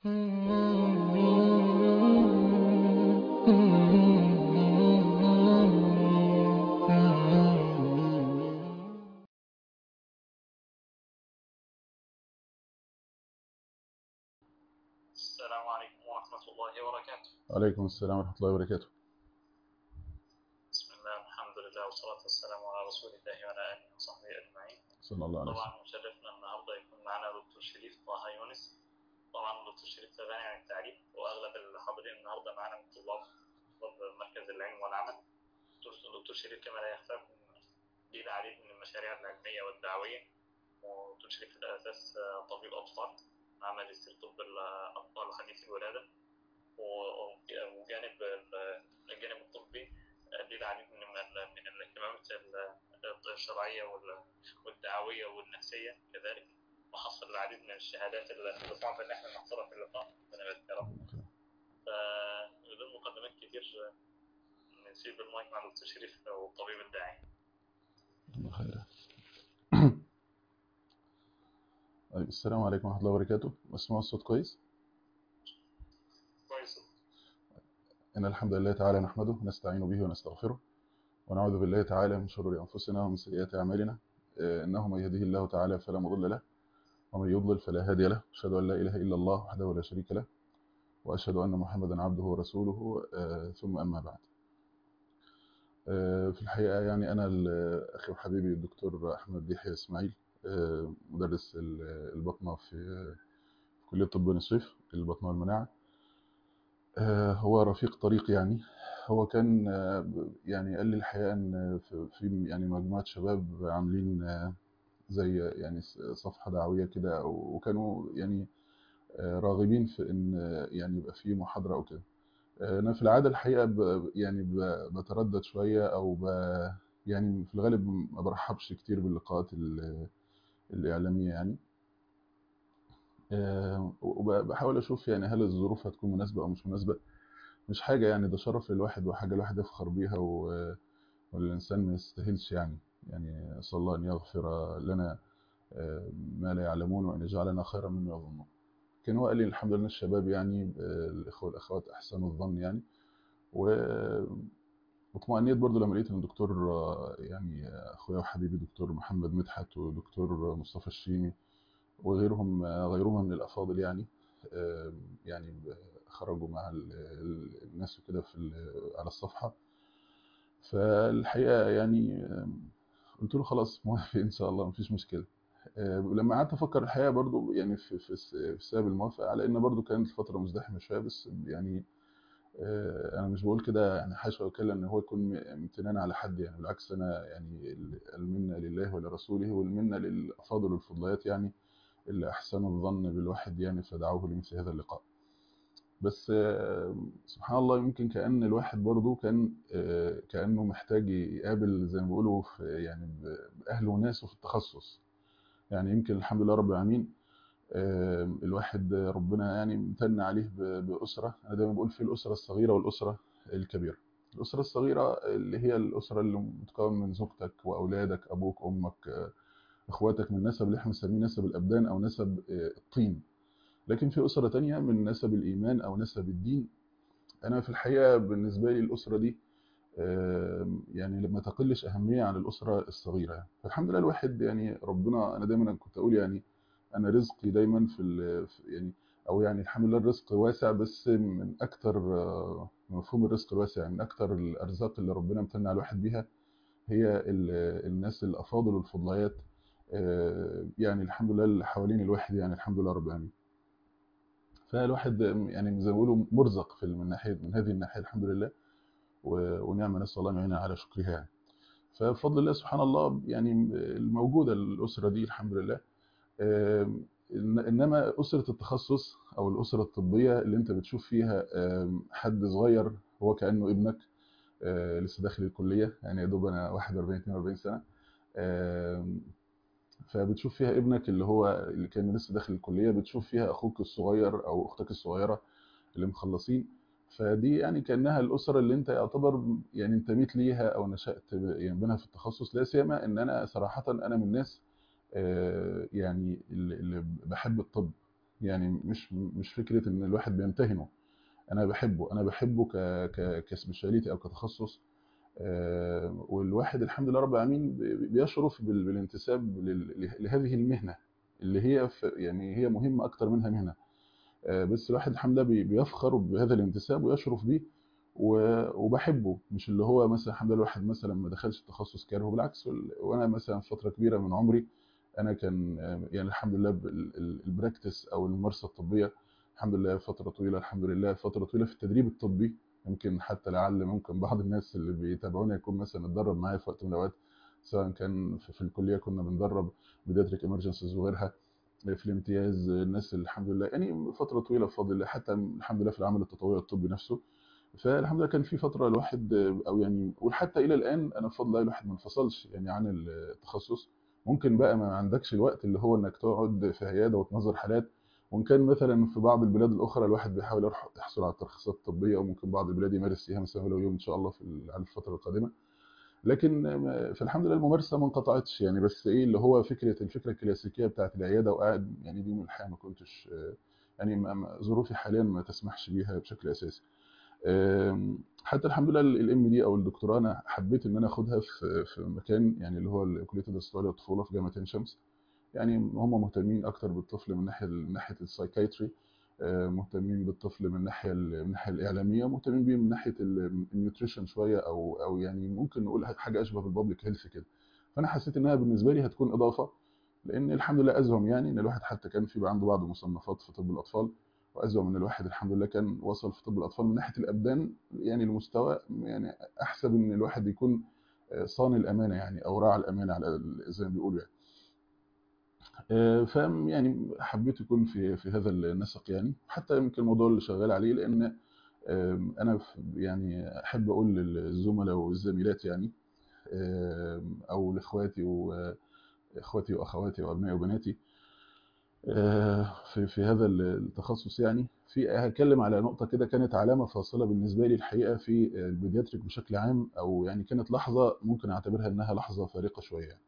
السلام عليكم ورحمة الله وبركاته عليكم السلام ورحمة الله وبركاته بسم الله الحمد لله والصلاة والسلام على رسول الله وعلى آله وصحبه أجمعين صلى الله عليه وسلم طبعا مشرفنا النهاردة يكون معنا دكتور شريف طه يونس طبعا دكتور شريف غني عن التعريف وأغلب الحاضرين النهاردة معنا من طلاب طلاب مركز العلم والعمل دكتور دكتور شريف كما لا يخفاكم ليه العديد من المشاريع العلمية والدعوية ودكتور شريف في الأساس طبيب أطفال مع ماجستير طب الأطفال وحديث الولادة و- وجانب ال- الجانب الطبي ليه العديد من ال- من الاهتمامات ال- الشرعية وال- والدعوية والنفسية كذلك وحصل العديد من الشهادات اللي صعب ان احنا نحصرها في اللقاء ربنا يبارك يا رب فبدون مقدمات كتير نسيب المايك مع دكتور شريف والطبيب الداعي الله خير طيب السلام عليكم ورحمة الله وبركاته مسموع الصوت كويس كويس إن الحمد لله تعالى نحمده ونستعين به ونستغفره ونعوذ بالله تعالى من شرور أنفسنا ومن سيئات أعمالنا آه، إنه من يهده الله تعالى فلا مضل له ومن يضلل فلا هادي له أشهد أن لا إله إلا الله وحده لا شريك له وأشهد أن محمدا عبده ورسوله آه، ثم أما بعد آه، في الحقيقة يعني أنا ال- أخي وحبيبي الدكتور أحمد يحيى إسماعيل آه، مدرس ال- البطنة في في كلية طب بني سويف البطنة والمناعة آه، هو رفيق طريق يعني هو كان آه، ب- يعني قال لي الحقيقة إن في في يعني مجموعة شباب عاملين آه، زي يعني س- صفحة دعوية كده أو- وكانوا يعني آه، راغبين في إن آه، يعني يبقى في محاضرة أو كده آه، أنا في العادة الحقيقة ب- يعني ب- بتردد شوية أو ب يعني في الغالب ما برحبش كتير باللقاءات ال- الإعلامية يعني آه، وبحاول أشوف يعني هل الظروف هتكون مناسبة أو مش مناسبة مش حاجة يعني ده شرف للواحد وحاجة الواحد يفخر بيها و- والإنسان ما يستاهلش يعني يعني أسأل الله أن يغفر لنا آه، ما لا يعلمون وأن يجعلنا خيرا مما يظنون كان هو قال لي الحمد لله الشباب يعني آه، الإخوة والأخوات أحسنوا الظن يعني و- واطمأنيت برضو لما لقيت ان الدكتور آه، يعني آه، اخويا وحبيبي دكتور محمد مدحت ودكتور مصطفى الشيمي وغيرهم آه، غيرهم من الافاضل يعني آه، يعني ب- خرجوا مع ال- ال- الناس وكده في ال- على الصفحة فالحقيقة يعني آه، قلت له خلاص موافق ان شاء الله مفيش مشكلة آه، لما قعدت افكر الحقيقة برضو يعني في في في سبب الموافقة على ان برضو كانت الفترة مزدحمة شوية بس يعني آه، انا مش بقول كده يعني حاشا وكلا ان هو يكون م- امتنان على حد يعني بالعكس انا يعني ال- المنه لله ولرسوله والمنه للافاضل والفضليات يعني اللي احسنوا الظن بالواحد يعني فدعوه لمثل هذا اللقاء بس آه، سبحان الله يمكن كأن الواحد برضه كان آه، كأنه محتاج يقابل زي ما بيقولوا في يعني ب- بأهله وناسه في التخصص يعني يمكن الحمد لله رب العالمين آه، الواحد ربنا يعني امتن عليه ب- بأسرة أنا دايما بقول في الأسرة الصغيرة والأسرة الكبيرة الأسرة الصغيرة اللي هي الأسرة اللي متكون من زوجتك وأولادك أبوك أمك آه، إخواتك من نسب اللي احنا بنسميه نسب الأبدان أو نسب آه، الطين لكن في أسرة تانية من نسب الإيمان أو نسب الدين أنا في الحقيقة بالنسبة لي الأسرة دي آه، يعني لما تقلش أهمية عن الأسرة الصغيرة يعني. فالحمد لله الواحد يعني ربنا أنا دايما كنت أقول يعني أنا رزقي دايما في ال- في- يعني أو يعني الحمد لله الرزق واسع بس من أكتر آه، مفهوم الرزق الواسع من أكتر الأرزاق اللي ربنا امتن على الواحد بيها هي ال- الناس الأفاضل والفضليات آه، يعني الحمد لله اللي حوالين الواحد يعني الحمد لله رب العالمين فالواحد يعني زي ما بيقولوا مرزق في من ناحية من هذه الناحية الحمد لله و- ونعم نسأل الله أن يعيننا على شكرها يعني. فبفضل الله سبحان الله يعني الموجودة الأسرة دي الحمد لله آم، إن- إنما أسرة التخصص أو الأسرة الطبية اللي أنت بتشوف فيها آم، حد صغير هو كأنه ابنك آه، لسه داخل الكلية يعني يا دوب أنا 41 42 سنة آم، فبتشوف فيها ابنك اللي هو اللي كان لسه داخل الكلية بتشوف فيها أخوك الصغير أو أختك الصغيرة اللي مخلصين فدي يعني كأنها الأسرة اللي أنت يعتبر يعني انتميت ليها أو نشأت يعني بينها في التخصص لا سيما إن أنا صراحة أنا من الناس آه، يعني اللي اللي بحب الطب يعني مش مش فكره ان الواحد بيمتهنه انا بحبه انا بحبه ك ك كسبيشاليتي او كتخصص آه، والواحد الحمد لله رب العالمين بي- بيشرف بال- بالانتساب لل- لهذه المهنه اللي هي ف- يعني هي مهمه اكتر منها مهنه آه، بس الواحد الحمد لله بي- بيفخر بهذا الانتساب ويشرف بيه و- وبحبه مش اللي هو مثلا الحمد لله الواحد مثلا ما دخلش التخصص كاره بالعكس وال- وانا مثلا فتره كبيره من عمري انا كان آه، يعني الحمد لله بال- ال- البراكتس او الممارسه الطبيه الحمد لله فتره طويله الحمد لله فتره طويله في التدريب الطبي يمكن حتى لعل ممكن بعض الناس اللي بيتابعونا يكون مثلا اتدرب معايا في وقت من الاوقات سواء كان في, في الكليه كنا بندرب بيدياتريك امرجنسيز وغيرها في الامتياز الناس اللي الحمد لله يعني فتره طويله بفضل الله حتى الحمد لله في العمل التطوعي الطبي نفسه فالحمد لله كان في فتره الواحد او يعني وحتى الى الان انا بفضل الله الواحد ما انفصلش يعني عن التخصص ممكن بقى ما عندكش الوقت اللي هو انك تقعد في عياده وتنظر حالات وان كان مثلا في بعض البلاد الاخرى الواحد بيحاول يروح يحصل على الترخيصات الطبيه وممكن بعض البلاد يمارس فيها مثلا ولو يوم ان شاء الله في ال- على الفتره القادمه لكن ما- فالحمد لله الممارسه ما انقطعتش يعني بس ايه اللي هو فكره الفكره الكلاسيكيه بتاعت العياده وقاعد يعني دي من الحقيقه ما كنتش آه، يعني ما- ما- ظروفي حاليا ما تسمحش بيها بشكل اساسي آم، حتى الحمد لله الام دي او الدكتوراه انا حبيت ان انا اخدها في في مكان يعني اللي هو كليه الدراسات العليا للطفوله في جامعه عين شمس يعني هم مهتمين اكتر بالطفل من ناحيه من ناحيه السايكايتري آه، مهتمين بالطفل من الناحيه ال- من الناحيه الاعلاميه مهتمين بيه من ناحيه ال- النيوتريشن شويه او او يعني ممكن نقول حاجه اشبه بالبابليك هيلث كده فانا حسيت انها بالنسبه لي هتكون اضافه لان الحمد لله ازهم يعني ان الواحد حتى كان في عنده بعض المصنفات في طب الاطفال وازهم ان الواحد الحمد لله كان وصل في طب الاطفال من ناحيه الابدان يعني لمستوى يعني احسب ان الواحد يكون آه، صان الامانه يعني او راعى الامانه على ال- زي ما بيقولوا يعني آه، فاهم يعني حبيت يكون في في هذا النسق يعني حتى يمكن الموضوع اللي شغال عليه لان آم، انا في- يعني احب اقول للزملاء والزميلات يعني آم، او لاخواتي واخواتي واخواتي وابنائي وبناتي آه، في في هذا التخصص يعني في هتكلم على نقطة كده كانت علامة فاصلة بالنسبة لي الحقيقة في البيدياتريك بشكل عام أو يعني كانت لحظة ممكن أعتبرها إنها لحظة فارقة شوية يعني.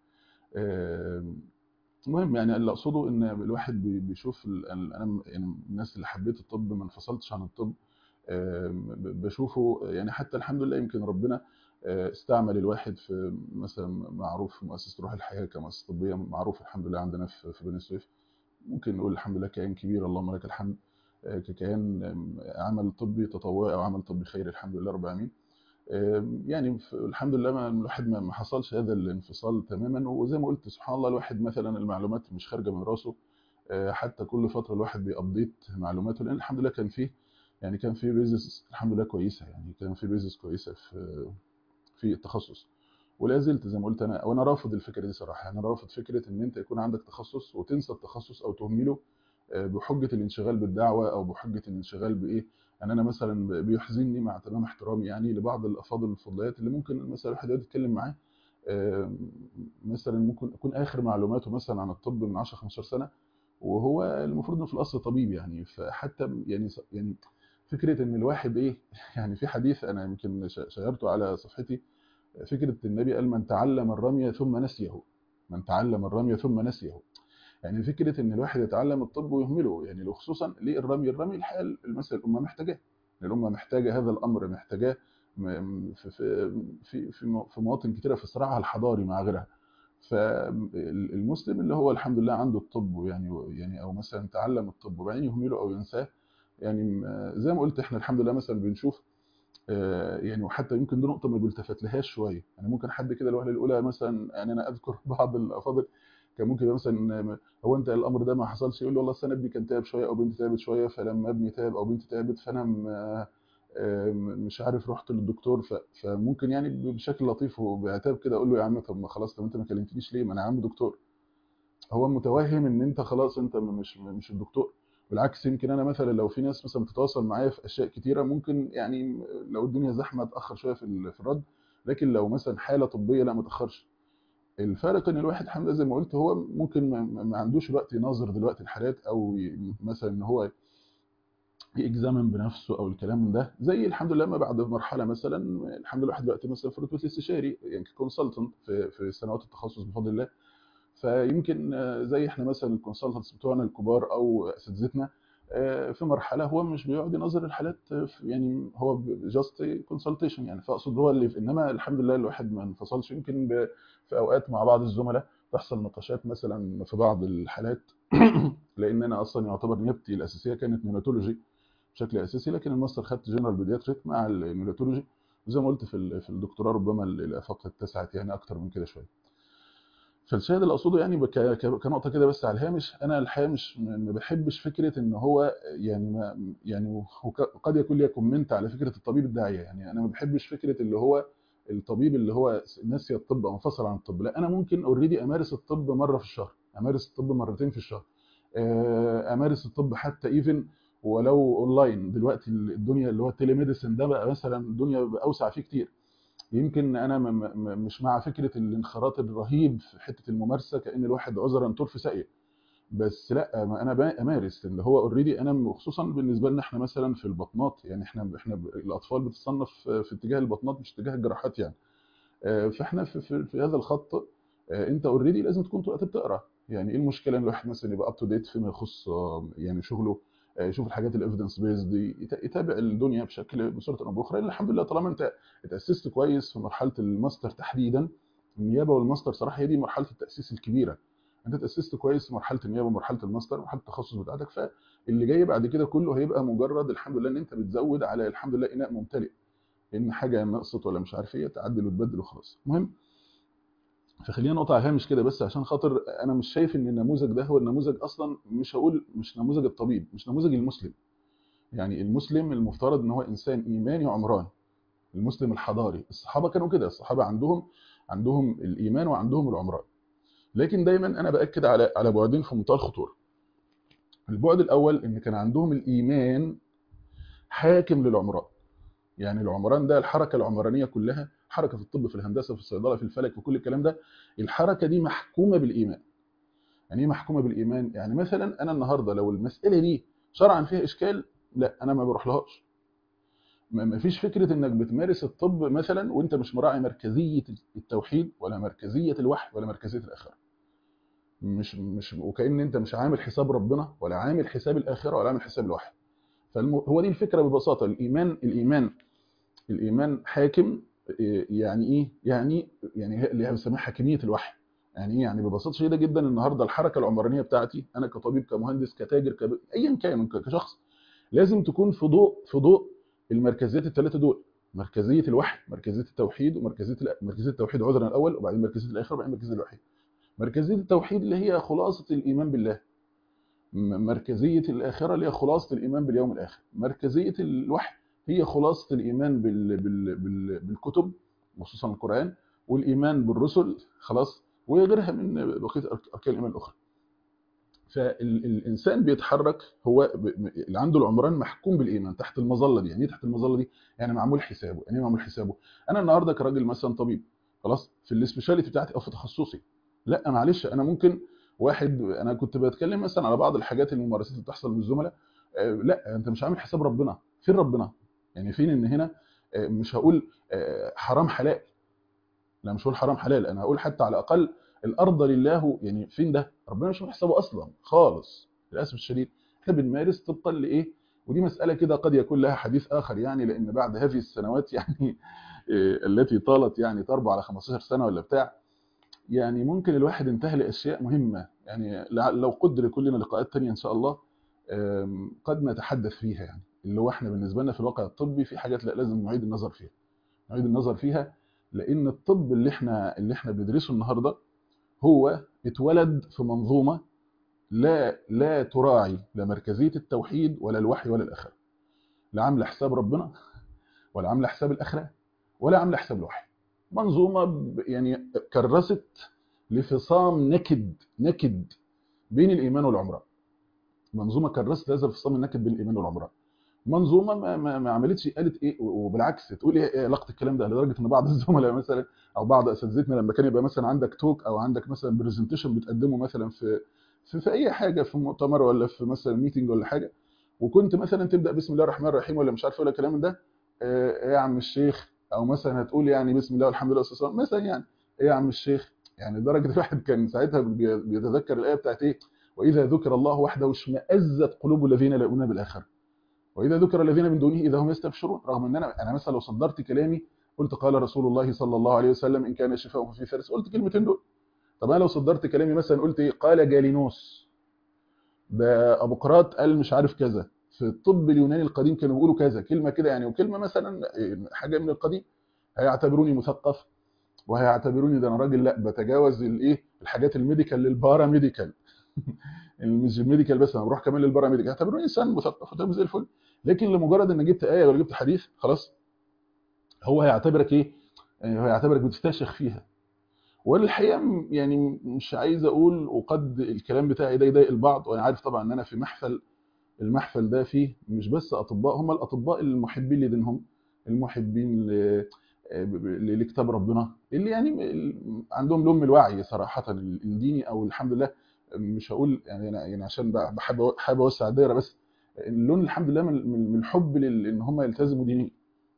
آم، المهم يعني اللي اقصده ان الواحد بي- بيشوف ال- ال- انا يعني من الناس اللي حبيت الطب ما انفصلتش عن الطب آم، ب- بشوفه يعني حتى الحمد لله يمكن ربنا آه، استعمل الواحد في مثلا معروف في مؤسسه روح الحياه كمؤسسه طبيه معروف الحمد لله عندنا في في بني سويف ممكن نقول الحمد لله كيان كبير اللهم لك الحمد آه، ككيان آم، عمل طبي تطوعي او عمل طبي خيري الحمد لله رب العالمين آم، يعني ف- الحمد لله ما الواحد ما ما حصلش هذا الانفصال تماما وزي ما قلت سبحان الله الواحد مثلا المعلومات مش خارجه من راسه آه، حتى كل فتره الواحد بيابديت معلوماته لان الحمد لله كان فيه يعني كان في بيزنس الحمد لله كويسه يعني كان في بيزنس كويسه في في التخصص ولا زلت زي ما قلت انا وانا رافض الفكره دي صراحه انا رافض فكره ان انت يكون عندك تخصص وتنسى التخصص او تهمله آه، بحجه الانشغال بالدعوه او بحجه الانشغال بايه ان انا مثلا بيحزنني مع تمام احترامي يعني لبعض الافاضل الفضليات اللي ممكن مثلا الواحد يقعد يتكلم معاه آه، مثلا ممكن يكون اخر معلوماته مثلا عن الطب من 10 15 سنه وهو المفروض انه في الاصل طبيب يعني فحتى يعني يعني فكره ان الواحد ايه يعني في حديث انا يمكن ش- شيرته على صفحتي فكره النبي قال من تعلم الرمي ثم نسيه من تعلم الرمي ثم نسيه يعني فكره ان الواحد يتعلم الطب ويهمله يعني لو خصوصا ليه الرمي الرمي الحقيقه المثل الامه محتاجاه الامه محتاجه هذا الامر محتاجاه م- في في في في مو- في مواطن كتيره في صراعها الحضاري مع غيرها فالمسلم اللي هو الحمد لله عنده الطب يعني يعني او مثلا تعلم الطب وبعدين يهمله او ينساه يعني م- زي ما قلت احنا الحمد لله مثلا بنشوف آه، يعني وحتى يمكن دي نقطه ما بيلتفت لهاش شويه يعني ممكن حد كده الوهله الاولى مثلا يعني انا اذكر بعض الافاضل كان ممكن يبقى مثلا هو انت الامر ده ما حصلش يقول له والله أصل انا ابني كان تعب شويه او بنتي تعبت شويه فلما ابني تعب او بنتي تعبت فانا م- آه، مش عارف رحت للدكتور ف- فممكن يعني بشكل لطيف وبعتاب كده اقول له يا عم طب ما خلاص طب انت ما كلمتنيش ليه ما انا عم دكتور هو متوهم ان انت خلاص انت مش مش الدكتور بالعكس يمكن انا مثلا لو في ناس مثلا بتتواصل معايا في اشياء كتيره ممكن يعني لو الدنيا زحمه اتاخر شويه في ال- في الرد لكن لو مثلا حاله طبيه لا ما اتاخرش الفارق ان الواحد الحمد لله زي ما قلت هو ممكن ما, ما ما عندوش وقت يناظر دلوقتي الحالات او ي- مثلا ان هو يكزامن بنفسه او الكلام من ده زي الحمد لله ما بعد مرحله مثلا الحمد لله الواحد دلوقتي مثلا في رتبه الاستشاري يعني كونسلتنت في في سنوات التخصص بفضل الله فيمكن آه، زي احنا مثلا الكونسلتنتس بتوعنا الكبار او اساتذتنا آه، في مرحله هو مش بيقعد ينظر الحالات آه، في- يعني هو جاست كونسلتيشن يعني فاقصد هو اللي انما الحمد لله الواحد ما انفصلش يمكن ب- في اوقات مع بعض الزملاء تحصل نقاشات مثلا في بعض الحالات لان انا اصلا يعتبر نيابتي الاساسيه كانت نيوناتولوجي بشكل اساسي لكن الماستر خدت جنرال بيدياتريك مع النيوناتولوجي وزي ما قلت في ال- في الدكتوراه ربما الافاق اتسعت يعني اكتر من كده شويه فالشاهد اللي اقصده يعني بك- ك- كنقطه كده بس على الهامش انا الحقيقه مش ما بحبش فكره ان هو يعني ما يعني وك- قد يكون لي كومنت على فكره الطبيب الداعيه يعني انا ما بحبش فكره اللي هو الطبيب اللي هو ناسي الطب او منفصل عن الطب لا انا ممكن اوريدي امارس الطب مره في الشهر امارس الطب مرتين في الشهر آه، امارس الطب حتى ايفن ولو اونلاين دلوقتي الدنيا اللي هو التلي ميديسن ده بقى مثلا الدنيا بقى اوسع فيه كتير يمكن انا م- م- مش مع فكره الانخراط الرهيب في حته الممارسه كان الواحد عذرا طور في ساقيه بس لا ما انا بقى امارس اللي هو اوريدي انا خصوصا بالنسبه لنا احنا مثلا في البطنات يعني احنا احنا ب- الاطفال بتصنف في اتجاه البطنات مش اتجاه الجراحات يعني آه، فاحنا في, في, في هذا الخط آه، انت اوريدي لازم تكون طول الوقت بتقرا يعني ايه المشكله ان الواحد مثلا يبقى اب تو ديت فيما يخص آه، يعني شغله آه، يشوف الحاجات الايفيدنس بيز دي يت- يتابع الدنيا بشكل بصوره او باخرى لان الحمد لله طالما انت اتاسست كويس في مرحله الماستر تحديدا النيابه والماستر صراحه هي دي مرحله التاسيس الكبيره انت اتاسست كويس في مرحله النيابه ومرحله الماستر ومرحله التخصص بتاعتك فاللي جاي بعد كده كله هيبقى مجرد الحمد لله ان انت بتزود على الحمد لله اناء ممتلئ ان حاجه نقصت ولا مش عارف ايه تعدل وتبدل وخلاص المهم فخلينا نقطع هامش كده بس عشان خاطر انا مش شايف ان النموذج ده هو النموذج اصلا مش هقول مش نموذج الطبيب مش نموذج المسلم يعني المسلم المفترض ان هو انسان ايماني عمران المسلم الحضاري الصحابه كانوا كده الصحابه عندهم عندهم الايمان وعندهم العمران لكن دايما انا باكد على على بعدين في منتهى الخطوره البعد الاول ان كان عندهم الايمان حاكم للعمران يعني العمران ده الحركه العمرانيه كلها حركه في الطب في الهندسه في الصيدله في الفلك في كل الكلام ده الحركه دي محكومه بالايمان يعني ايه محكومه بالايمان يعني مثلا انا النهارده لو المساله دي شرعا فيها اشكال لا انا ما بروحلهاش ما ما فيش فكره انك بتمارس الطب مثلا وانت مش مراعي مركزيه التوحيد ولا مركزيه الوحي ولا مركزيه الاخره مش مش وكأن انت مش عامل حساب ربنا ولا عامل حساب الاخره ولا عامل حساب الوحي فهو دي الفكره ببساطه الايمان الايمان الايمان حاكم إيه يعني ايه يعني يعني هي- اللي هي بنسميها حاكميه الوحي يعني ايه يعني ببساطه شديده جدا النهارده الحركه العمرانيه بتاعتي انا كطبيب كمهندس كتاجر كب... ايا كان ك- كشخص لازم تكون في ضوء في ضوء المركزيات الثلاثه دول مركزيه الوحي مركزيه التوحيد ومركزيه الأ- مركزيه التوحيد عذرا الاول وبعدين مركزيه الاخره وبعدين مركزيه الوحي مركزيه التوحيد اللي هي خلاصه الايمان بالله م- مركزيه الاخره اللي هي خلاصه الايمان باليوم الاخر مركزيه الوحي هي خلاصه الايمان بال... بال... بال... بالكتب خصوصا القران والايمان بالرسل خلاص وغيرها من بقيه أرك- اركان الايمان الاخرى فالانسان بيتحرك هو ب... م- اللي عنده العمران محكوم بالايمان تحت المظله دي يعني ايه تحت المظله دي يعني معمول حسابه يعني ايه معمول حسابه انا النهارده كراجل مثلا طبيب خلاص في السبيشاليتي بتاعتي او في تخصصي لا معلش انا ممكن واحد انا كنت بتكلم مثلا على بعض الحاجات الممارسات اللي بتحصل من الزملاء آه، لا انت مش عامل حساب ربنا فين ربنا يعني فين ان هنا آه، مش هقول آه، حرام حلال لا مش هقول حرام حلال انا هقول حتى على الاقل الارض لله يعني فين ده ربنا مش عامل حسابه اصلا خالص للاسف الشديد احنا بنمارس طبقا لايه ودي مساله كده قد يكون لها حديث اخر يعني لان بعد هذه السنوات يعني آه، التي طالت يعني تربع على 15 سنه ولا بتاع يعني ممكن الواحد ينتهي لاشياء مهمه يعني لع- لو قدر كلنا لقاءات تانية ان شاء الله آم، قد نتحدث فيها يعني اللي هو احنا بالنسبه لنا في الواقع الطبي في حاجات لا لازم نعيد النظر فيها نعيد النظر فيها لان الطب اللي احنا اللي احنا بندرسه النهارده هو اتولد في منظومه لا لا تراعي لا مركزيه التوحيد ولا الوحي ولا الاخره لا عامله حساب ربنا ولا عامله حساب الاخره ولا عامله حساب الوحي منظومه ب- يعني كرست لفصام نكد نكد بين الايمان والعمران منظومه كرست هذا الفصام النكد بين الايمان والعمران منظومه ما, ما, ما عملتش قالت ايه وبالعكس تقول ايه إيه علاقه الكلام ده لدرجه ان بعض الزملاء مثلا او بعض اساتذتنا لما كان يبقى مثلا عندك توك او عندك مثلا برزنتيشن بتقدمه مثلا في في, في اي حاجه في مؤتمر ولا في مثلا ميتنج ولا حاجه وكنت مثلا تبدا بسم الله الرحمن الرحيم ولا مش عارف ولا الكلام ده آه، ايه يا عم الشيخ او مثلا هتقول يعني بسم الله والحمد لله والصلاه والسلام مثلا يعني ايه يا عم الشيخ يعني لدرجه الواحد كان ساعتها بي- بيتذكر الايه بتاعت ايه واذا ذكر الله وحده اشمئزت قلوب الذين لا يؤمنون بالاخره واذا ذكر الذين من دونه اذا هم يستبشرون رغم ان انا انا مثلا لو صدرت كلامي قلت قال رسول الله صلى الله عليه وسلم ان كان شفاء في فارس قلت كلمتين دول طب انا لو صدرت كلامي مثلا قلت ايه قال جالينوس ده ابوقراط قال مش عارف كذا في الطب اليوناني القديم كانوا بيقولوا كذا كلمه كده يعني وكلمه مثلا إيه، حاجه من القديم هيعتبروني مثقف وهيعتبروني ده انا راجل لا بتجاوز الايه الحاجات الميديكال للبارا ميديكال مش الميديكال بس انا بروح كمان للبارا ميديكال هيعتبروني انسان مثقف وتمام زي الفل لكن لمجرد ان جبت ايه ولا جبت حديث خلاص هو هيعتبرك ايه يعني هو هيعتبرك بتستشخ فيها والحقيقه م- يعني مش عايز اقول وقد الكلام بتاعي ده يضايق البعض وانا عارف طبعا ان انا في محفل المحفل ده فيه مش بس اطباء هم الاطباء المحبين لدينهم المحبين ل- ل- لكتاب ربنا اللي يعني ال- عندهم لم الوعي صراحه الديني او الحمد لله مش هقول يعني أنا يعني عشان ب- بحب حابب اوسع الدايره بس اللون الحمد لله من من من الحب لل- ان هم يلتزموا دينيا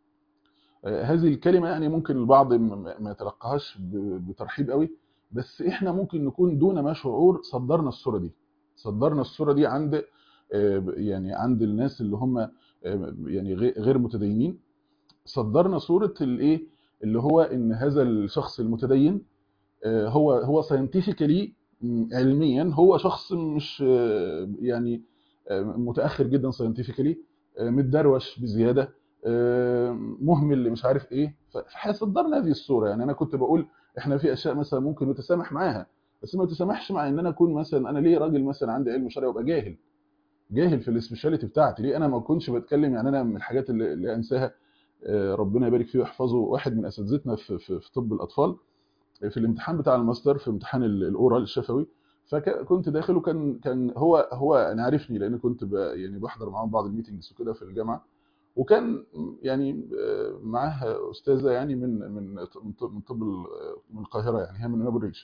آه، هذه الكلمة يعني ممكن البعض ما ما يتلقاهاش ب- بترحيب قوي بس احنا ممكن نكون دون ما شعور صدرنا الصورة دي صدرنا الصورة دي عند آه، يعني عند الناس اللي هم آه، يعني غي- غير متدينين صدرنا صورة الايه اللي هو ان هذا الشخص المتدين آه، هو هو ساينتيفيكالي علميا هو شخص مش آه، يعني آه، متاخر جدا ساينتيفيكالي متدروش بزياده آه، مهمل مش عارف ايه ف- فصدرنا هذه الصوره يعني انا كنت بقول احنا في اشياء مثلا ممكن نتسامح معاها بس ما تسامحش مع ان انا اكون مثلا انا ليه راجل مثلا عندي علم شرعي وابقى جاهل جاهل في السبيشاليتي بتاعتي ليه انا ما اكونش بتكلم يعني انا من الحاجات اللي, اللي انساها آه، ربنا يبارك فيه ويحفظه واحد من اساتذتنا في, في, في طب الاطفال في الامتحان بتاع الماستر في امتحان ال- الاورال الشفوي فكنت داخل وكان كان هو هو انا عارفني لان كنت ب يعني بحضر معاهم بعض الميتنجز وكده في الجامعه وكان يعني آه، معاه استاذه يعني من من من طب من طب ال- من القاهره يعني هي من ابو الريش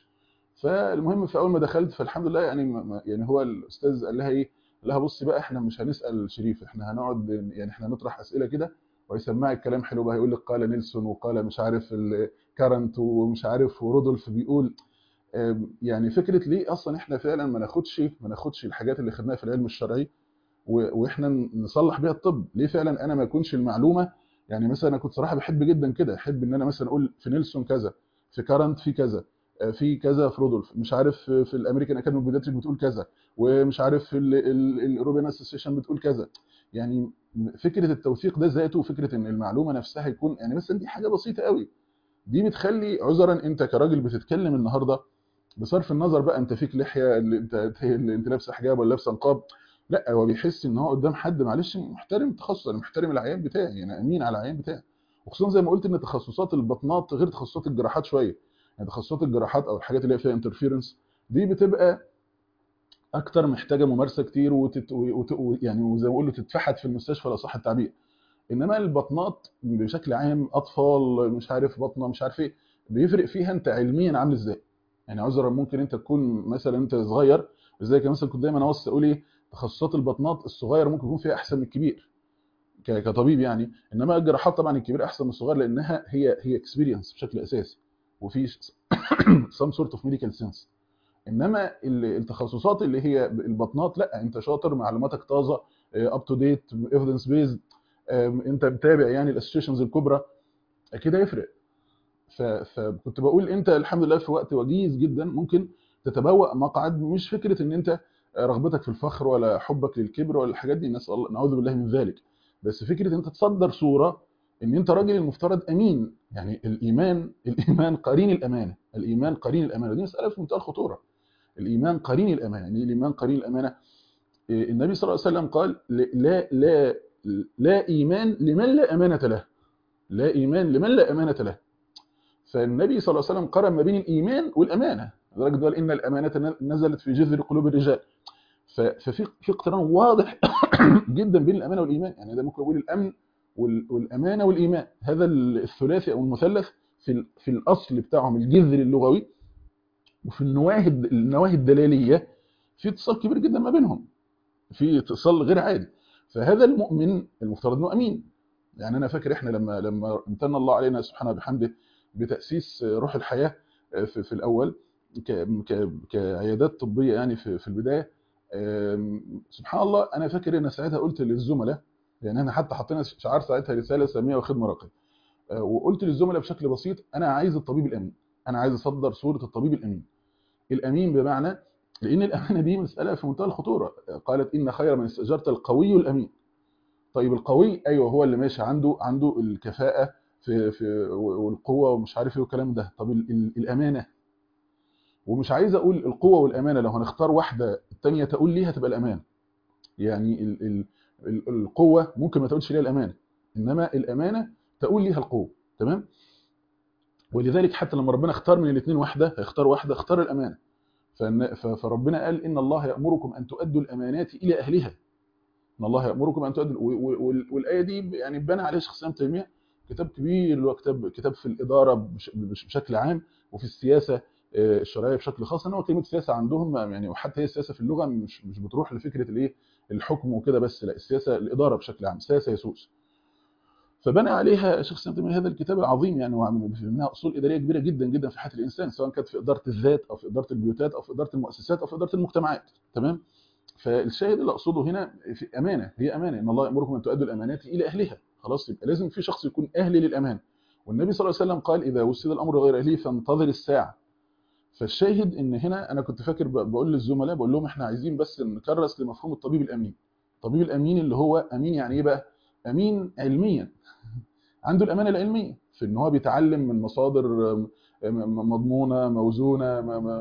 فالمهم في اول ما دخلت فالحمد لله يعني ما- ما- يعني هو الاستاذ قال لها ايه قال لها بصي بقى احنا مش هنسال شريف احنا هنقعد يعني احنا نطرح اسئله كده ويسمعك كلام حلو بقى يقول لك قال نيلسون وقال مش عارف ال- كارنت ومش عارف ورودولف بيقول آم، يعني فكره ليه اصلا احنا فعلا ما ناخدش ما ناخدش الحاجات اللي خدناها في العلم الشرعي و- واحنا نصلح بيها الطب ليه فعلا انا ما يكونش المعلومه يعني مثلا انا كنت صراحه بحب جدا كده احب ان انا مثلا اقول في نيلسون كذا في كارنت في كذا آه، في كذا في رودولف مش عارف في في الامريكان اكاديمي اوف بيدياتريك بتقول كذا ومش عارف في الاوروبيان اسوسيشن بتقول كذا يعني فكره التوثيق ده ذاته وفكره ان المعلومه نفسها يكون يعني مثلا دي حاجه بسيطه قوي دي بتخلي عذرا انت كراجل بتتكلم النهارده بصرف النظر بقى انت فيك لحيه اللي انت اللي انت لابسه حجاب ولا لابسه نقاب لا هو بيحس ان هو قدام حد معلش محترم تخصص انا محترم العيان بتاعي انا امين على العيان بتاعي وخصوصا زي ما قلت ان تخصصات البطنات غير تخصصات الجراحات شويه يعني تخصصات الجراحات او الحاجات اللي هي فيها انترفيرنس دي بتبقى اكتر محتاجه ممارسه كتير وتت... وت... و- يعني وزي ما بيقولوا تتفحت في المستشفى لو صح التعبير انما البطنات بشكل عام اطفال مش عارف بطنه مش عارف ايه بيفرق فيها انت علميا عامل ازاي يعني عذرا ممكن انت تكون مثلا انت صغير زي كان مثلا كنت دايما اوصي اقول ايه تخصصات البطنات الصغير ممكن يكون فيها احسن من الكبير ك- كطبيب يعني انما الجراحات طبعا الكبير احسن من الصغير لانها هي هي اكسبيرينس بشكل اساسي وفي سم سورت اوف ميديكال سنس انما ال- التخصصات اللي هي البطنات لا انت شاطر معلوماتك طازه اب تو ديت ايفيدنس بيزد انت متابع يعني الاسوشيشنز الكبرى اكيد هيفرق ف- فكنت بقول انت الحمد لله في وقت وجيز جدا ممكن تتبوأ مقعد مش فكره ان انت رغبتك في الفخر ولا حبك للكبر ولا الحاجات دي نسال الله نعوذ بالله من ذلك بس فكره انت تصدر صوره ان انت راجل المفترض امين يعني الايمان الايمان قرين الامانه الايمان قرين الامانه دي مساله في منتهى الخطوره الايمان قرين الامانه يعني إيه الايمان قرين الامانه إيه، النبي صلى الله عليه وسلم قال لا لا لا ايمان لمن لا امانه له لا ايمان لمن لا امانه له فالنبي صلى الله عليه وسلم قارن ما بين الايمان والامانه لدرجه قال ان الامانه نزلت في جذر قلوب الرجال ف- ففي في اقتران واضح جدا بين الامانه والايمان يعني ده ممكن اقول الامن وال- والامانه والايمان هذا الثلاثي او المثلث في ال- في الاصل بتاعهم الجذر اللغوي وفي النواهي الد- النواهي الدلاليه في اتصال كبير جدا ما بينهم في اتصال غير عادي فهذا المؤمن المفترض انه امين يعني انا فاكر احنا لما لما امتن الله علينا سبحانه وبحمده بتاسيس روح الحياه في, في الاول ك ك كعيادات طبيه يعني في في البدايه سبحان الله انا فاكر ان ساعتها قلت للزملاء يعني احنا حتى حطينا شعار ساعتها رساله ساميه وخدمه راقيه وقلت للزملاء بشكل بسيط انا عايز الطبيب الامين انا عايز اصدر صوره الطبيب الامين الامين بمعنى لان الامانه دي مساله في منتهى الخطوره قالت ان خير من استاجرت القوي الامين طيب القوي ايوه هو اللي ماشي عنده عنده الكفاءه في في والقوه ومش عارف ايه والكلام ده طب ال ال الامانه ومش عايز اقول القوه والامانه لو هنختار واحده الثانيه تقول ليها تبقى الامانه يعني ال ال ال القوه ممكن ما تقولش ليها الامانه انما الامانه تقول ليها القوه تمام ولذلك حتى لما ربنا اختار من الاثنين واحده هيختار واحده اختار الامانه فربنا قال ان الله يامركم ان تؤدوا الامانات الى اهلها ان الله يامركم ان تؤدوا والايه دي يعني بنى عليها شيخ الاسلام تيميه كتاب كبير اللي هو كتاب كتاب في الاداره بشكل عام وفي السياسه الشرعيه بشكل خاص ان هو كلمه سياسه عندهم يعني وحتى هي السياسه في اللغه مش مش بتروح لفكره الايه الحكم وكده بس لا السياسه الاداره بشكل عام سياسه يسوس فبنى عليها شيخ الاسلام تيميه هذا الكتاب العظيم يعني منها اصول اداريه كبيره جدا جدا في حياه الانسان سواء كانت في اداره الذات او في اداره البيوتات او في اداره المؤسسات او في اداره المجتمعات تمام فالشاهد اللي اقصده هنا في امانه هي امانه ان الله يامركم ان تؤدوا الامانات الى اهلها خلاص يبقى لازم في شخص يكون اهل للامان والنبي صلى الله عليه وسلم قال اذا وسد الامر غير اهله فانتظر الساعه فالشاهد ان هنا انا كنت فاكر بقول للزملاء بقول لهم احنا عايزين بس نكرس لمفهوم الطبيب الامين الطبيب الامين اللي هو امين يعني ايه بقى امين علميا عنده الامانه العلميه في ان هو بيتعلم من مصادر مضمونه موزونه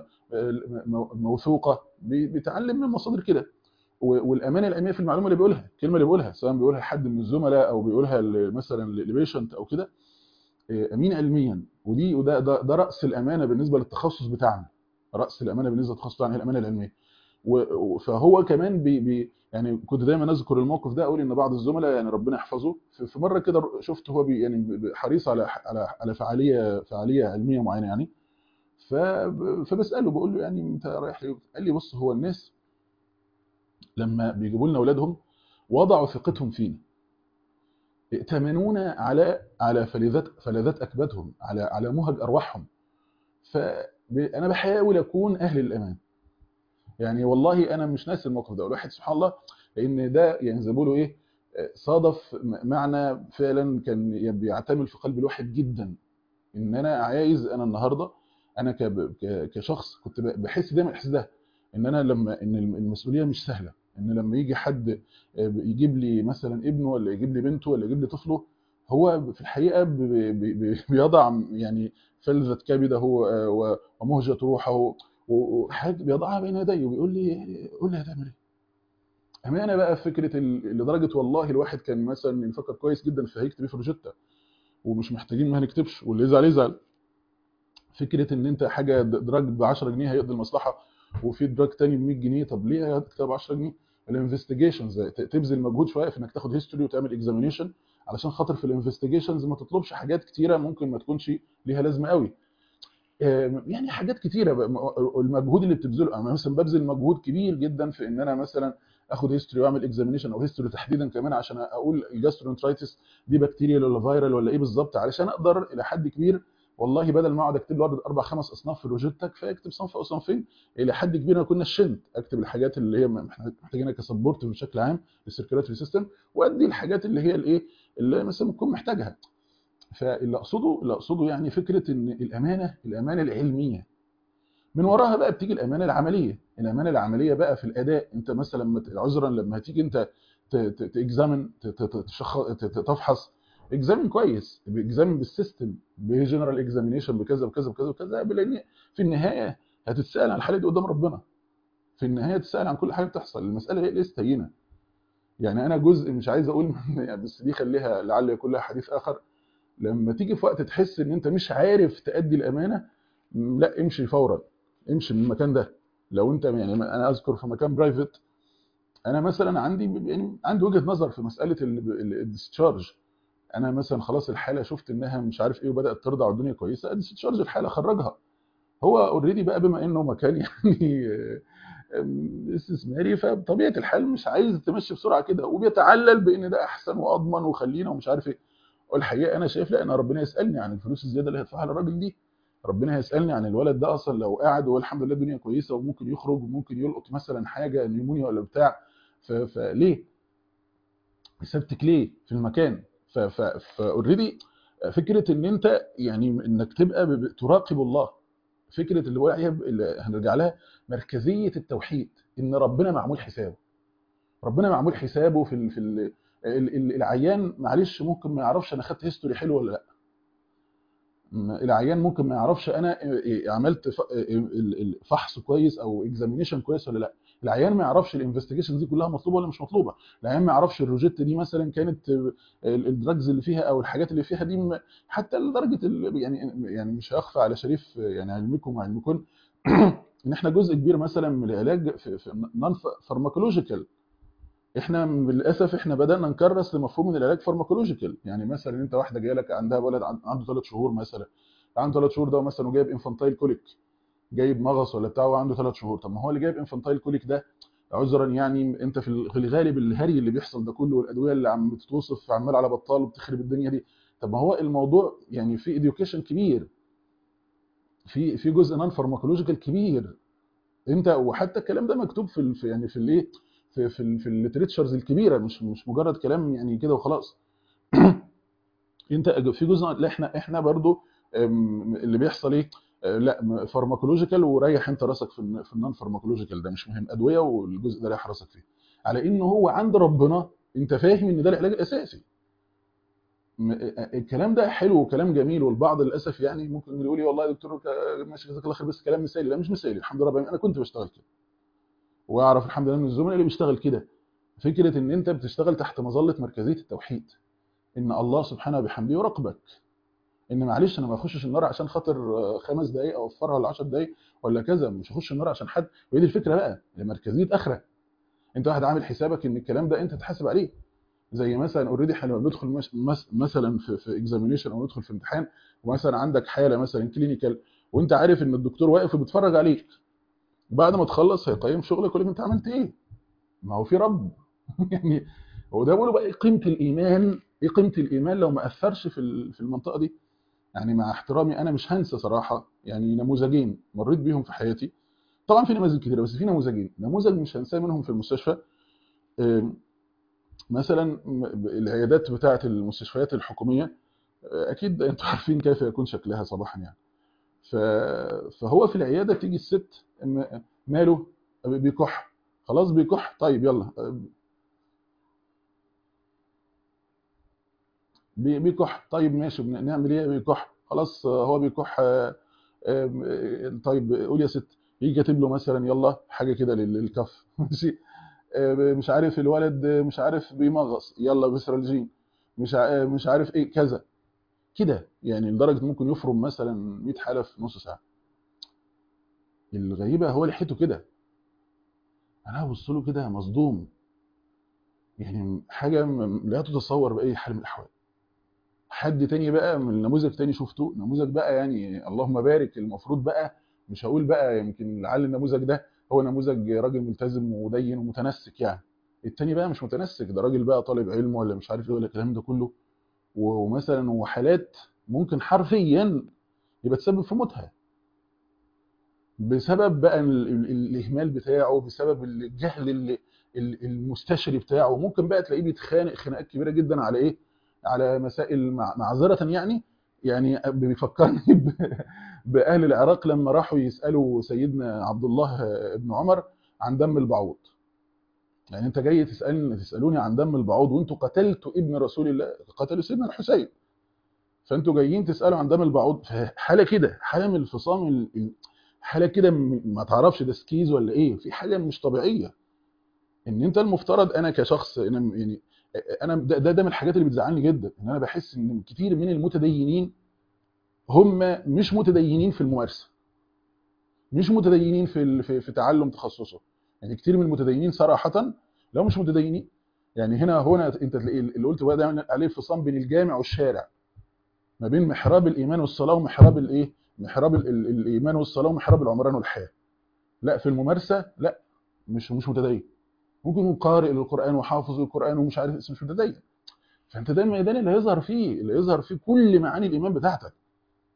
موثوقه بيتعلم من مصادر كده والامانه العلميه في المعلومه اللي بيقولها الكلمه اللي بيقولها سواء بيقولها لحد من الزملاء او بيقولها مثلا لبيشنت او كده امين علميا ودي وده ده, ده راس الامانه بالنسبه للتخصص بتاعنا راس الامانه بالنسبه للتخصص بتاعنا هي الامانه العلميه فهو كمان بي بي يعني كنت دايما اذكر الموقف ده اقول ان بعض الزملاء يعني ربنا يحفظه في مره كده شفت هو بي يعني حريص على على على فعاليه فعاليه علميه معينه يعني فبساله بقول له يعني انت رايح ليه قال لي بص هو الناس لما بيجيبوا لنا اولادهم وضعوا ثقتهم فينا ائتمنونا على على فلذات فلذات اكبادهم على على مهج ارواحهم فانا بحاول اكون اهل الامان يعني والله انا مش ناسي الموقف ده الواحد سبحان الله لان ده يعني زي ما بيقولوا ايه صادف معنى فعلا كان بيعتمل في قلب الواحد جدا ان انا عايز انا النهارده انا كشخص كنت بحس دايما الاحساس ده ان انا لما ان المسؤوليه مش سهله ان لما يجي حد يجيب لي مثلا ابنه ولا يجيب لي بنته ولا يجيب لي طفله هو في الحقيقه بيضع يعني فلذة كبده ومهجة روحه وحاجه بيضعها بين يدي وبيقول لي قول لي هتعمل ايه امانه بقى فكره لدرجه والله الواحد كان مثلا يفكر كويس جدا في هيكتب في روجيتا ومش محتاجين ما نكتبش واللي يزعل يزعل فكره ان انت حاجه دراج ب 10 جنيه هيقضي المصلحه وفي دراج تاني ب 100 جنيه طب ليه هتكتب 10 جنيه الانفستيجيشنز تبذل مجهود شويه في انك تاخد هيستوري وتعمل اكزامينيشن علشان خاطر في الانفستيجيشنز ما تطلبش حاجات كتيره ممكن ما تكونش ليها لازمه قوي يعني حاجات كتيره المجهود اللي بتبذله انا مثلا ببذل مجهود كبير جدا في ان انا مثلا اخد هيستوري واعمل اكزامينيشن او هيستوري تحديدا كمان عشان اقول الجاسترونترايتس دي بكتيريا ولا فيرال ولا ايه بالظبط علشان اقدر الى حد كبير والله بدل ما اقعد اكتب له اربع خمس اصناف في الروجيتا كفايه اكتب صنف او صنفين الى حد كبير انا كنا شنت اكتب الحاجات اللي هي محتاجينها كسبورت بشكل عام للسيركيولاتري سيستم وادي الحاجات اللي هي الايه اللي مثلا بتكون محتاجها فاللي اقصده اللي اقصده يعني فكره ان الامانه الامانه العلميه من وراها بقى بتيجي الامانه العمليه الامانه العمليه بقى في الاداء انت مثلا عذرا لما هتيجي انت تاكزامن تفحص اكزامن كويس اكزامن بالسيستم بجنرال اكزامينيشن بكذا بكذا بكذا وكذا لان في النهايه هتتسال عن الحاله دي قدام ربنا في النهايه تتسال عن كل حاجه بتحصل المساله هي ليست هينه يعني انا جزء مش عايز اقول بس دي خليها لعل يكون لها حديث اخر لما تيجي في وقت تحس ان انت مش عارف تأدي الامانه لا امشي فورا امشي من المكان ده لو انت يعني انا اذكر في مكان برايفت انا مثلا عندي يعني عندي وجهه نظر في مساله الديسشارج انا مثلا خلاص الحاله شفت انها مش عارف ايه وبدات ترضع والدنيا كويسه ديسشارج الحاله خرجها هو اوريدي بقى بما انه مكان يعني استثماري فبطبيعه الحال مش عايز تمشي بسرعه كده وبيتعلل بان ده احسن واضمن وخلينا ومش عارف ايه والحقيقه انا شايف لا انا ربنا يسالني عن الفلوس الزياده اللي هيدفعها للراجل دي ربنا هيسالني عن الولد ده اصلا لو قاعد وهو الحمد لله الدنيا كويسه وممكن يخرج وممكن يلقط مثلا حاجه نيمونيا ولا بتاع ف- فليه سبتك ليه في المكان فاوريدي فكره ان انت يعني انك تبقى ب- ب- تراقب الله فكره اللي هو عليها ب- اللي هنرجع لها مركزيه التوحيد ان ربنا معمول حسابه ربنا معمول حسابه في ال في ال ال- ال- العيان معلش ممكن ما يعرفش انا خدت هيستوري حلو ولا لا م- العيان ممكن ما يعرفش انا إيه- عملت ف- ال- ال- فحص كويس او اكزامينيشن كويس ولا لا العيان ما يعرفش الانفستيجيشن دي كلها مطلوبه ولا مش مطلوبه العيان ما يعرفش الروجيت دي مثلا كانت ال- الدراجز اللي فيها او الحاجات اللي فيها دي م- حتى لدرجه ال- يعني يعني مش هيخفى على شريف يعني علمكم وعلمكم ان احنا جزء كبير مثلا من العلاج في, في نون فارماكولوجيكال احنا للاسف احنا بدانا نكرس لمفهوم ان العلاج فارماكولوجيكال يعني مثلا انت واحده جايه لك عندها ولد عن- عنده ثلاث شهور مثلا عنده ثلاث شهور ده مثلا وجايب انفانتايل كوليك جايب مغص ولا بتاع وعنده ثلاث شهور طب ما هو اللي جايب انفانتايل كوليك ده عذرا يعني انت في ال- في الغالب الهري اللي بيحصل ده كله والادويه اللي عم بتتوصف عمال على بطال وبتخرب الدنيا دي طب ما هو الموضوع يعني في اديوكيشن كبير في في جزء نون فارماكولوجيكال كبير انت وحتى الكلام ده مكتوب في ال- في يعني في الايه في في ال- في الليتريتشرز الكبيره مش مش مجرد كلام يعني كده وخلاص انت في جزء لا احنا احنا برضو ام، اللي بيحصل ايه اه، لا فارماكولوجيكال وريح انت راسك في الن- في النون فارماكولوجيكال ده مش مهم ادويه والجزء ده ريح راسك فيه على ان هو عند ربنا انت فاهم ان ده العلاج الاساسي م- الكلام ده حلو وكلام جميل والبعض للاسف يعني ممكن يقول لي والله يا دكتور ك- ماشي جزاك الله خير بس كلام مثالي لا مش مثالي الحمد لله رب العالمين انا كنت بشتغل كده واعرف الحمد لله من الزملاء اللي بيشتغل كده فكره ان انت بتشتغل تحت مظله مركزيه التوحيد ان الله سبحانه وبحمده يراقبك ان معلش انا ما اخشش النار عشان خاطر آه، خمس دقائق اوفرها ولا 10 دقائق ولا كذا مش هخش النار عشان حد وهي دي الفكره بقى لمركزيه اخره انت واحد عامل حسابك ان الكلام ده انت تحاسب عليه زي مثلا اوريدي احنا لما بندخل مش مس مثلا في في اكزامينيشن او ندخل في امتحان ومثلا عندك حاله مثلا كلينيكال وانت عارف ان الدكتور واقف وبيتفرج عليك وبعد ما تخلص هيقيم شغلك ويقول لك انت عملت ايه ما هو في رب يعني هو ده بيقولوا بقى ايه قيمه الايمان ايه قيمه الايمان لو ما اثرش في ال- في المنطقه دي يعني مع احترامي انا مش هنسى صراحه يعني نموذجين مريت بيهم في حياتي طبعا في نماذج كتيره بس في نموذجين نموذج مش هنساه منهم في المستشفى آم، مثلا م- العيادات بتاعه المستشفيات الحكوميه آه، اكيد انتوا عارفين كيف يكون شكلها صباحا يعني ف... فهو في العياده تيجي الست م- ماله بيكح خلاص بيكح طيب يلا بي- بيكح طيب ماشي بن- نعمل ايه بيكح خلاص آه، هو بيكح آه، آم، آه، طيب قول يا ست يجي كاتب له مثلا يلا حاجه كده لل- للكف ماشي آه، مش عارف الولد آه، مش عارف بيمغص يلا بسرالجين مش ع- آه، مش عارف ايه كذا كده يعني لدرجه ممكن يفرم مثلا 100 حاله في نص ساعه الغريبه هو لحيته كده انا ببص له كده مصدوم يعني حاجه م- لا تتصور باي حال من الاحوال حد تاني بقى من نموذج تاني شفته نموذج بقى يعني اللهم بارك المفروض بقى مش هقول بقى يمكن لعل النموذج ده هو نموذج راجل ملتزم ومدين ومتنسك يعني التاني بقى مش متنسك ده راجل بقى طالب علم ولا مش عارف ايه ولا الكلام ده كله و- ومثلا وحالات ممكن حرفيا يبقى تسبب في موتها بسبب بقى ال- ال- الاهمال بتاعه بسبب الجهل اللي ال- المستشري بتاعه ممكن بقى تلاقيه بيتخانق خناقات كبيره جدا على ايه على مسائل مع- معذره يعني يعني بيفكرني ب- باهل العراق لما راحوا يسالوا سيدنا عبد الله بن عمر عن دم البعوض يعني انت جاي تسالني تسالوني عن دم البعوض وانتوا قتلتوا ابن رسول الله قتلوا سيدنا الحسين فانتوا جايين تسالوا عن دم البعوض حاله كده حاله من الفصام ال- ال- حاله كده م- ما تعرفش ده سكيز ولا ايه في حاجه مش طبيعيه ان انت المفترض انا كشخص انا يعني انا ده ده, ده من الحاجات اللي بتزعلني جدا ان انا بحس ان كتير من المتدينين هم مش متدينين في الممارسه مش متدينين في ال- في, في تعلم تخصصه يعني كتير من المتدينين صراحه لو مش متدينين يعني هنا هنا انت تلاقي اللي قلت بقى دايما عليه الفصام بين الجامع والشارع ما بين محراب الايمان والصلاه ومحراب الايه محراب ال- ال- الايمان والصلاه ومحراب العمران والحياه لا في الممارسه لا مش مش متدين ممكن يكون قارئ للقران وحافظ للقران ومش عارف بس مش متدين فانت ده الميدان اللي هيظهر فيه اللي هيظهر فيه كل معاني الايمان بتاعتك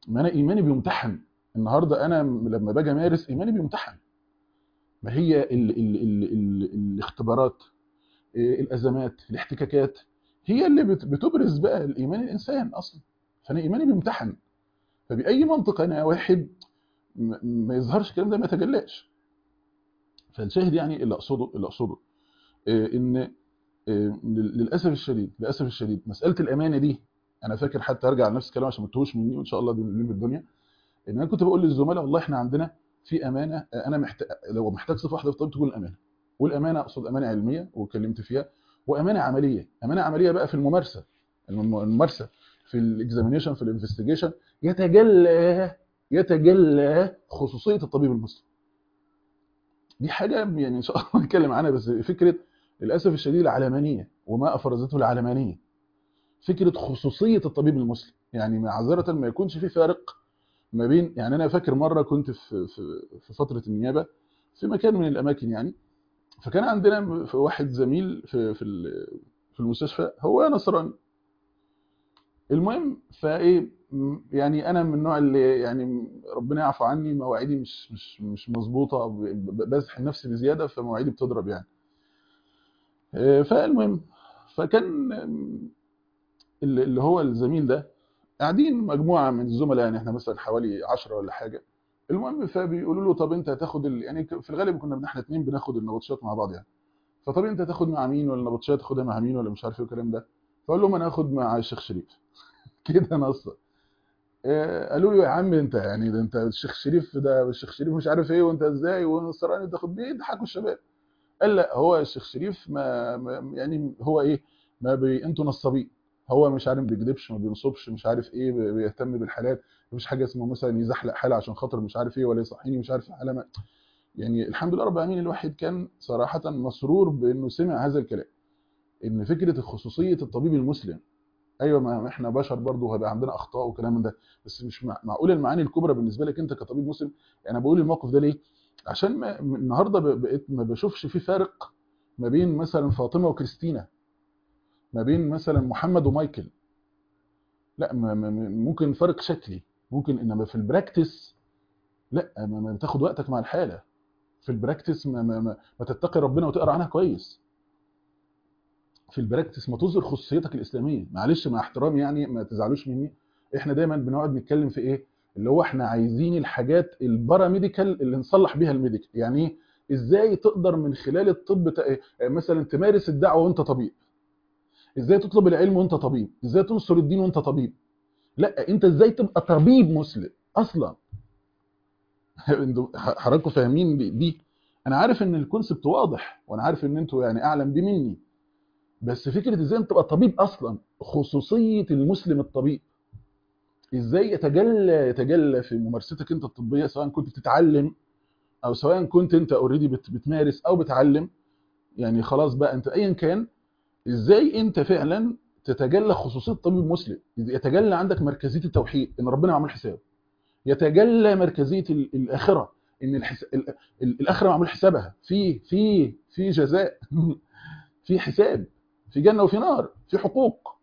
ما انا ايماني بيمتحن النهارده انا لما باجي امارس ايماني بيمتحن ما هي ال ال ال ال الاختبارات الازمات الاحتكاكات هي اللي بتبرز بقى الايمان الانسان اصلا فانا ايماني بيمتحن فباي منطق انا واحد ما يظهرش الكلام ده ما يتجلاش فالشاهد يعني اللي اقصده اللي اقصده ان للاسف الشديد للاسف الشديد مساله الامانه دي انا فاكر حتى ارجع لنفس الكلام عشان ما تتوهش مني وان شاء الله نلم الدنيا ان انا كنت بقول للزملاء والله احنا عندنا في امانه انا محتاج لو محتاج صفه واحده في الطب تكون الامانه والامانه اقصد امانه علميه واتكلمت فيها وامانه عمليه امانه عمليه بقى في الممارسه الممارسه في الاكزامينيشن في الانفستيجيشن يتجلى يتجلى خصوصيه الطبيب المسلم دي حاجه يعني ان شاء الله نتكلم عنها بس فكره للاسف الشديد العلمانيه وما افرزته العلمانيه فكره خصوصيه الطبيب المسلم يعني معذره ما يكونش في فارق ما بين يعني انا فاكر مره كنت في في في فتره النيابه في مكان من الاماكن يعني فكان عندنا واحد زميل في في في المستشفى هو نصراني المهم فايه يعني انا من النوع اللي يعني ربنا يعفو عني مواعيدي مش مش مش مظبوطه بزحم نفسي بزياده فمواعيدي بتضرب يعني فالمهم فكان اللي هو الزميل ده قاعدين مجموعه من الزملاء يعني احنا مثلا حوالي 10 ولا حاجه المهم فبيقولوا له طب انت هتاخد ال... يعني في الغالب كنا احنا اثنين بناخد النبطشات مع بعض يعني فطب انت هتاخد مع مين ولا النبطشات تاخدها مع مين ولا مش عارف ايه الكلام ده فقال لهم انا هاخد مع الشيخ شريف كده نص آه قالوا له يا عم انت يعني ده انت الشيخ شريف ده الشيخ شريف مش عارف ايه وانت ازاي ونصراني تاخد بيه يضحكوا الشباب قال لا هو الشيخ شريف ما, ما يعني هو ايه ما بي انتوا نصابين هو مش عارف بيكذبش ما بينصبش مش عارف ايه بيهتم بالحلال مفيش حاجه اسمه مثلا يزحلق حاله عشان خاطر مش عارف ايه ولا يصحيني مش عارف حاله ما يعني الحمد لله رب العالمين الواحد كان صراحه مسرور بانه سمع هذا الكلام ان فكره خصوصيه الطبيب المسلم ايوه ما احنا بشر برضه هيبقى عندنا اخطاء وكلام من ده بس مش معقول المعاني الكبرى بالنسبه لك انت كطبيب مسلم يعني انا بقول الموقف ده ليه عشان ما النهارده بقيت ما بشوفش في فارق ما بين مثلا فاطمه وكريستينا ما بين مثلا محمد ومايكل لا ما ممكن فرق شكلي ممكن انما في البراكتس لا ما, ما تاخد وقتك مع الحاله في البراكتس ما, ما, ما, ما تتقي ربنا وتقرا عنها كويس في البراكتس ما تظهر خصوصيتك الاسلاميه معلش مع احترامي يعني ما تزعلوش مني احنا دايما بنقعد نتكلم في ايه اللي هو احنا عايزين الحاجات الباراميديكال اللي نصلح بيها الميديكال يعني ايه ازاي تقدر من خلال الطب مثلا تمارس الدعوه وانت طبيب ازاي تطلب العلم وانت طبيب ازاي تنصر الدين وانت طبيب لا انت ازاي تبقى طبيب مسلم اصلا حضراتكم فاهمين دي انا عارف ان الكونسبت واضح وانا عارف ان انتوا يعني اعلم بيه مني بس فكره ازاي انت تبقى طبيب اصلا خصوصيه المسلم الطبيب ازاي يتجلى يتجلى في ممارستك انت الطبيه سواء كنت بتتعلم او سواء كنت انت اوريدي بتمارس او بتعلم يعني خلاص بقى انت ايا كان ازاي انت فعلا تتجلى خصوصيه الطبيب المسلم يتجلى عندك مركزيه التوحيد ان ربنا معمول حساب يتجلى مركزيه الاخره ان الحس... الاخره معمول حسابها في في في جزاء في حساب في جنه وفي نار في حقوق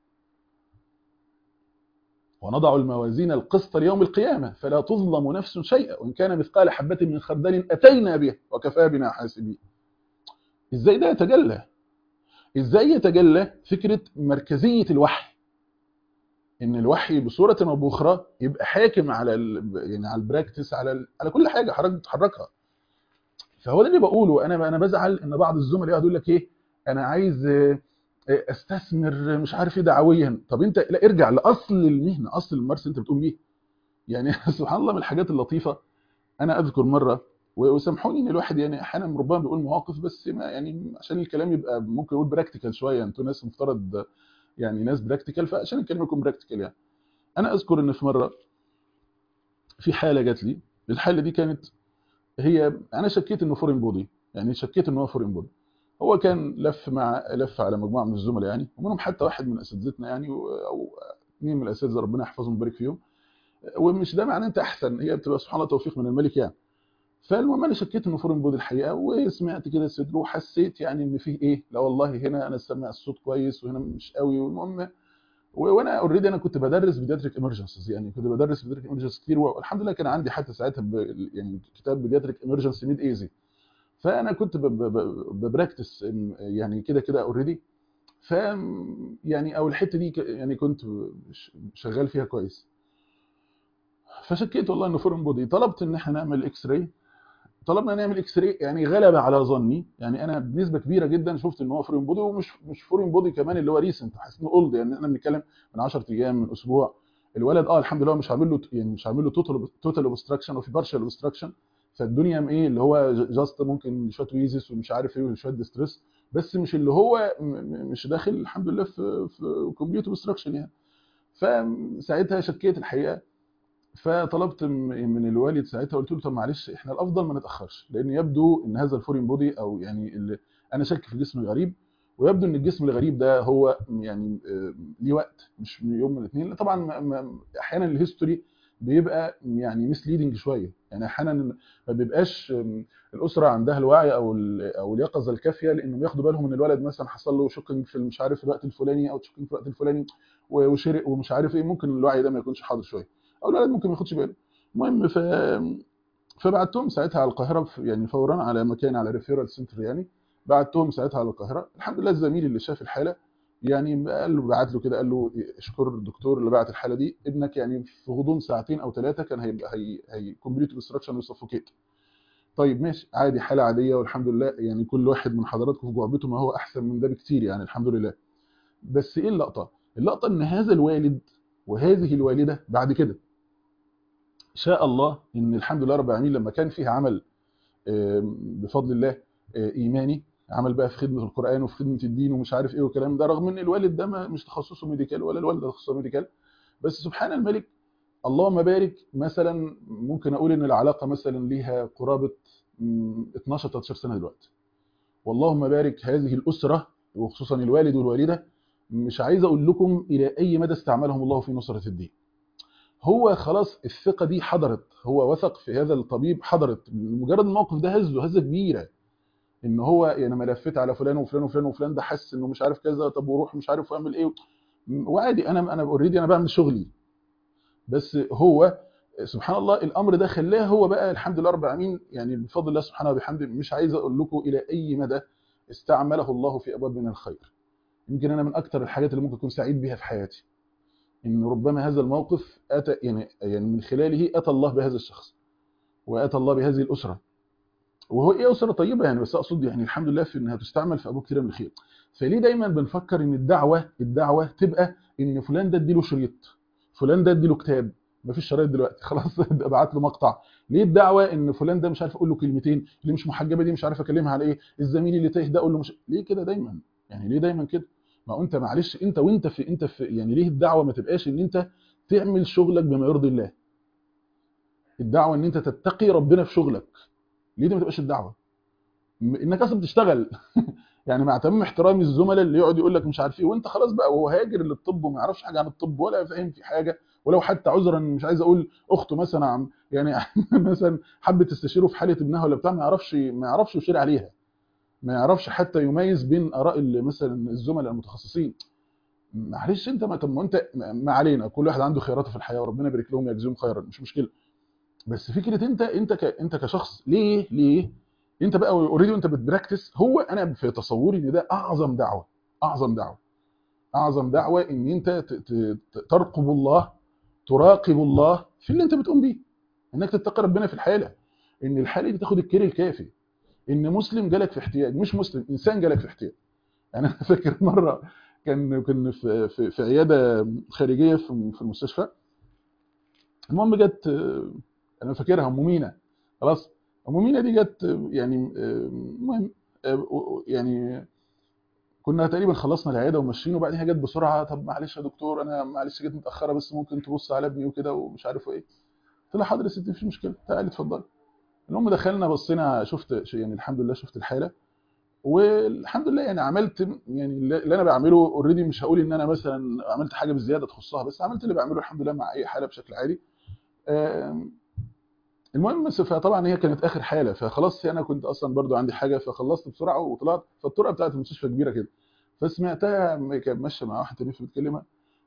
ونضع الموازين القسط ليوم القيامه فلا تظلم نفس شيئا وان كان مثقال حبه من خردل اتينا به وكفى بنا حاسبين ازاي ده يتجلى ازاي يتجلى فكره مركزيه الوحي ان الوحي بصوره او باخرى يبقى حاكم على ال... يعني على البراكتس على ال... على كل حاجه حضرتك بتحركها فهو ده اللي بقوله انا انا بزعل ان بعض الزملاء يقعدوا يقول لك ايه انا عايز استثمر مش عارف ايه دعويا طب انت لا ارجع لاصل المهنه اصل الممارسه انت بتقوم بيه يعني سبحان الله من الحاجات اللطيفه انا اذكر مره وسامحوني ان الواحد يعني احيانا ربما بيقول مواقف بس ما يعني عشان الكلام يبقى ممكن يقول براكتيكال شويه انتوا ناس مفترض يعني ناس براكتيكال فعشان الكلام يكون براكتيكال يعني انا اذكر ان في مره في حاله جات لي الحاله دي كانت هي انا شكيت انه فورين بودي يعني شكيت ان هو فورين بودي هو كان لف مع لف على مجموعه من الزملاء يعني ومنهم حتى واحد من اساتذتنا يعني او اثنين من الاساتذه ربنا يحفظهم ويبارك فيهم ومش ده معناه انت احسن هي بتبقى سبحان الله توفيق من الملك يعني فالمهم انا شكيت انه فورين بودي الحقيقه وسمعت كده صدره وحسيت يعني ان فيه ايه لا والله هنا انا سامع الصوت كويس وهنا مش قوي والمهم و- وانا اوريدي انا كنت بدرس بيدياتريك ايمرجنسيز يعني كنت بدرس بيدياتريك ايمرجنسيز كتير والحمد لله كان عندي حتى ساعتها ب... يعني كتاب بيدياتريك ايمرجنسي ميد ايزي فانا كنت ب... ب... ب... ببراكتس إن- يعني كده كده اوريدي ف يعني او الحته دي ك- يعني كنت ش- شغال فيها كويس فشكيت والله انه فورن بودي طلبت ان احنا نعمل اكس راي طلبنا نعمل اكس راي يعني غلب على ظني يعني انا بنسبه كبيره جدا شفت ان هو فورين بودي ومش مش فورين بودي كمان اللي هو ريسنت حاسس انه اولد يعني احنا بنتكلم من 10 ايام من اسبوع الولد اه الحمد لله مش عامل له يعني مش عامل له توتال توتال اوبستراكشن وفي بارشال اوبستراكشن فالدنيا م- ايه اللي هو جاست ممكن شويه ويزس ومش عارف ايه وشويه ديستريس بس مش اللي هو م- م- مش داخل الحمد لله في في كومبليت اوبستراكشن يعني فساعتها شكيت الحقيقه فطلبت م- من الوالد ساعتها قلت له طب معلش احنا الافضل ما نتاخرش لان يبدو ان هذا الفورين بودي او يعني اللي انا شاك في الجسم الغريب ويبدو ان الجسم الغريب ده هو يعني آه، ليه وقت مش من يوم من الاثنين طبعا ما- ما- احيانا الهيستوري بيبقى يعني مسليدنج شويه يعني احيانا ما بيبقاش آم، الاسره عندها الوعي او ال- او اليقظه الكافيه لانهم ياخدوا بالهم ان الولد مثلا حصل له شوكينج في مش عارف الوقت الفلاني او شوكينج في الوقت الفلاني و- وشرق ومش عارف ايه ممكن الوعي ده ما يكونش حاضر شويه او الولد ممكن ما ياخدش باله المهم ف فبعتهم ساعتها على القاهره في- يعني فورا على مكان على ريفيرال سنتر يعني بعتهم ساعتها على القاهره الحمد لله الزميل اللي شاف الحاله يعني قال له بعت له كده قال له اشكر الدكتور اللي بعت الحاله دي ابنك يعني في غضون ساعتين او ثلاثه كان هيبقى هي هي كومبليت اوبستراكشن وسفوكيت طيب ماشي عادي حاله عاديه والحمد لله يعني كل واحد من حضراتكم في جعبته ما هو احسن من ده بكتير يعني الحمد لله بس ايه اللقطه اللقطه ان هذا الوالد وهذه الوالده بعد كده شاء الله ان الحمد لله رب العالمين لما كان فيها عمل آم، بفضل الله آه، ايماني عمل بقى في خدمه القران وفي خدمه الدين ومش عارف ايه والكلام ده رغم ان الوالد ده ما- مش تخصصه ميديكال ولا الوالده تخصصها ميديكال بس سبحان الملك اللهم بارك مثلا ممكن اقول ان العلاقه مثلا ليها قرابه مم، 12 13 سنه دلوقتي واللهم بارك هذه الاسره وخصوصا الوالد والوالده مش عايز اقول لكم الى اي مدى استعملهم الله في نصره الدين هو خلاص الثقه دي حضرت هو وثق في هذا الطبيب حضرت مجرد الموقف ده هزه هزه كبيره ان هو يعني ما لفيت على فلان وفلان وفلان وفلان ده حس انه مش عارف كذا طب وروح مش عارف واعمل ايه وعادي انا انا اوريدي انا بعمل شغلي بس هو سبحان الله الامر ده خلاه هو بقى الحمد لله رب العالمين يعني بفضل الله سبحانه وبحمده مش عايز اقول لكم الى اي مدى استعمله الله في ابواب من الخير يمكن انا من اكثر الحاجات اللي ممكن اكون سعيد بيها في حياتي ان ربما هذا الموقف اتى يعني يعني من خلاله اتى الله بهذا الشخص واتى الله بهذه الاسره وهو ايه اسره طيبه يعني بس اقصد يعني الحمد لله في انها تستعمل في ابواب كتير من الخير فليه دايما بنفكر ان الدعوه الدعوه تبقى ان فلان ده اديله شريط فلان ده اديله كتاب مفيش شرايط دلوقتي خلاص ابعت له مقطع ليه الدعوه ان فلان ده مش عارف اقول له كلمتين اللي مش محجبه دي مش عارف اكلمها على ايه الزميل اللي تايه ده اقول له مش ليه كده دايما يعني ليه دايما كده ما هو انت معلش انت وانت في انت في يعني ليه الدعوه ما تبقاش ان انت تعمل شغلك بما يرضي الله الدعوه ان انت تتقي ربنا في شغلك ليه دي ما تبقاش الدعوه م- انك اصلا بتشتغل يعني مع تمام احترامي الزملاء اللي يقعد يقول لك مش عارف ايه وانت خلاص بقى وهو هاجر للطب وما يعرفش حاجه عن الطب ولا فاهم في حاجه ولو حتى عذرا مش عايز اقول اخته مثلا عم يعني مثلا حبت تستشيره في حاله ابنها ولا بتاع ما يعرفش ما يعرفش يشير عليها ما يعرفش حتى يميز بين اراء ال- مثلا الزملاء المتخصصين معلش انت ما طب ما انت ما علينا كل واحد عنده خياراته في الحياه وربنا يبارك لهم يجزيهم خيرا مش مشكله بس فكره انت انت ك... انت كشخص ليه ليه انت بقى اوريدي وانت بتبراكتس هو انا في تصوري ان ده اعظم دعوه اعظم دعوه اعظم دعوه ان انت ت... ت... ت- ترقب الله تراقب الله في اللي انت بتقوم بيه انك تتقي ربنا في الحاله ان الحاله دي تاخد الكير الكافي ان مسلم جالك في احتياج مش مسلم انسان جالك في احتياج يعني انا فاكر مره كان كنا في في, في عياده خارجيه في في المستشفى المهم جت آه، انا فاكرها ام مينا خلاص ام مينا دي جت آه، يعني آه، المهم آه، و- و- يعني كنا تقريبا خلصنا العياده وماشيين وبعدين هي جت بسرعه طب معلش يا دكتور انا معلش جيت متاخره بس ممكن تبص على ابني وكده ومش عارف ايه قلت لها حاضر يا ستي مفيش مشكله تعالي اتفضلي المهم دخلنا بصينا شفت يعني الحمد لله شفت الحاله والحمد لله يعني عملت يعني اللي انا بعمله اوريدي مش هقول ان انا مثلا عملت حاجه بزياده تخصها بس عملت اللي بعمله الحمد لله مع اي حاله بشكل عادي آم، المهم بس فطبعا هي كانت اخر حاله فخلاص انا كنت اصلا برضو عندي حاجه فخلصت بسرعه وطلعت فالطرقه بتاعت المستشفى كبيره كده فسمعتها كانت ماشيه مع واحده تانيه بتكلمها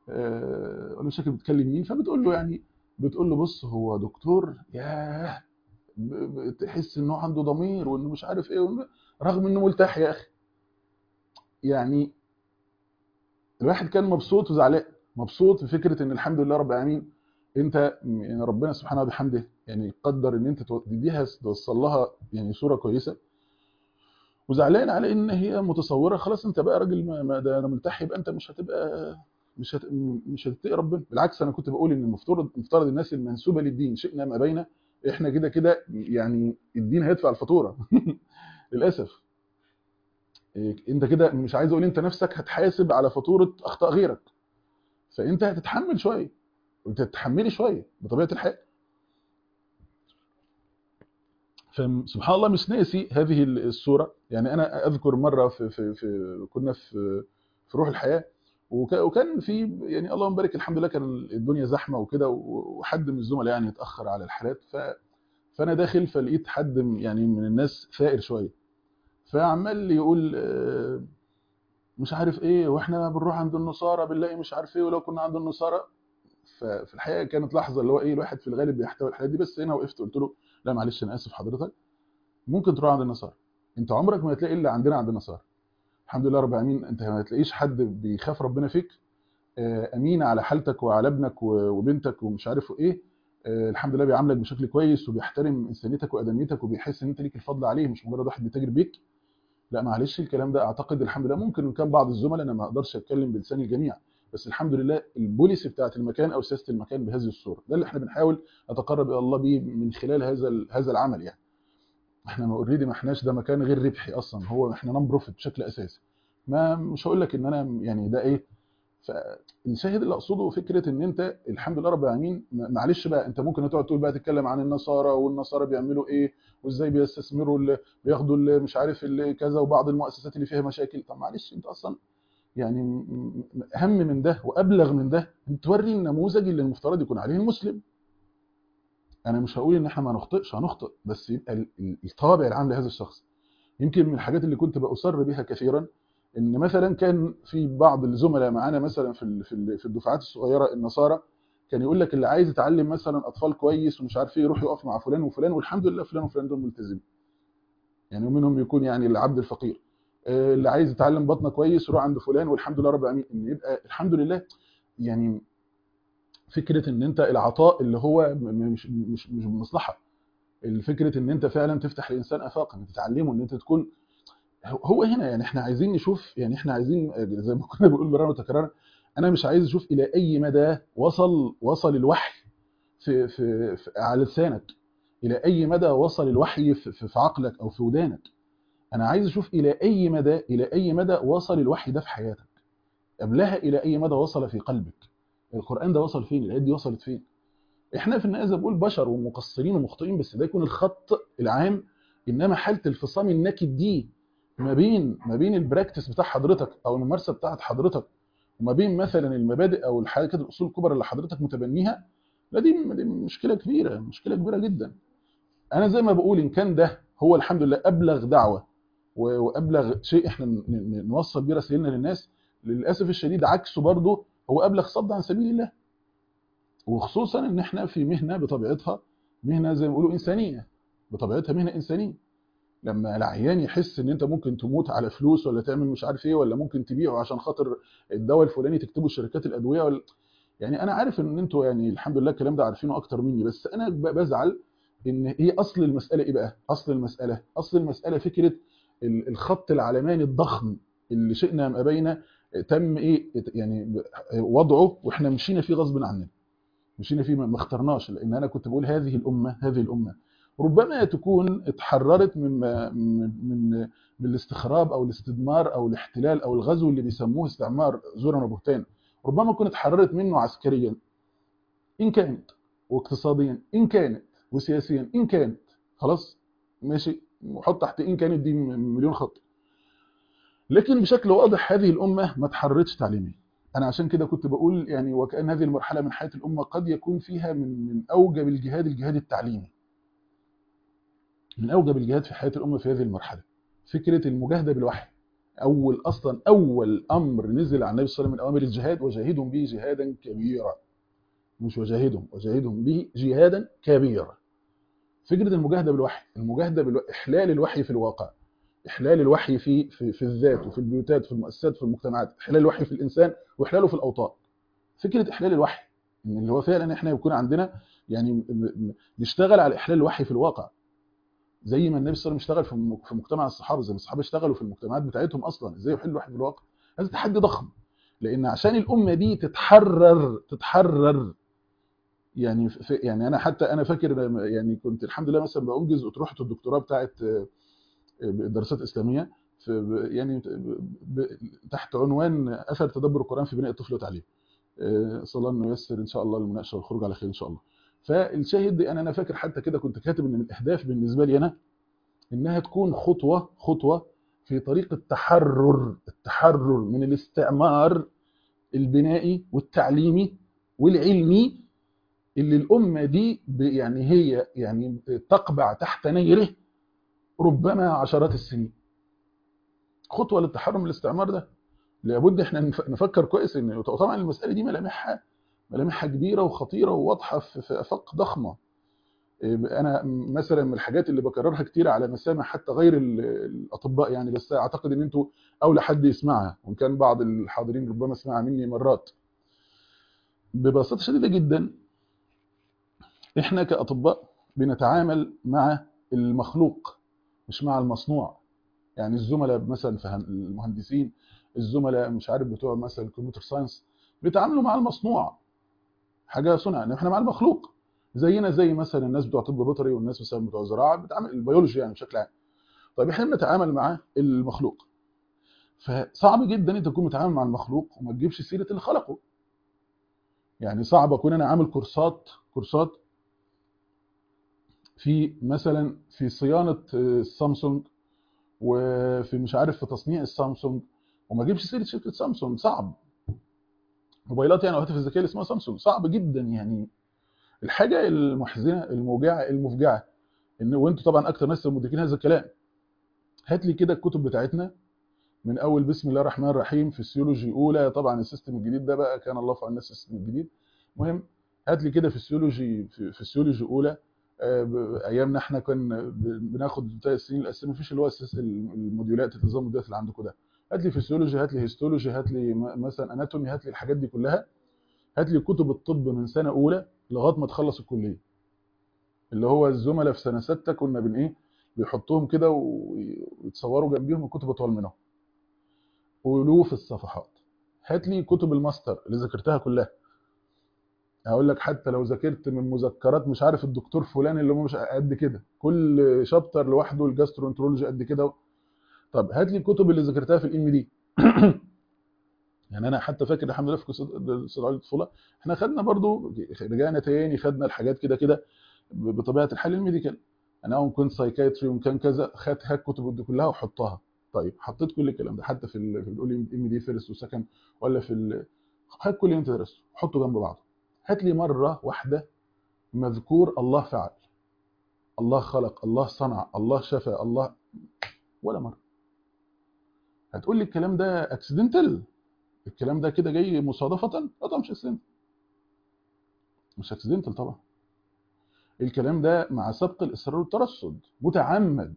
آه، ولا مش فاكر بتكلم مين فبتقول له يعني بتقول له بص هو دكتور ياه ب- ب- تحس انه عنده ضمير وانه مش عارف ايه وإنه رغم انه ملتحي يا اخي يعني الواحد كان مبسوط وزعلان مبسوط بفكره ان الحمد لله رب العالمين انت يعني ربنا سبحانه وبحمده يعني قدر ان انت تو- تديها توصل لها يعني صوره كويسه وزعلان على ان هي متصوره خلاص انت بقى راجل ما ما ده انا ملتحي يبقى انت مش هتبقى مش هت... مش هتتقي ربنا بالعكس انا كنت بقول ان المفترض المفترض الناس المنسوبه للدين شئنا ما بينا احنا كده كده يعني الدين هيدفع الفاتوره للاسف إيه، انت كده مش عايز اقول انت نفسك هتحاسب على فاتوره اخطاء غيرك فانت هتتحمل شويه وتتحملي شويه بطبيعه الحال فسبحان الله مش ناسي هذه الصوره يعني انا اذكر مره في في, في كنا في في روح الحياه وك- وكان في يعني اللهم بارك الحمد لله كان الدنيا زحمه وكده وحد من الزملاء يعني اتاخر على الحالات ف فانا داخل فلقيت حد م- يعني من الناس ثائر شويه فعمال يقول آه، مش عارف ايه واحنا بنروح عند النصارى بنلاقي مش عارف ايه ولو كنا عند النصارى ففي الحقيقه كانت لحظه اللي هو ايه الواحد في الغالب بيحتوي الحاجات دي بس هنا وقفت قلت له لا معلش انا اسف حضرتك ممكن تروح عند النصارى انت عمرك ما هتلاقي الا عندنا عند النصارى الحمد لله رب العالمين انت ما هتلاقيش حد بيخاف ربنا فيك آه، امين على حالتك وعلى ابنك و- وبنتك ومش عارف ايه آه، الحمد لله بيعاملك بشكل كويس وبيحترم انسانيتك وادميتك وبيحس ان انت ليك الفضل عليه مش مجرد واحد بيتاجر بيك لا معلش الكلام ده اعتقد الحمد لله ممكن ان كان بعض الزملاء انا ما اقدرش اتكلم بلسان الجميع بس الحمد لله البوليسي بتاعت المكان او سياسه المكان بهذه الصوره ده اللي احنا بنحاول نتقرب الى الله بيه من خلال هذا ال- هذا العمل يعني احنا ما اوريدي ما احناش ده مكان غير ربحي اصلا هو احنا نون بروفيت بشكل اساسي ما مش هقول لك ان انا يعني ده ايه فالشاهد اللي اقصده فكره ان انت الحمد لله رب العالمين م- معلش بقى انت ممكن تقعد تقول بقى تتكلم عن النصارى والنصارى بيعملوا ايه وازاي بيستثمروا ال- بياخدوا ال- مش عارف ال- كذا وبعض المؤسسات اللي فيها مشاكل طب معلش انت اصلا يعني م- م- اهم من ده وابلغ من ده انت توري النموذج اللي المفترض يكون عليه المسلم انا مش هقول ان احنا ما نخطئش هنخطئ بس يبقى ال- ال- الطابع العام لهذا الشخص يمكن من الحاجات اللي كنت بأصر بها كثيرا ان مثلا كان في بعض الزملاء معانا مثلا في ال- في ال- في الدفعات الصغيره النصارى كان يقول لك اللي عايز يتعلم مثلا اطفال كويس ومش عارف ايه يروح يقف مع فلان وفلان والحمد لله فلان وفلان دول ملتزمين يعني ومنهم بيكون يعني العبد الفقير آه، اللي عايز يتعلم بطنه كويس يروح عند فلان والحمد لله رب العالمين ان يبقى الحمد لله يعني فكره ان انت العطاء اللي هو م- م- مش مش مش بمصلحه الفكره ان انت فعلا تفتح الانسان افاقا ان تتعلمه ان انت تكون هو هو هنا يعني احنا عايزين نشوف يعني احنا عايزين زي ما كنا بنقول مرارا وتكرارا انا مش عايز اشوف الى اي مدى وصل وصل الوحي في في, في على لسانك الى اي مدى وصل الوحي في, في, في عقلك او في ودانك انا عايز اشوف الى اي مدى الى اي مدى وصل الوحي ده في حياتك قبلها الى اي مدى وصل في قلبك القران ده وصل فين الايات دي وصلت فين احنا في النهايه زي ما بقول بشر ومقصرين ومخطئين بس ده يكون الخط العام انما حاله الفصام النكد دي ما بين ما بين البراكتس بتاع حضرتك او الممارسه بتاعت حضرتك وما بين مثلا المبادئ او الحاجات الاصول الكبرى اللي حضرتك متبنيها لا دي دي مشكله كبيره مشكله كبيره جدا انا زي ما بقول ان كان ده هو الحمد لله ابلغ دعوه و- وابلغ شيء احنا ن- ن- نوصل بيه رسائلنا للناس للاسف الشديد عكسه برضه هو ابلغ صد عن سبيل الله وخصوصا ان احنا في مهنه بطبيعتها مهنه زي ما بيقولوا انسانيه بطبيعتها مهنه انسانيه لما العيان يحس ان انت ممكن تموت على فلوس ولا تعمل مش عارف ايه ولا ممكن تبيعه عشان خاطر الدواء الفلاني تكتبه شركات الادويه ولا يعني انا عارف ان انتوا يعني الحمد لله الكلام ده عارفينه اكتر مني بس انا ب- بزعل ان هي اصل المساله ايه بقى اصل المساله اصل المساله فكره ال- الخط العلماني الضخم اللي شئنا ام ابينا تم ايه يعني وضعه واحنا مشينا فيه غصب عننا مشينا فيه ما ما اخترناش لان انا كنت بقول هذه الامه هذه الامه ربما تكون اتحررت من من من من الاستخراب او الاستدمار او الاحتلال او الغزو اللي بيسموه استعمار زورا وبهتان ربما تكون اتحررت منه عسكريا ان كانت واقتصاديا ان كانت وسياسيا ان كانت خلاص ماشي وحط تحت ان كانت دي مليون خط لكن بشكل واضح هذه الامه ما اتحررتش تعليميا انا عشان كده كنت بقول يعني وكأن هذه المرحله من حياه الامه قد يكون فيها من من اوجب الجهاد الجهاد التعليمي من اوجب الجهاد في حياه الامه في هذه المرحله فكره المجاهده بالوحي اول اصلا اول امر نزل على النبي صلى الله عليه وسلم من اوامر الجهاد وجاهدهم به جهادا كبيرا مش وجاهدهم وجاهدهم به جهادا كبيرا فكره المجاهده بالوحي المجاهده بالوحي احلال الوحي في الواقع احلال الوحي في في, في الذات وفي البيوتات في المؤسسات في المجتمعات احلال الوحي في الانسان واحلاله في الاوطان فكره احلال الوحي ان اللي هو فعلا احنا يكون عندنا يعني نشتغل على احلال الوحي في الواقع زي ما النبي صلى الله عليه وسلم اشتغل في مجتمع الصحابه زي ما الصحابه اشتغلوا في المجتمعات بتاعتهم اصلا ازاي يحلوا الوحي في الواقع هذا تحدي ضخم لان عشان الامه دي تتحرر تتحرر يعني يعني انا حتى انا فاكر يعني كنت الحمد لله مثلا بانجز اطروحه الدكتوراه بتاعه الدراسات الاسلاميه في يعني تحت عنوان اثر تدبر القران في بناء الطفل وتعليمه صلى الله ييسر ان شاء الله المناقشه والخروج على خير ان شاء الله فالشاهد انا انا فاكر حتى كده كنت كاتب ان من الاهداف بالنسبه لي انا انها تكون خطوه خطوه في طريق التحرر التحرر من الاستعمار البنائي والتعليمي والعلمي اللي الامه دي يعني هي يعني تقبع تحت نيره ربما عشرات السنين خطوه للتحرر من الاستعمار ده لابد احنا نفكر كويس ان طبعا المساله دي ملامحها ملامحها كبيره وخطيره وواضحه في افاق ضخمه انا مثلا من الحاجات اللي بكررها كتير على مسامع حتى غير الاطباء يعني بس اعتقد ان انتوا اولى حد يسمعها وان كان بعض الحاضرين ربما سمعها مني مرات ببساطه شديده جدا احنا كاطباء بنتعامل مع المخلوق مش مع المصنوع يعني الزملاء مثلا في المهندسين الزملاء مش عارف بتوع مثلا الكمبيوتر ساينس بيتعاملوا مع المصنوع حاجه صنع احنا مع المخلوق زينا زي مثلا الناس بتوع طب بيطري والناس مثلا بتوع زراعه بتعامل البيولوجي يعني بشكل عام طيب احنا بنتعامل مع المخلوق فصعب جدا انت تكون متعامل مع المخلوق وما تجيبش سيره اللي خلقه يعني صعب اكون انا عامل كورسات كورسات في مثلا في صيانه السامسونج وفي مش عارف في تصنيع السامسونج وما اجيبش سيره شركه سامسونج صعب موبايلات يعني الهواتف الذكيه اللي اسمها سامسونج صعب جدا يعني الحاجه المحزنه الموجعه المفجعه ان وانتوا طبعا اكتر ناس مدركين هذا الكلام هات لي كده الكتب بتاعتنا من اول بسم الله الرحمن الرحيم فيسيولوجي اولى طبعا السيستم الجديد ده بقى كان الله في عون الناس السيستم الجديد المهم هات لي كده فيسيولوجي فيسيولوجي اولى ايامنا احنا كنا بناخد السنين الاساسيه مفيش اللي هو الموديولات النظام الموديولات اللي عندكم ده هات لي فيسيولوجي هات لي هيستولوجي هات لي مثلا اناتومي هات لي الحاجات دي كلها هات لي كتب الطب من سنه اولى لغايه ما تخلص الكليه اللي هو الزملاء في سنه سته كنا بن ايه بيحطوهم كده ويتصوروا جنبيهم الكتب اطول منهم الوف الصفحات هات لي كتب الماستر اللي ذاكرتها كلها هقول لك حتى لو ذاكرت من مذكرات مش عارف الدكتور فلان اللي هو مش قد كده كل شابتر لوحده الجاسترونترولوجي قد كده طب هات لي الكتب اللي ذاكرتها في الام دي يعني انا حتى فاكر الحمد لله في صداع الطفوله احنا خدنا برضو رجعنا تاني خدنا الحاجات كده كده بطبيعه الحال الميديكال انا اون كنت سايكايتري وان كان كذا خدت هات الكتب دي كلها وحطها طيب حطيت كل الكلام ده حتى في ال في بنقول ام دي فيرست وسكند ولا في هات كل اللي انت درسته حطه جنب بعضه هات لي مره واحده مذكور الله فعل الله خلق الله صنع الله شفى الله ولا مره هتقول لي الكلام ده اكسيدنتال الكلام ده كده جاي مصادفه لا طبعا مش اكسيدنتال مش اكسيدنتال طبعا الكلام ده مع سبق الاصرار والترصد متعمد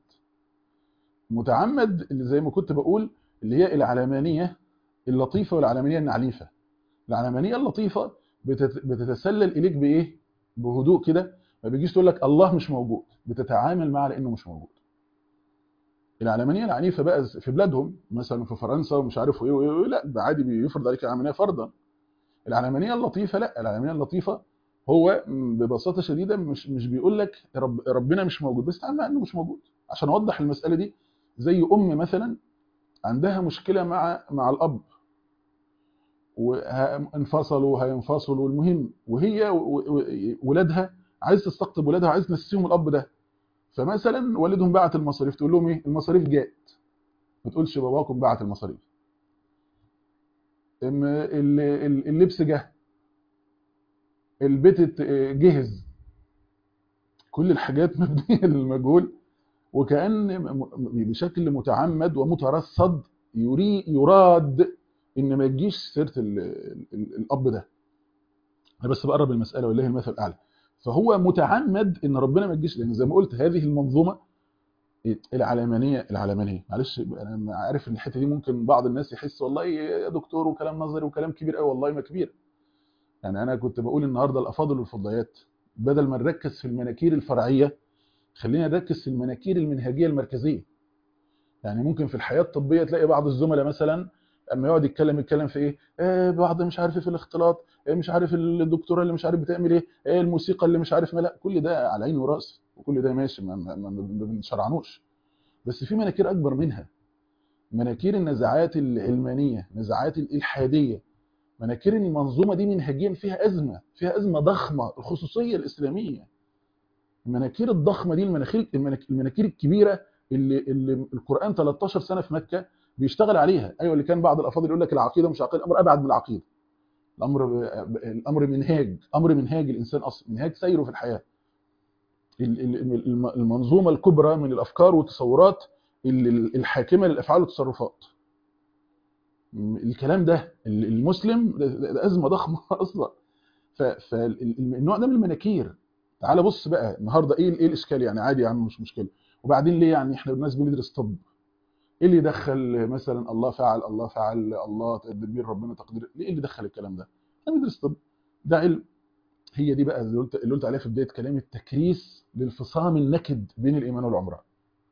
متعمد اللي زي ما كنت بقول اللي هي العلمانيه اللطيفه والعلمانيه العنيفه العلمانيه اللطيفه بتتسلل اليك بايه بهدوء كده ما بيجيش تقول لك الله مش موجود بتتعامل معه لانه مش موجود العلمانيه العنيفه بقى في بلادهم مثلا في فرنسا ومش عارف ايه وايه لا عادي بيفرض عليك العلمانيه فرضا العلمانيه اللطيفه لا العلمانيه اللطيفه هو ببساطه شديده مش مش بيقول لك رب ربنا مش موجود بس تعامل مع انه مش موجود عشان اوضح المساله دي زي ام مثلا عندها مشكله مع مع الاب وانفصلوا هينفصلوا المهم وهي ولادها عايز تستقطب ولادها وعايز تنسيهم الاب ده فمثلا والدهم بعت المصاريف تقول لهم ايه المصاريف جات ما تقولش باباكم بعت المصاريف اللبس جه البيت جهز كل الحاجات مبنيه للمجهول وكأن بشكل متعمد ومترصد يري يراد ان ما تجيش سيره ال ال الاب ده انا بس بقرب المساله والله المثل الاعلى فهو متعمد ان ربنا ما تجيش لان زي ما قلت هذه المنظومه العلمانيه العلمانيه معلش انا عارف ان الحته دي ممكن بعض الناس يحس والله يا دكتور وكلام نظري وكلام كبير قوي والله ما كبير يعني انا كنت بقول النهارده الافاضل والفضيات بدل ما نركز في المناكير الفرعيه خلينا نركز في المناكير المنهجيه المركزيه يعني ممكن في الحياه الطبيه تلاقي بعض الزملاء مثلا اما يقعد يتكلم يتكلم في ايه آه بعض مش عارف في الاختلاط آه مش عارف الدكتوره اللي مش عارف بتعمل ايه آه الموسيقى اللي مش عارف ما لا كل ده على عيني وراسي وكل ده ماشي ما, ما, ما, ما بنشرعنوش بس في مناكير اكبر منها مناكير النزاعات العلمانيه نزاعات الالحاديه مناكير المنظومه دي منهجيا فيها ازمه فيها ازمه ضخمه الخصوصيه الاسلاميه المناكير الضخمه دي المناكير المناكير الكبيره اللي, اللي القران 13 سنه في مكه بيشتغل عليها ايوه اللي كان بعض الافاضل يقول لك العقيده مش عقيده الامر ابعد من العقيده الامر الامر منهاج امر منهاج الانسان اصلا منهاج سيره في الحياه المنظومه الكبرى من الافكار والتصورات الحاكمه للافعال والتصرفات الكلام ده المسلم ده ازمه ضخمه اصلا فالنوع ده من المناكير تعال بص بقى النهارده ايه ايه الاشكال يعني عادي يا عم مش مشكله وبعدين ليه يعني احنا الناس بندرس طب ايه اللي دخل مثلا الله فعل الله فعل الله تدبير ربنا تقدير ليه اللي دخل الكلام ده احنا بندرس طب ده علم هي دي بقى اللي قلت اللي قلت عليها في بدايه كلامي التكريس للفصام النكد بين الايمان والعمره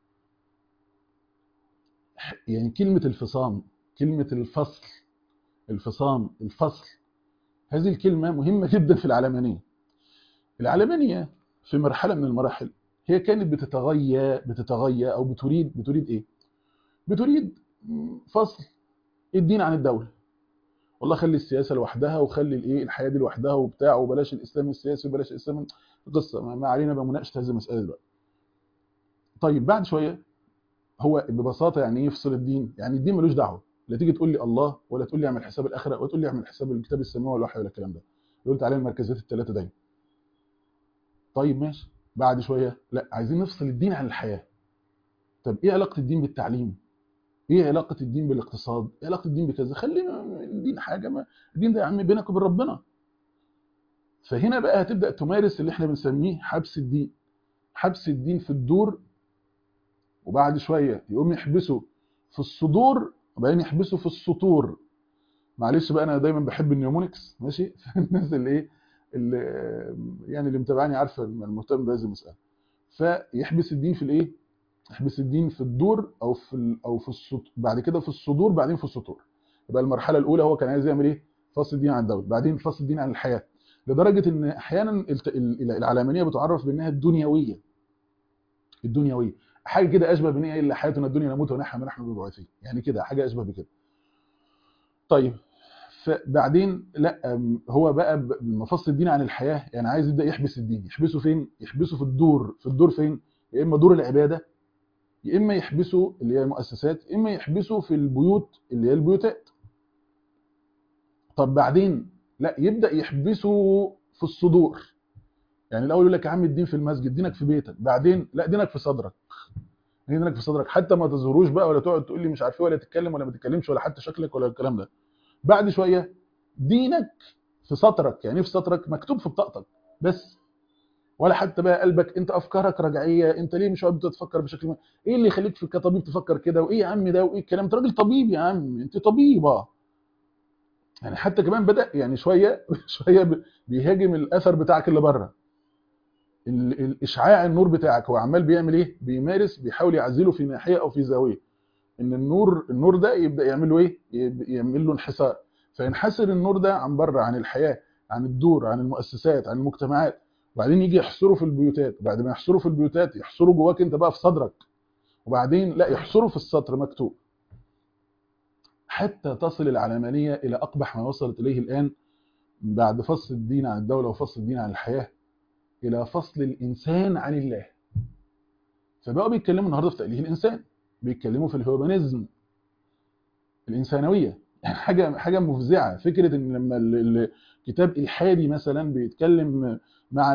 يعني كلمه الفصام كلمه الفصل الفصام الفصل هذه الكلمه مهمه جدا في العلمانيه العلمانيه في مرحله من المراحل هي كانت بتتغيى بتتغيى او بتريد بتريد ايه بتريد فصل الدين عن الدوله والله خلي السياسه لوحدها وخلي الايه الحياه دي لوحدها وبتاع وبلاش الاسلام السياسي وبلاش الاسلام قصه ما علينا بمناقشه هذه المساله دلوقتي طيب بعد شويه هو ببساطه يعني ايه يفصل الدين يعني الدين ملوش دعوه لا تيجي تقول لي الله ولا تقول لي اعمل حساب الاخره ولا تقول لي اعمل حساب الكتاب السماوي والوحي ولا الكلام ده اللي قلت عليه المركزيات الثلاثه دايما طيب ماشي بعد شويه لا عايزين نفصل الدين عن الحياه طب ايه علاقه الدين بالتعليم ايه علاقه الدين بالاقتصاد ايه علاقه الدين بكذا خلي الدين حاجه ما الدين ده يا عم بينك وبين ربنا فهنا بقى هتبدا تمارس اللي احنا بنسميه حبس الدين حبس الدين في الدور وبعد شويه يقوم يحبسه في الصدور وبعدين يحبسه في السطور معلش بقى انا دايما بحب النيومونكس ماشي الناس اللي ايه اللي يعني اللي متابعاني عارفه المهتم بهذه المساله فيحبس الدين في الايه يحبس الدين في الدور او في او في السطور بعد كده في الصدور بعدين في السطور يبقى المرحله الاولى هو كان عايز يعمل ايه فصل الدين عن الدوله بعدين فصل الدين عن الحياه لدرجه ان احيانا العلمانيه بتعرف بانها الدنيويه الدنيويه حاجه كده اشبه بان ايه حياتنا الدنيا نموت ونحيا ونحن مبعوثين يعني كده حاجه اشبه بكده طيب فبعدين لا هو بقى مفصل الدين عن الحياه يعني عايز يبدا يحبس الدين يحبسه فين يحبسه في الدور في الدور فين يا اما دور العباده يا اما يحبسه اللي هي المؤسسات يا اما يحبسه في البيوت اللي هي البيوتات طب بعدين لا يبدا يحبسه في الصدور يعني الاول يقول لك يا عم الدين في المسجد دينك في بيتك بعدين لا دينك في صدرك دينك في صدرك حتى ما تزوروش بقى ولا تقعد تقول لي مش عارف ايه ولا تتكلم ولا ما تتكلمش ولا حتى شكلك ولا الكلام ده بعد شويه دينك في سطرك يعني في سطرك مكتوب في بطاقتك بس ولا حتى بقى قلبك انت افكارك رجعيه انت ليه مش قاعد تفكر بشكل ما ايه اللي يخليك في كطبيب تفكر كده وايه يا عم ده وايه الكلام انت راجل طبيب يا عم انت طبيبه يعني حتى كمان بدا يعني شويه شويه بيهاجم الاثر بتاعك اللي بره الاشعاع النور بتاعك هو عمال بيعمل ايه بيمارس بيحاول يعزله في ناحيه او في زاويه ان النور النور ده يبدا يعمل له ايه يعمل له انحسار فينحسر النور ده عن بره عن الحياه عن الدور عن المؤسسات عن المجتمعات وبعدين يجي يحصره في البيوتات وبعد ما يحصره في البيوتات يحصره جواك انت بقى في صدرك وبعدين لا يحصره في السطر مكتوب حتى تصل العلمانيه الى اقبح ما وصلت اليه الان بعد فصل الدين عن الدوله وفصل الدين عن الحياه الى فصل الانسان عن الله فبقوا بيتكلموا النهارده في تأليه الانسان بيتكلموا في الهيومانيزم الانسانويه يعني حاجه حاجه مفزعه فكره ان لما الكتاب الحادي مثلا بيتكلم مع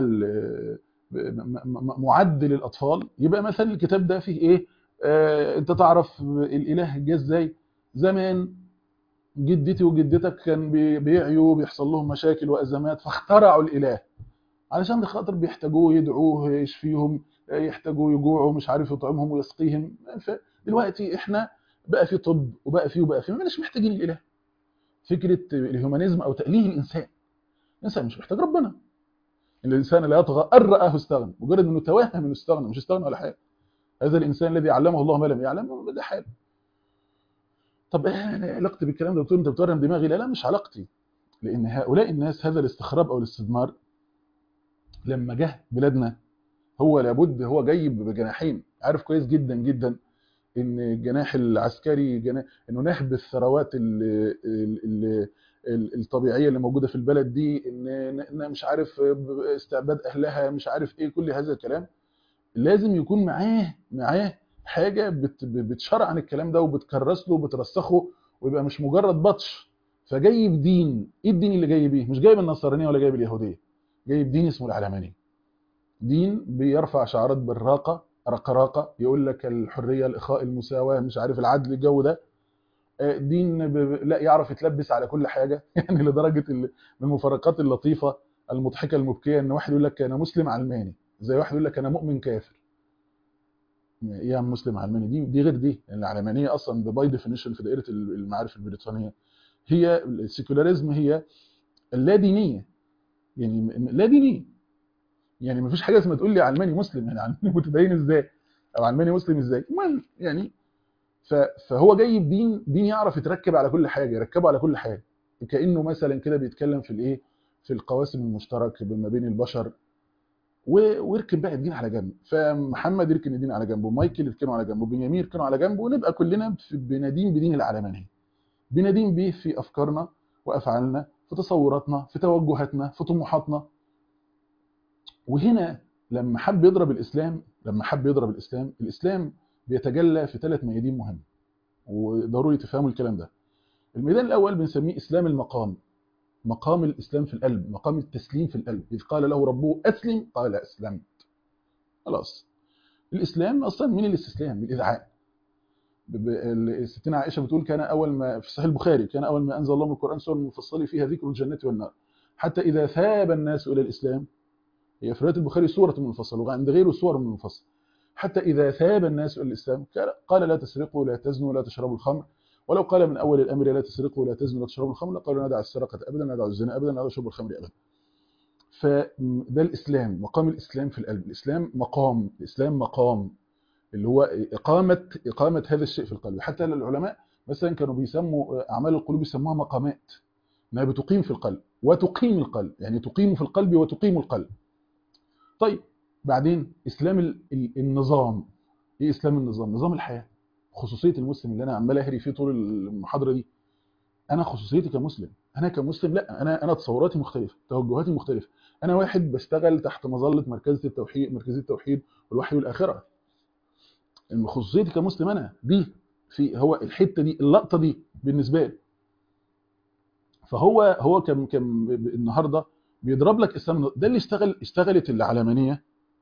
معدل الاطفال يبقى مثلا الكتاب ده فيه ايه آه انت تعرف الاله جه ازاي زمان جدتي وجدتك كان بي- بيعيوا بيحصل لهم مشاكل وازمات فاخترعوا الاله علشان خاطر بيحتاجوه يدعوه يشفيهم يحتاجوا يجوعوا مش عارف يطعمهم ويسقيهم فدلوقتي احنا بقى في طب وبقى في وبقى في ما بقناش محتاجين الاله فكره الهيومانيزم او تاله الانسان الانسان مش محتاج ربنا ان الانسان لا يطغى ان راه استغنى مجرد انه توهم انه استغنى مش استغنى ولا حاجه هذا الانسان الذي علمه الله ما لم يعلم ده حال طب ايه علاقتي بالكلام ده بتقول انت بتورم دماغي لا لا مش علاقتي لان هؤلاء الناس هذا الاستخراب او الاستدمار لما جه بلادنا هو لابد هو جاي بجناحين عارف كويس جدا جدا ان الجناح العسكري جناح انه نهب الثروات ال ال ال الطبيعيه اللي موجوده في البلد دي ان إن مش عارف استعباد اهلها مش عارف ايه كل هذا الكلام لازم يكون معاه معاه حاجه بت بتشرع عن الكلام ده وبتكرس له وبترسخه ويبقى مش مجرد بطش فجاي بدين ايه الدين اللي جاي بيه مش جاي بالنصرانيه ولا جاي باليهوديه جاي بدين اسمه العلمانيه دين بيرفع شعارات بالراقه رقراقه يقول لك الحريه الاخاء المساواه مش عارف العدل الجو ده دين ب... لا يعرف يتلبس على كل حاجه يعني لدرجه من المفارقات اللطيفه المضحكه المبكيه ان واحد يقول لك انا مسلم علماني زي واحد يقول لك انا مؤمن كافر ايه يا مسلم علماني دي دي غير دي يعني العلمانيه اصلا باي ديفينيشن في دائره المعارف البريطانيه هي السيكولاريزم هي اللا دينيه يعني لا دينيه يعني ما فيش حاجه اسمها تقول لي علماني مسلم يعني علماني متدين ازاي او علماني مسلم ازاي المهم يعني فهو جاي بدين دين يعرف يتركب على كل حاجه يركبه على كل حاجه كانه مثلا كده بيتكلم في الايه في القواسم المشترك ما بين البشر ويركن بقى الدين على جنب فمحمد يركن الدين على جنبه ومايكل يركنه على جنبه وبنيامين يركنه على جنبه ونبقى كلنا بندين بدين العلمانيه بندين بيه في افكارنا وافعالنا في تصوراتنا في توجهاتنا في طموحاتنا وهنا لما حب يضرب الاسلام لما حب يضرب الاسلام الاسلام بيتجلى في ثلاث ميادين مهمه وضروري تفهموا الكلام ده الميدان الاول بنسميه اسلام المقام مقام الاسلام في القلب مقام التسليم في القلب اذ قال له ربه اسلم قال اسلمت خلاص الاسلام اصلا من الاستسلام الاذعان ستنا عائشه بتقول كان اول ما في صحيح البخاري كان اول ما انزل الله من القران سوره مفصله فيها ذكر الجنه والنار حتى اذا ثاب الناس الى الاسلام هي في روايه البخاري سوره منفصله وعند غيره سور منفصله حتى إذا ثاب الناس إلى الإسلام قال لا تسرقوا لا تزنوا لا تشربوا الخمر ولو قال من أول الأمر لا تسرقوا لا تزنوا لا تشربوا الخمر لقالوا ندع السرقة أبدا ندع الزنا أبدا ندع شرب الخمر أبدا فده الإسلام مقام الإسلام في القلب الإسلام مقام الإسلام مقام اللي هو إقامة إقامة هذا الشيء في القلب حتى العلماء مثلا كانوا بيسموا أعمال القلوب يسموها مقامات انها بتقيم في القلب وتقيم القلب يعني تقيم في القلب وتقيم القلب طيب بعدين اسلام النظام ايه اسلام النظام نظام الحياه خصوصيه المسلم اللي انا عمال اهري فيه طول المحاضره دي انا خصوصيتي كمسلم انا كمسلم لا انا انا تصوراتي مختلفه توجهاتي مختلفه انا واحد بشتغل تحت مظله مركزيه التوحيد مركزيه التوحيد والوحي والاخره خصوصيتي كمسلم انا دي في هو الحته دي اللقطه دي بالنسبه لي فهو هو كم كم النهارده بيضرب لك اسلام ده اللي اشتغل اشتغلت العلمانيه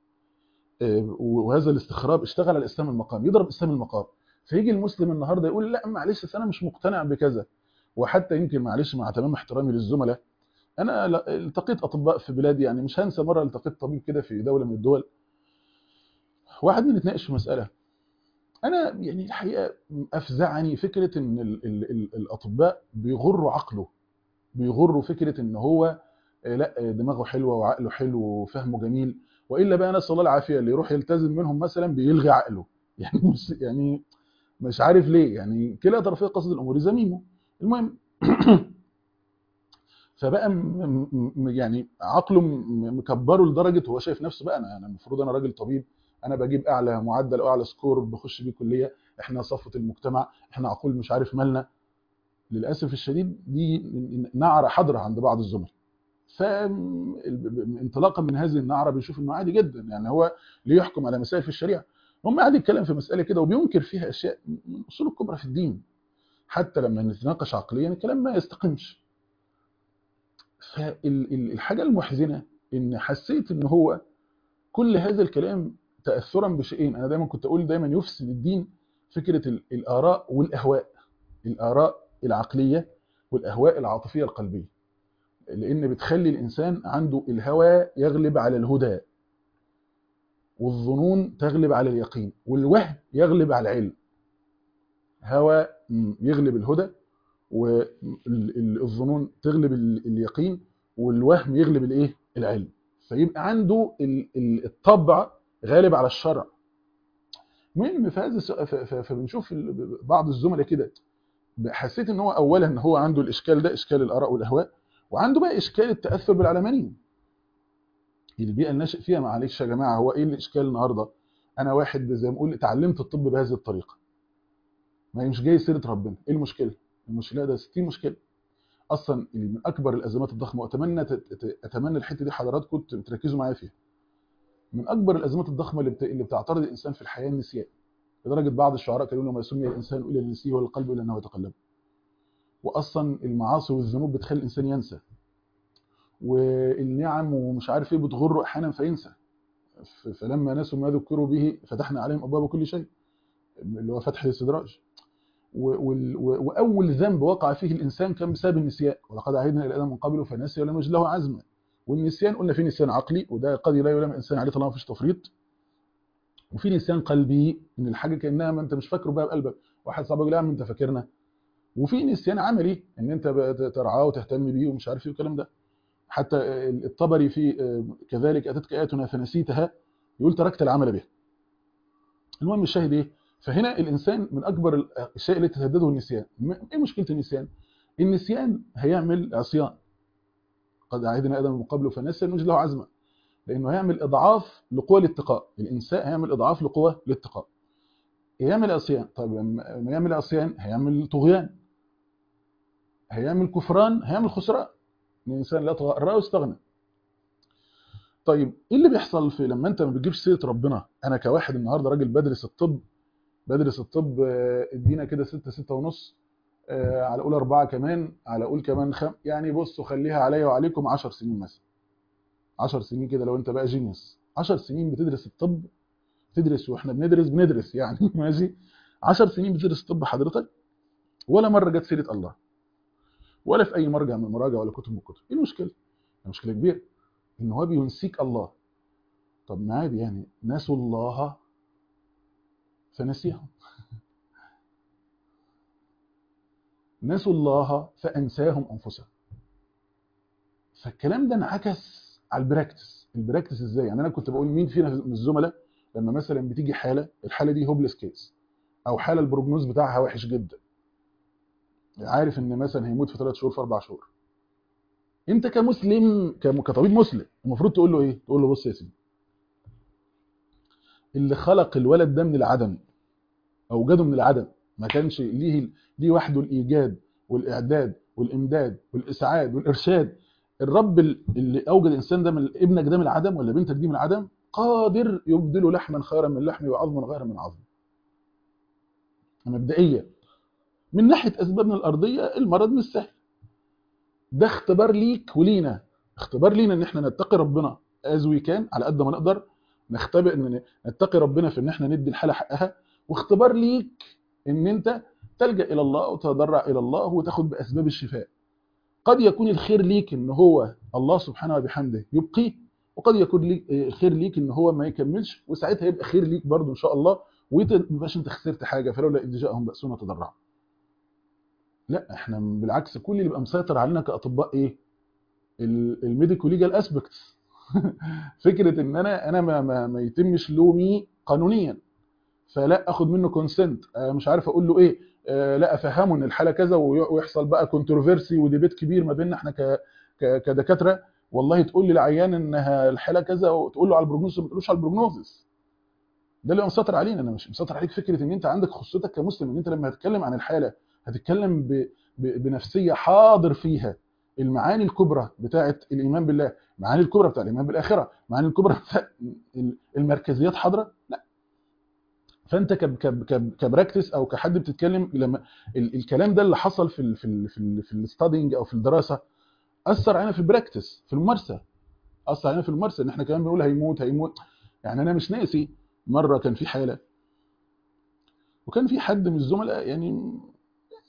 وهذا الاستخراب اشتغل على الاسلام المقام يضرب اسلام المقام فيجي المسلم النهارده يقول لا معلش انا مش مقتنع بكذا وحتى يمكن معلش مع تمام احترامي للزملاء انا التقيت اطباء في بلادي يعني مش هنسى مره التقيت طبيب كده في دوله من الدول واحد بنتناقش في مساله انا يعني الحقيقه افزعني فكره ان ال ال ال الاطباء بيغروا عقله بيغروا فكره ان هو لا دماغه حلوه وعقله حلو وفهمه جميل والا بقى نسال الله العافيه اللي يروح يلتزم منهم مثلا بيلغي عقله يعني مش يعني مش عارف ليه يعني كلا طرفي قصد الامور ذميمه المهم فبقى يعني عقله مكبره لدرجه هو شايف نفسه بقى انا انا المفروض انا راجل طبيب انا بجيب اعلى معدل او اعلى سكور بخش بيه كليه احنا صفوه المجتمع احنا عقول مش عارف مالنا للاسف الشديد دي نعره حاضره عند بعض الزملاء فانطلاقا من هذه النعره بيشوف انه عادي جدا يعني هو ليه يحكم على مسائل في الشريعه هم قاعد يتكلم في مساله كده وبينكر فيها اشياء من الاصول الكبرى في الدين حتى لما نتناقش عقليا الكلام ما يستقيمش فالحاجه المحزنه ان حسيت ان هو كل هذا الكلام تاثرا بشيئين انا دايما كنت اقول دايما يفسد الدين فكره الاراء والاهواء الاراء العقليه والاهواء العاطفيه القلبيه لان بتخلي الانسان عنده الهوى يغلب على الهدى والظنون تغلب على اليقين والوهم يغلب على العلم هوى يغلب الهدى والظنون تغلب اليقين والوهم يغلب الايه العلم فيبقى عنده الطبع غالب على الشرع المهم في هذا فبنشوف بعض الزملاء كده حسيت ان هو اولا ان هو عنده الاشكال ده اشكال الاراء والاهواء وعنده بقى اشكال التاثر بالعلمانيين البيئه الناشئ فيها معلش يا جماعه هو ايه الاشكال النهارده انا واحد زي ما اقول اتعلمت الطب بهذه الطريقه ما هي مش جاي سيره ربنا ايه المشكله المشكله ده 60 مشكله اصلا من اكبر الازمات الضخمه واتمنى اتمنى الحته دي حضراتكم تركزوا معايا فيها من اكبر الازمات الضخمه اللي اللي بتعترض الانسان في الحياه النسيان لدرجه بعض الشعراء كانوا يقولوا ما سمي الانسان الا لنسيه والقلب الا انه يتقلب واصلا المعاصي والذنوب بتخلي الانسان ينسى والنعم ومش عارف ايه بتغره احيانا فينسى فلما نسوا ما ذكروا به فتحنا عليهم ابواب كل شيء اللي هو فتح الاستدراج واول ذنب وقع فيه الانسان كان بسبب النسيان ولقد عهدنا الى ادم من قبل فنسي ولم نجد له عزما والنسيان قلنا في نسيان عقلي وده قد لا يلام الانسان عليه طالما مفيش تفريط وفي نسيان قلبي ان الحاجه كانها ما انت مش فاكره بقى بقلبك واحد صاحبك يقول انت فاكرنا وفي نسيان عملي ان انت ترعاه وتهتم بيه ومش عارف ايه والكلام ده حتى الطبري في كذلك اتتك اياتنا فنسيتها يقول تركت العمل بها المهم الشاهد ايه فهنا الانسان من اكبر الاشياء اللي تهدده النسيان ايه مشكله النسيان النسيان هيعمل عصيان قد عهدنا ادم من قبل فنسى نجد له عزما لانه هيعمل اضعاف لقوى الاتقاء الانسان هيعمل اضعاف لقوى الاتقاء يعمل عصيان طيب لما يعمل عصيان هيعمل طغيان هيعمل كفران هيعمل خسران الانسان لا طغى رأى واستغنى طيب ايه اللي بيحصل في لما انت ما بتجيبش سيره ربنا انا كواحد النهارده راجل بدرس الطب بدرس الطب ادينا كده 6 6 ونص على قول أربعة كمان على قول كمان خم يعني بصوا خليها عليا وعليكم 10 سنين مثلا 10 سنين كده لو انت بقى جينيوس 10 سنين بتدرس الطب تدرس واحنا بندرس بندرس يعني ماشي 10 سنين بتدرس الطب حضرتك ولا مره جت سيره الله ولا في اي مرجع من المراجع ولا كتب من الكتب ايه المشكله المشكله كبيره ان هو بينسيك الله طب ما عادي يعني نسوا الله فنسيهم نسوا الله فانساهم انفسهم فالكلام ده انعكس على البراكتس البراكتس ازاي يعني انا كنت بقول مين فينا من الزملاء لما مثلا بتيجي حاله الحاله دي هوبلس كيس او حاله البروجنوز بتاعها وحش جدا عارف ان مثلا هيموت في 3 شهور في 4 شهور انت كمسلم كطبيب مسلم المفروض تقول له ايه تقول له بص يا سيدي اللي خلق الولد ده من العدم اوجده من العدم ما كانش ليه ليه وحده الايجاد والاعداد والامداد والاسعاد والارشاد الرب اللي اوجد الانسان ده من ابنك ده من العدم ولا بنتك دي من العدم قادر يبدله لحما خيرا من لحمه وعظما غيرا من عظم مبدئيا من ناحيه اسبابنا الارضيه المرض مش سهل ده اختبار ليك ولينا اختبار لينا ان احنا نتقي ربنا از وي كان على قد ما نقدر نختبئ ان نتقي ربنا في ان احنا ندي الحاله حقها واختبار ليك ان انت تلجا الى الله وتتضرع الى الله وتاخد باسباب الشفاء قد يكون الخير ليك ان هو الله سبحانه وبحمده يبقيه وقد يكون ليك الخير ليك ان هو ما يكملش وساعتها يبقى خير ليك برضه ان شاء الله ومبقاش انت خسرت حاجه فلولا اذ جاءهم باسنا تضرعوا لا احنا بالعكس كل اللي بيبقى مسيطر علينا كاطباء ايه الميديكو ليجال اسبكتس فكره ان انا انا ما, ما, ما يتمش لومي قانونيا فلا اخد منه كونسنت مش عارف اقول له ايه لا افهمه ان الحاله كذا ويحصل بقى كونتروفيرسي وديبيت كبير ما بيننا احنا كدكاتره والله تقول لي العيان انها الحاله كذا وتقول له على البروجنوز ما تقولوش على البروجنوزس ده اللي مسيطر علينا انا مش مسيطر عليك فكره ان انت عندك خصوصيتك كمسلم ان انت لما هتتكلم عن الحاله هتتكلم ب... ب... بنفسيه حاضر فيها المعاني الكبرى بتاعه الايمان بالله المعاني الكبرى بتاع الايمان بالاخره المعاني الكبرى بتاع المركزيات حاضره لا فانت كب كب كب كبراكتس او كحد بتتكلم لما ال... الكلام ده اللي حصل في ال... في ال... في ال... في الستادينج او في الدراسه اثر علينا في البراكتس في الممارسه اثر علينا في الممارسه ان احنا كمان بنقول هيموت هيموت يعني انا مش ناسي مره كان في حاله وكان في حد من الزملاء يعني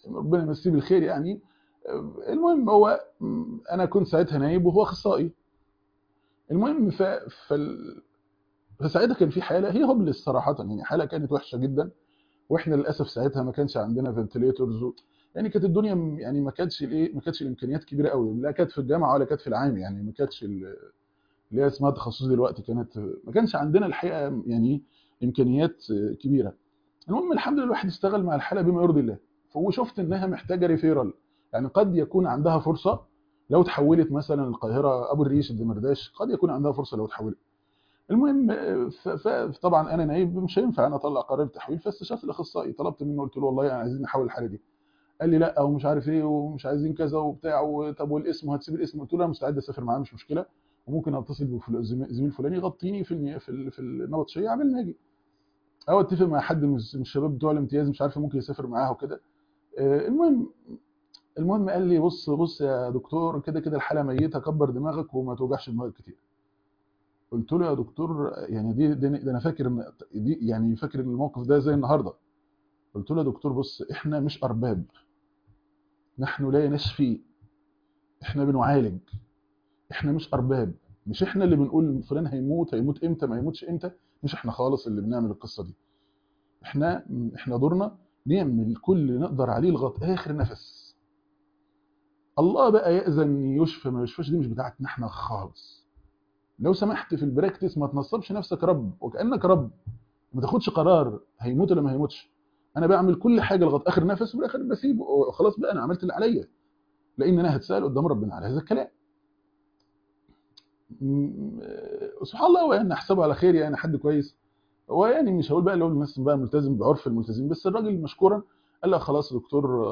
ربنا يمسيه بالخير يعني المهم هو انا كنت ساعتها نايب وهو اخصائي المهم ف فال... فساعتها كان في حاله هي هوبلس صراحه يعني حاله كانت وحشه جدا واحنا للاسف ساعتها ما كانش عندنا فنتليتورز و... يعني كانت الدنيا يعني ما كانتش الايه ما كانتش الامكانيات كبيره قوي لا كانت في الجامعه ولا كانت في العام يعني ما كانتش ال... اللي هي اسمها تخصص دلوقتي كانت ما كانش عندنا الحقيقه يعني امكانيات كبيره المهم الحمد لله الواحد اشتغل مع الحاله بما يرضي الله وشفت انها محتاجه ريفيرال يعني قد يكون عندها فرصه لو تحولت مثلا القاهره ابو الريش الدمرداش قد يكون عندها فرصه لو تحولت المهم فطبعا انا نايب مش هينفع انا اطلع قرار تحويل فاستشرت الاخصائي طلبت منه قلت له والله يعني عايزين نحول الحاله دي قال لي لا ومش عارف ايه ومش عايزين كذا وبتاع طب والاسم وهتسيب الاسم قلت له انا مستعد اسافر معاه مش مشكله وممكن اتصل بزميل فلاني يغطيني في في في النبطشيه عمل ما اجي او اتفق مع حد من الشباب بتوع الامتياز مش عارف ممكن يسافر معاها وكده المهم المهم قال لي بص بص يا دكتور كده كده الحاله ميته كبر دماغك وما توجعش دماغك كتير قلت له يا دكتور يعني دي ده انا فاكر ان دي يعني فاكر ان الموقف ده زي النهارده قلت له يا دكتور بص احنا مش ارباب نحن لا نشفي احنا بنعالج احنا مش ارباب مش احنا اللي بنقول فلان هيموت هيموت امتى ما يموتش امتى مش احنا خالص اللي بنعمل القصه دي احنا احنا دورنا نعمل كل اللي نقدر عليه لغايه اخر نفس الله بقى يأذن يشفى ما يشفاش دي مش بتاعتنا احنا خالص لو سمحت في البراكتس ما تنصبش نفسك رب وكأنك رب ما تاخدش قرار هيموت ولا ما هيموتش انا بعمل كل حاجه لغايه اخر نفس وفي الاخر بسيبه خلاص بقى انا عملت اللي عليا لان انا هتسال قدام ربنا على هذا الكلام سبحان الله هو يعني احسبه على خير يعني حد كويس هو يعني مش هقول بقى اللي هو الناس بقى ملتزم بعرف الملتزمين بس الراجل مشكورا قال لك خلاص يا دكتور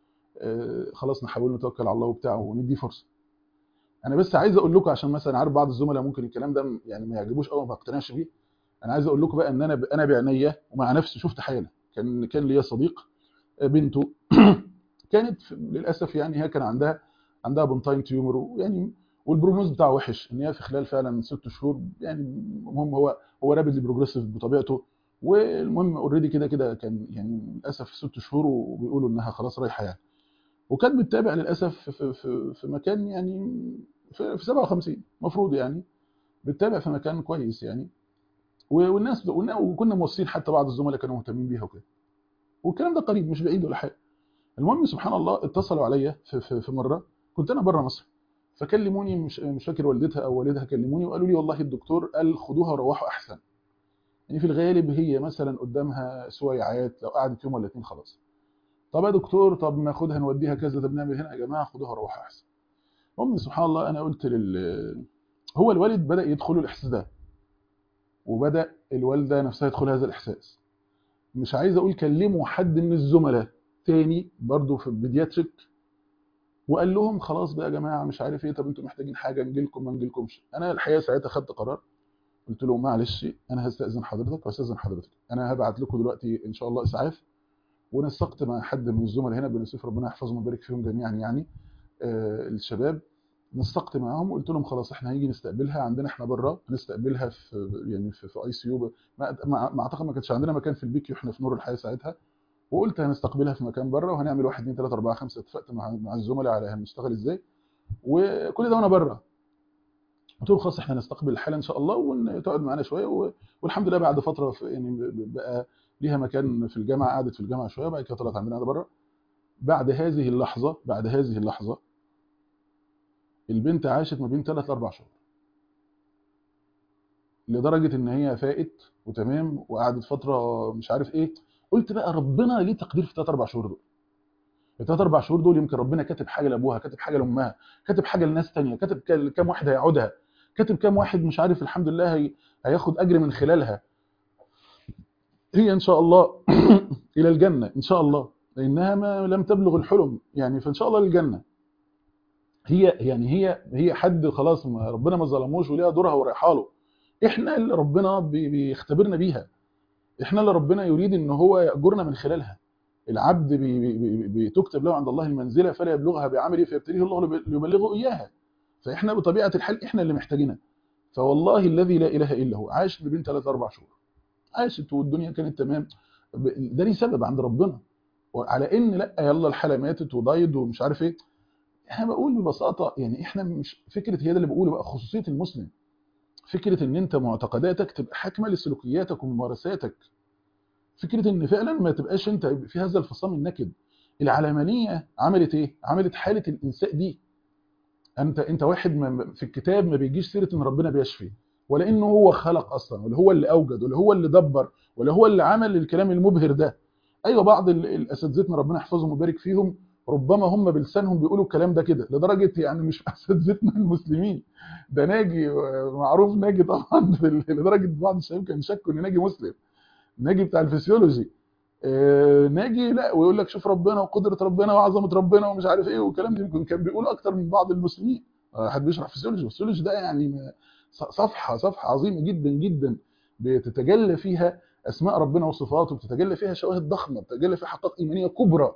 خلاص نحاول نتوكل على الله وبتاع وندي فرصه انا بس عايز اقول لكم عشان مثلا عارف بعض الزملاء ممكن الكلام ده يعني ما يعجبوش قوي ما بقتنعش بيه انا عايز اقول لكم بقى ان انا انا بعينيا ومع نفسي شفت حاله كان كان ليا صديق بنته كانت للاسف يعني هي كان عندها عندها بنتاين تيومر ويعني والبروجنوز بتاعه وحش ان هي في خلال فعلا ست شهور يعني المهم هو هو رابيدلي بروجريسيف بطبيعته والمهم اوريدي كده كده كان يعني للاسف ست شهور وبيقولوا انها خلاص رايحه يعني وكانت بتتابع للاسف في, في, في مكان يعني في, في 57 المفروض يعني بتتابع في مكان كويس يعني والناس وكنا موصين حتى بعض الزملاء كانوا مهتمين بيها وكده والكلام ده قريب مش بعيد ولا حاجه المهم سبحان الله اتصلوا عليا في, في, في مره كنت انا بره مصر فكلموني مش مش فاكر والدتها او والدها كلموني وقالوا لي والله الدكتور قال خدوها وروحوا احسن يعني في الغالب هي مثلا قدامها سويعات لو قعدت يوم ولا اتنين خلاص طب يا دكتور طب ناخدها نوديها كذا طب نعمل هنا يا جماعه خدوها وروحوا احسن المهم سبحان الله انا قلت لل هو الوالد بدا يدخل الاحساس ده وبدا الوالده نفسها يدخل هذا الاحساس مش عايز اقول كلموا حد من الزملاء تاني برضه في البيدياتريك وقال لهم خلاص بقى يا جماعه مش عارف ايه طب انتوا محتاجين حاجه نجي لكم ما نجي لكمش انا الحقيقه ساعتها خدت قرار قلت له معلش انا هستاذن حضرتك وهستاذن حضرتك انا هبعت لكم دلوقتي ان شاء الله اسعاف ونسقت مع حد من الزملاء هنا بنسيف ربنا يحفظهم ويبارك فيهم جميعا يعني آه الشباب نسقت معاهم وقلت لهم خلاص احنا هنيجي نستقبلها عندنا احنا بره هنستقبلها في يعني في, في اي سي يو ما, ما اعتقد ما كانش عندنا مكان في البيكيو احنا في نور الحياه ساعتها وقلت هنستقبلها في مكان بره وهنعمل 1 2 3 4 5 اتفقت مع مع الزملاء على هنشتغل ازاي وكل ده وانا بره قلت له خلاص احنا نستقبل الحاله ان شاء الله وتقعد معانا شويه والحمد لله بعد فتره يعني بقى ليها مكان في الجامعه قعدت في الجامعه شويه بعد كده طلعت عندنا قاعده بره بعد هذه اللحظه بعد هذه اللحظه البنت عاشت ما بين 3 ل 4 شهور لدرجه ان هي فاقت وتمام وقعدت فتره مش عارف ايه قلت بقى ربنا ليه تقدير في 3 4 شهور دول الثلاث اربع شهور دول يمكن ربنا كاتب حاجه لابوها كاتب حاجه لامها كاتب حاجه لناس ثانيه كاتب كام واحد هيقعدها كاتب كام واحد مش عارف الحمد لله هي... هياخد اجر من خلالها هي ان شاء الله الى الجنه ان شاء الله لانها ما لم تبلغ الحلم يعني فان شاء الله للجنه هي يعني هي هي حد خلاص ما ربنا ما ظلموش وليها دورها ورايحه له احنا اللي ربنا بي... بيختبرنا بيها احنا اللي ربنا يريد ان هو ياجرنا من خلالها العبد بتكتب له عند الله المنزله فلا يبلغها بعمله فيبتليه الله ليبلغه اياها فاحنا بطبيعه الحال احنا اللي محتاجينها فوالله الذي لا اله الا هو عاشت بين 3 4 شهور عاشت والدنيا كانت تمام ده ليه سبب عند ربنا على ان لا يلا الحاله ماتت وضايد ومش عارف ايه انا بقول ببساطه يعني احنا مش فكره هي ده اللي بقوله بقى خصوصيه المسلم فكره ان انت معتقداتك تبقى حاكمه لسلوكياتك وممارساتك فكره ان فعلا ما تبقاش انت في هذا الفصام النكد العلمانيه عملت ايه عملت حاله الانساء دي انت انت واحد ما في الكتاب ما بيجيش سيره ان ربنا بيشفي ولا انه هو خلق اصلا ولا هو اللي اوجد ولا هو اللي دبر ولا هو اللي عمل الكلام المبهر ده ايوه بعض الاساتذتنا ربنا يحفظهم ويبارك فيهم ربما هم بلسانهم بيقولوا الكلام ده كده لدرجه يعني مش اساتذتنا المسلمين ده ناجي معروف ناجي طبعا لدرجه بعض الشباب كان شكوا ان ناجي مسلم ناجي بتاع الفسيولوجي آه ناجي لا ويقول لك شوف ربنا وقدره ربنا وعظمه ربنا ومش عارف ايه والكلام ده يمكن كان بيقول اكتر من بعض المسلمين آه حد بيشرح فسيولوجي الفسيولوجي ده يعني صفحه صفحه عظيمه جدا جدا بتتجلى فيها اسماء ربنا وصفاته بتتجلى فيها شواهد ضخمه بتتجلى فيها حقائق ايمانيه كبرى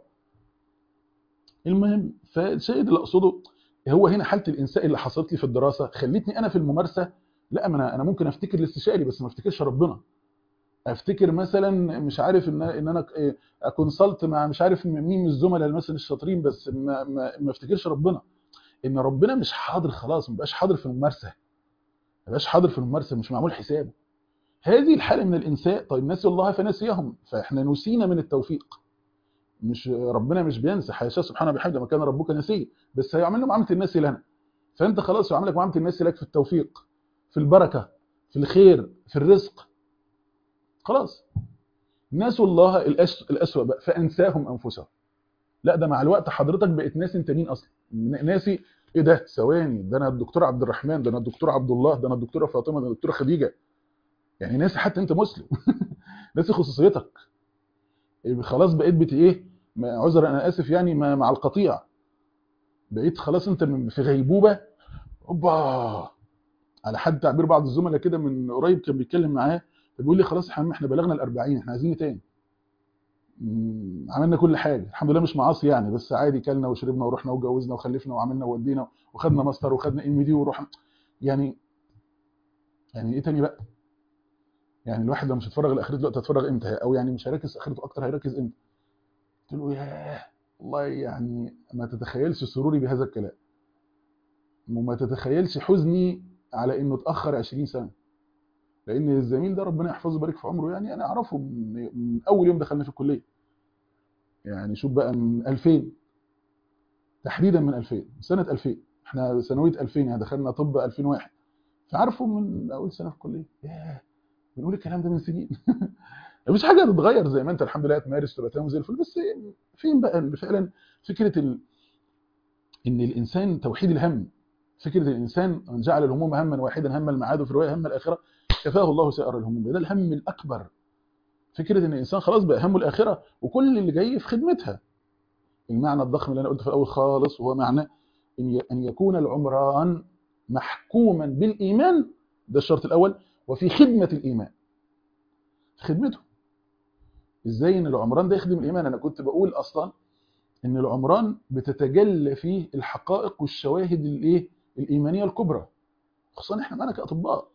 المهم فالشيء اللي اقصده هو هنا حاله الانساء اللي حصلت لي في الدراسه خلتني انا في الممارسه لا ما انا انا ممكن افتكر الاستشاري بس ما افتكرش ربنا افتكر مثلا مش عارف ان ان انا اكونسلت مع مش عارف مين من الزملاء مثلا الشاطرين بس ما, ما, ما افتكرش ربنا ان ربنا مش حاضر خلاص ما بقاش حاضر في الممارسه ما بقاش حاضر في الممارسه مش معمول حسابه هذه الحاله من الانساء طيب نسي الله فنسيهم فاحنا نسينا من التوفيق مش ربنا مش بينسى حاشاه سبحانه وبحمده ما كان ربك نسيه بس هيعمل له معامله الناس لنا فانت خلاص يعملك معامله الناس لك في التوفيق في البركه في الخير في الرزق خلاص ناسوا الله الاسوأ بقى فانساهم انفسهم لا ده مع الوقت حضرتك بقيت ناسي انت مين اصلا ناسي ايه ده ثواني ده انا الدكتور عبد الرحمن ده انا الدكتور عبد الله ده انا الدكتوره فاطمه ده انا الدكتوره خديجه يعني ناسي حتى انت مسلم ناسي خصوصيتك خلاص بقيت بت ايه عذر انا اسف يعني مع القطيع بقيت خلاص انت في غيبوبه اوبا على حد تعبير بعض الزملاء كده من قريب كان بيتكلم معاه فبيقول لي خلاص احنا بلغنا ال40 احنا عايزين ايه تاني عملنا كل حاجه الحمد لله مش معاصي يعني بس عادي كلنا وشربنا ورحنا وجوزنا وخلفنا وعملنا وودينا وخدنا ماستر وخدنا ام دي ورحنا يعني يعني ايه تاني بقى يعني الواحد لو مش هيتفرغ لاخرته دلوقتي هيتفرغ امتى او يعني مش هيركز اخرته اكتر هيركز امتى قلت له ياه والله يعني ما تتخيلش سروري بهذا الكلام وما تتخيلش حزني على انه اتاخر 20 سنه لان الزميل ده ربنا يحفظه ويبارك في عمره يعني انا اعرفه من اول يوم دخلنا في الكليه يعني شوف بقى من 2000 تحديدا من 2000 سنه 2000 احنا ثانويه 2000 يعني دخلنا طب 2001 فعارفه من اول سنه في الكليه ياه بنقول الكلام ده من سنين مفيش حاجه تتغير زي ما انت الحمد لله تمارس تبقى تمام زي الفل بس فين بقى فعلا فكره ال... ان الانسان توحيد الهم فكره الانسان من جعل الهموم هما واحدا هم المعاد وفي روايه هم الاخره كفاه الله سائر الهموم ده الهم الاكبر فكره ان الانسان خلاص بقى همه الاخره وكل اللي جاي في خدمتها المعنى الضخم اللي انا قلته في الاول خالص وهو معنى ان ان يكون العمران محكوما بالايمان ده الشرط الاول وفي خدمه الايمان خدمته ازاي ان العمران ده يخدم الايمان انا كنت بقول اصلا ان العمران بتتجلى فيه الحقائق والشواهد الايه الايمانيه الكبرى خصوصا احنا معانا كاطباء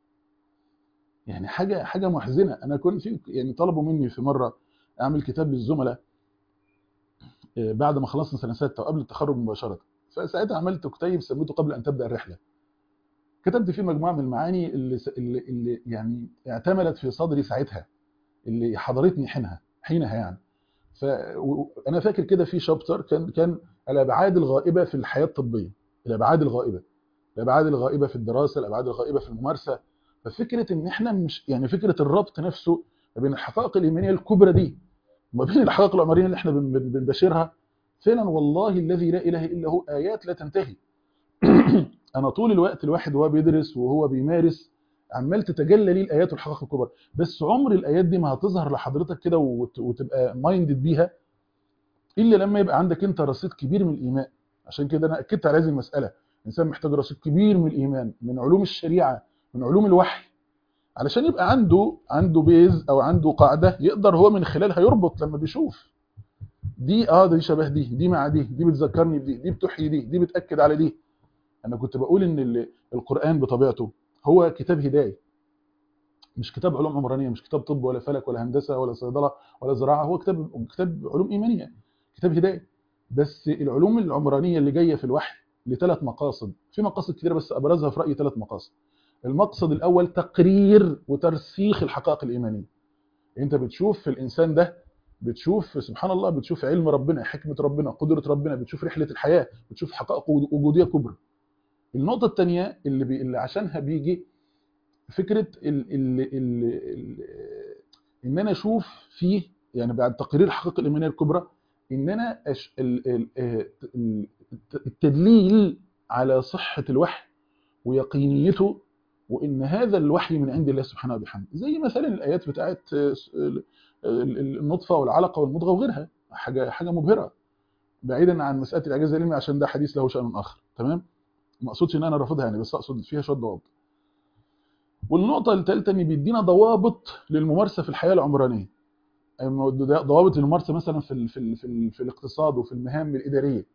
يعني حاجه حاجه محزنه انا كنت في يعني طلبوا مني في مره اعمل كتاب للزملاء بعد ما خلصنا سنه سته وقبل التخرج مباشره فساعتها عملت كتيب سميته قبل ان تبدا الرحله كتبت فيه مجموعه من المعاني اللي اللي, اللي يعني اعتملت في صدري ساعتها اللي حضرتني حينها حينها يعني فانا فاكر كده في شابتر كان كان الابعاد الغائبه في الحياه الطبيه الابعاد الغائبه الابعاد الغائبه في الدراسه الابعاد الغائبه في الممارسه ففكره ان احنا مش يعني فكره الربط نفسه ما بين الحقائق الايمانيه الكبرى دي وما بين الحقائق العمريه اللي احنا بنباشرها فعلا والله الذي لا اله الا هو ايات لا تنتهي انا طول الوقت الواحد وهو بيدرس وهو بيمارس عمال تتجلى ليه الايات والحقائق الكبرى بس عمر الايات دي ما هتظهر لحضرتك كده وتبقى مايندد بيها الا لما يبقى عندك انت رصيد كبير من الايمان عشان كده انا اكدت على هذه المساله الانسان محتاج رصيد كبير من الايمان من علوم الشريعه من علوم الوحي علشان يبقى عنده عنده بيز او عنده قاعده يقدر هو من خلالها يربط لما بيشوف دي اه دي شبه دي دي مع دي دي بتذكرني بدي دي بتحيي دي دي بتاكد على دي انا كنت بقول ان القران بطبيعته هو كتاب هدايه مش كتاب علوم عمرانيه مش كتاب طب ولا فلك ولا هندسه ولا صيدله ولا زراعه هو كتاب كتاب علوم ايمانيه كتاب هدايه بس العلوم العمرانيه اللي جايه في الوحي لثلاث مقاصد في مقاصد كتيره بس ابرزها في رايي ثلاث مقاصد المقصد الاول تقرير وترسيخ الحقائق الايمانيه انت بتشوف في الانسان ده بتشوف سبحان الله بتشوف علم ربنا حكمه ربنا قدره ربنا بتشوف رحله الحياه بتشوف حقائق وجوديه كبرى النقطه الثانيه اللي, بي... اللي عشانها بيجي فكره ال... ال... ال... ال... ان انا اشوف فيه يعني بعد تقرير الحقائق الايمانيه الكبرى ان انا أش... ال... ال... التدليل على صحه الوحي ويقينيته وان هذا الوحي من عند الله سبحانه وبحمده زي مثلا الايات بتاعت النطفه والعلقه والمضغه وغيرها حاجه حاجه مبهره بعيدا عن مساله الاعجاز العلمي عشان ده حديث له شان اخر تمام ما اقصدش ان انا رافضها يعني بس اقصد فيها شويه ضوابط والنقطه الثالثه ان بيدينا ضوابط للممارسه في الحياه العمرانيه ضوابط للممارسه مثلا في ال في ال في, ال في الاقتصاد وفي المهام الاداريه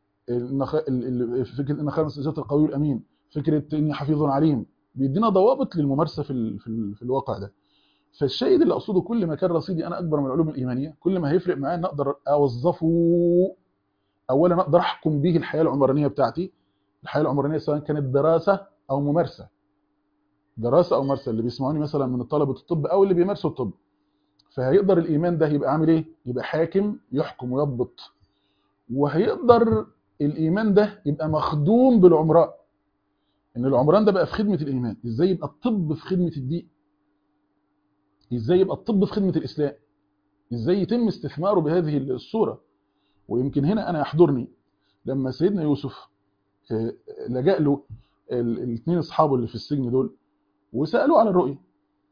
فكره ان خمس اجابه القوي الامين فكره اني حفيظ عليم بيدينا ضوابط للممارسه في ال في, ال في الواقع ده فالشيء اللي اقصده كل ما كان رصيدي انا اكبر من العلوم الايمانيه كل ما هيفرق معايا ان اقدر اوظفه اولا اقدر احكم به الحياه العمرانيه بتاعتي الحياه العمرانيه سواء كانت دراسه او ممارسه دراسه او ممارسه اللي بيسمعوني مثلا من طلبه الطب او اللي بيمارسوا الطب فهيقدر الايمان ده يبقى عامل ايه يبقى حاكم يحكم ويضبط وهيقدر الايمان ده يبقى مخدوم بالعمران ان العمران ده بقى في خدمه الايمان ازاي يبقى الطب في خدمه الدين ازاي يبقى الطب في خدمه الاسلام ازاي يتم استثماره بهذه الصوره ويمكن هنا انا يحضرني لما سيدنا يوسف لجأ له الاثنين اصحابه اللي في السجن دول وسالوه على الرؤيه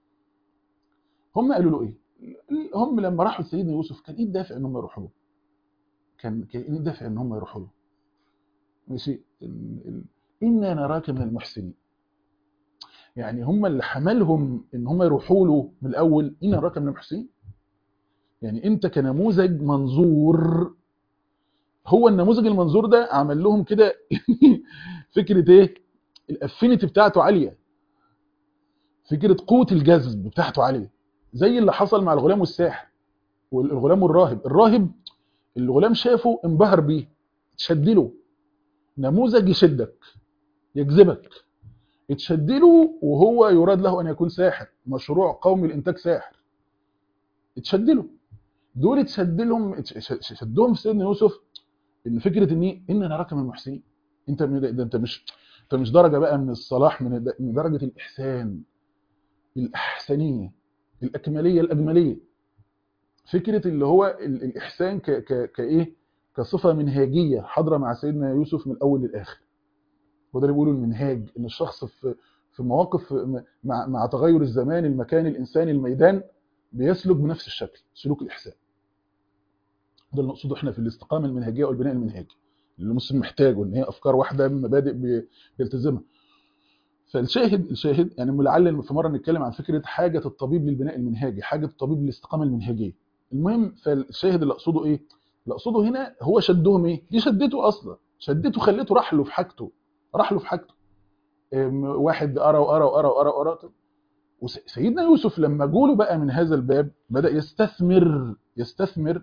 هم قالوا له ايه هم لما راحوا لسيدنا يوسف كان ايه الدافع ان هم يروحوا له كان كان ايه الدافع ان هم يروحوا له ماشي انا نراك من المحسنين يعني هم اللي حملهم ان هم يروحوا له من الاول ان نراك من المحسنين يعني انت كنموذج منظور هو النموذج المنظور ده عمل لهم كده فكره ايه الافينيتي بتاعته عاليه فكره قوه الجذب بتاعته عاليه زي اللي حصل مع الغلام والساحر والغلام والراهب الراهب الغلام شافه انبهر بيه اتشد له نموذج يشدك يجذبك اتشد له وهو يراد له ان يكون ساحر مشروع قومي لانتاج ساحر اتشد له دول اتشد لهم شدهم في سيدنا يوسف ان فكره ان ايه ان نراك من المحسنين انت ده انت مش انت مش درجه بقى من الصلاح من من درجه الاحسان الاحسنيه الاكمليه الاجمليه فكره اللي هو الاحسان ك ك كايه كصفه منهاجيه حاضره مع سيدنا يوسف من الاول للاخر وده اللي بيقولوا المنهاج ان الشخص في في مواقف مع مع تغير الزمان المكان الانساني الميدان بيسلك بنفس الشكل سلوك الاحسان ده اللي نقصده احنا في الاستقامه المنهجيه او البناء المنهجي اللي المسلم محتاجه ان هي افكار واحده مبادئ بيلتزمها فالشاهد الشاهد يعني لعل في مره نتكلم عن فكره حاجه الطبيب للبناء المنهجي حاجه الطبيب للاستقامه المنهجيه المهم فالشاهد اللي اقصده ايه اللي اقصده هنا هو شدهم ايه دي شدته اصلا شدته خليته راح له في حاجته راح له في حاجته واحد قرا وقرا وقرا وقرا وقرا وسيدنا يوسف لما جوله بقى من هذا الباب بدا يستثمر يستثمر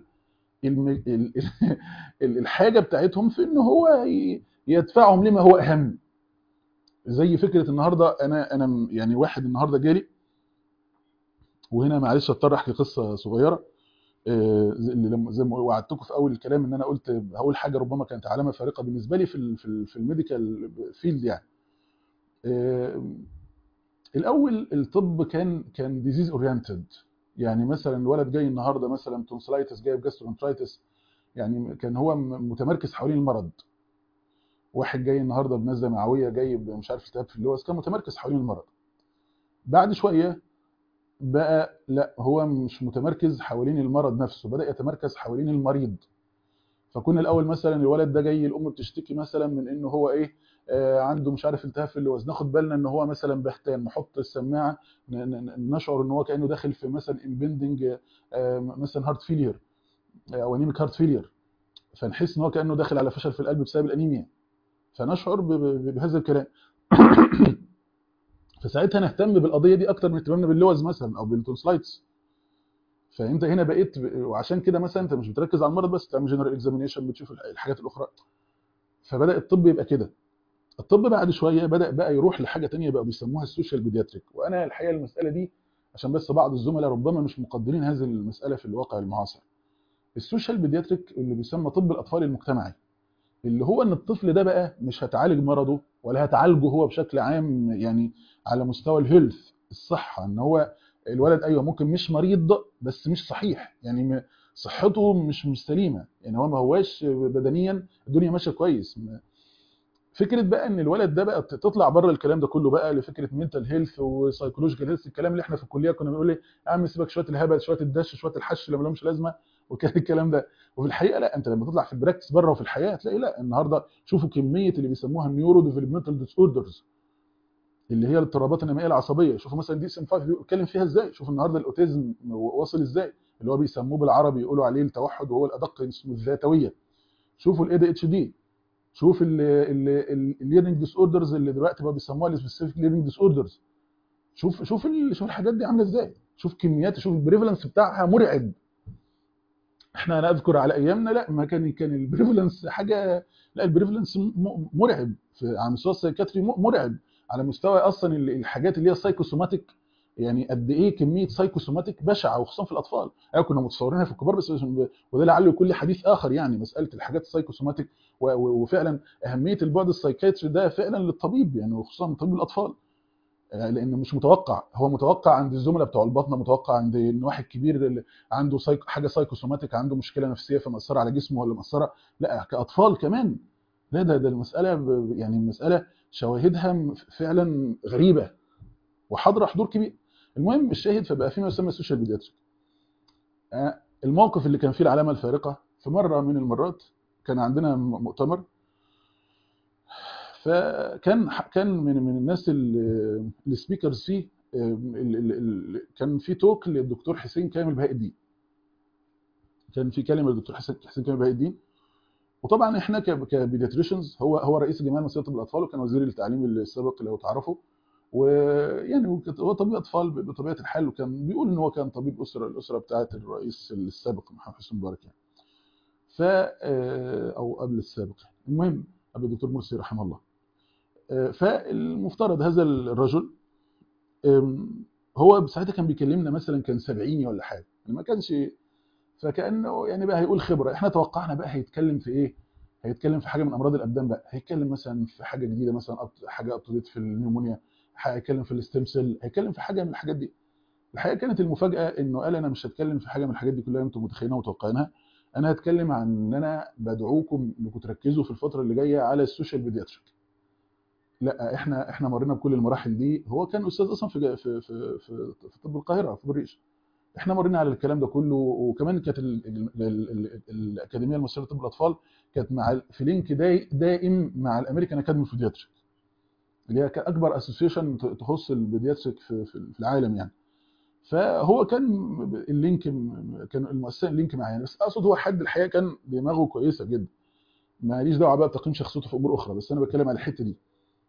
الحاجه بتاعتهم في ان هو يدفعهم لما هو اهم زي فكره النهارده انا انا يعني واحد النهارده جالي وهنا معلش اضطر احكي قصه صغيره اللي زي ما وعدتكم في اول الكلام ان انا قلت هقول حاجه ربما كانت علامه فارقه بالنسبه لي في في, في الميديكال فيلد يعني الاول الطب كان كان ديزيز اورينتد يعني مثلا الولد جاي النهارده مثلا تونسلايتس جايب جاسترونترايتس يعني كان هو متمركز حوالين المرض واحد جاي النهارده بنزله معويه جايب مش عارف التهاب في اللوز كان متمركز حوالين المرض بعد شويه بقى لا هو مش متمركز حوالين المرض نفسه بدا يتمركز حوالين المريض فكنا الاول مثلا الولد ده جاي الام بتشتكي مثلا من انه هو ايه آه عنده مش عارف التهاب في اللوز ناخد بالنا ان هو مثلا بهتان نحط السماعه نشعر ان هو كانه داخل في مثلا امبندنج آه مثلا هارت فيلير او انيميك هارت فيلير فنحس ان هو كانه داخل على فشل في القلب بسبب الانيميا فنشعر بهذا الكلام فساعتها نهتم بالقضيه دي اكتر من اهتمامنا باللوز مثلا او بالتونسلايتس فانت هنا بقيت وعشان كده مثلا انت مش بتركز على المرض بس تعمل جنرال اكزامينيشن بتشوف الحاجات الاخرى فبدا الطب يبقى كده الطب بعد شويه بدا بقى يروح لحاجه تانية بقى بيسموها السوشيال بيدياتريك وانا الحقيقه المساله دي عشان بس بعض الزملاء ربما مش مقدرين هذه المساله في الواقع المعاصر السوشيال بيدياتريك اللي بيسمى طب الاطفال المجتمعي اللي هو ان الطفل ده بقى مش هتعالج مرضه ولا هتعالجه هو بشكل عام يعني على مستوى الهيلث الصحه ان هو الولد ايوه ممكن مش مريض بس مش صحيح يعني صحته مش مش سليمه يعني هو ما هواش بدنيا الدنيا ماشيه كويس فكره بقى ان الولد ده بقى تطلع بره الكلام ده كله بقى لفكره منتال هيلث وسايكولوجيكال هيلث الكلام اللي احنا في الكليه كنا بنقول ايه يا عم سيبك شويه الهبل شويه الدش شويه الحش اللي ما لهمش لازمه وكان الكلام ده وفي الحقيقه لا انت لما تطلع في البراكتس بره وفي الحياه هتلاقي لا النهارده شوفوا كميه اللي بيسموها النيورو ديفلوبمنتال ديس اوردرز اللي هي الاضطرابات النمائيه العصبيه شوفوا مثلا دي سم 5 بيتكلم فيها ازاي شوفوا النهارده الاوتيزم واصل ازاي اللي هو بيسموه بالعربي يقولوا عليه التوحد وهو الادق اسمه الذاتويه شوفوا الاي دي اتش دي شوف الليرنينج ديس اوردرز اللي دلوقتي بقى بيسموها السبيسيفيك ليرنينج ديس اوردرز شوف شوف شوف الحاجات دي عامله ازاي شوف كميات شوف البريفالنس بتاعها مرعب احنا انا اذكر على ايامنا لا ما كان كان البريفالنس حاجه لا البريفالنس مرعب على مستوى السايكاتري مرعب على مستوى اصلا الحاجات اللي هي السايكوسوماتيك يعني قد ايه كميه سايكوسوماتيك بشعه وخصوصا في الاطفال ايوه كنا متصورينها في الكبار بس وده لعله يكون حديث اخر يعني مساله الحاجات السايكوسوماتيك وفعلا اهميه البعد السايكاتري ده فعلا للطبيب يعني وخصوصا طبيب الاطفال لانه مش متوقع هو متوقع عند الزملاء بتوع البطنه متوقع عند ان واحد كبير اللي عنده سايك حاجه سايكوسوماتيك عنده مشكله نفسيه فمأثره على جسمه ولا مأثره لا كاطفال كمان لا ده ده المساله يعني المساله شواهدها فعلا غريبه وحاضره حضور كبير المهم الشاهد فبقى في ما يسمى السوشيال بيدياتريك الموقف اللي كان فيه العلامه الفارقه في مره من المرات كان عندنا مؤتمر فكان كان من من الناس السبيكرز فيه كان في توك للدكتور حسين كامل بهاء الدين كان في كلمه للدكتور حسين حسين كامل بهاء الدين وطبعا احنا كبيدياتريشنز هو هو رئيس جمعيه مصريه طب الاطفال وكان وزير التعليم السابق لو تعرفوا ويعني هو طبيب اطفال بطبيعه الحال وكان بيقول ان هو كان طبيب اسره الاسره بتاعه الرئيس السابق محمد حسين مبارك يعني ف او قبل السابق المهم قبل الدكتور مرسي رحمه الله فالمفترض هذا الرجل هو ساعتها كان بيكلمنا مثلا كان سبعيني ولا حاجه ما كانش فكانه يعني بقى هيقول خبره احنا توقعنا بقى هيتكلم في ايه هيتكلم في حاجه من امراض الابدان بقى هيتكلم مثلا في حاجه جديده مثلا حاجه ابتديت في النيومونيا هيتكلم في الستيم سيل هيتكلم في حاجه من الحاجات دي الحقيقه كانت المفاجاه انه قال انا مش هتكلم في حاجه من الحاجات دي كلها انتم متخيلينها ومتوقعينها انا هتكلم عن ان انا بدعوكم انكم تركزوا في الفتره اللي جايه على السوشيال بيدياتريك لا احنا احنا مرينا بكل المراحل دي هو كان استاذ اصلا في في في في, في طب القاهره في بريش احنا مرينا على الكلام ده كله وكمان كانت الاكاديميه المصريه لطب الاطفال كانت مع في لينك دائم مع الامريكان اكاديمي في البيدياتريك اللي هي اكبر اسوسيشن تخص البيدياتريك في, في العالم يعني فهو كان اللينك كان المؤسسه اللينك معايا بس اقصد هو حد الحقيقه كان دماغه كويسه جدا ماليش دعوه بقى بتقييم شخصيته في امور اخرى بس انا بتكلم على الحته دي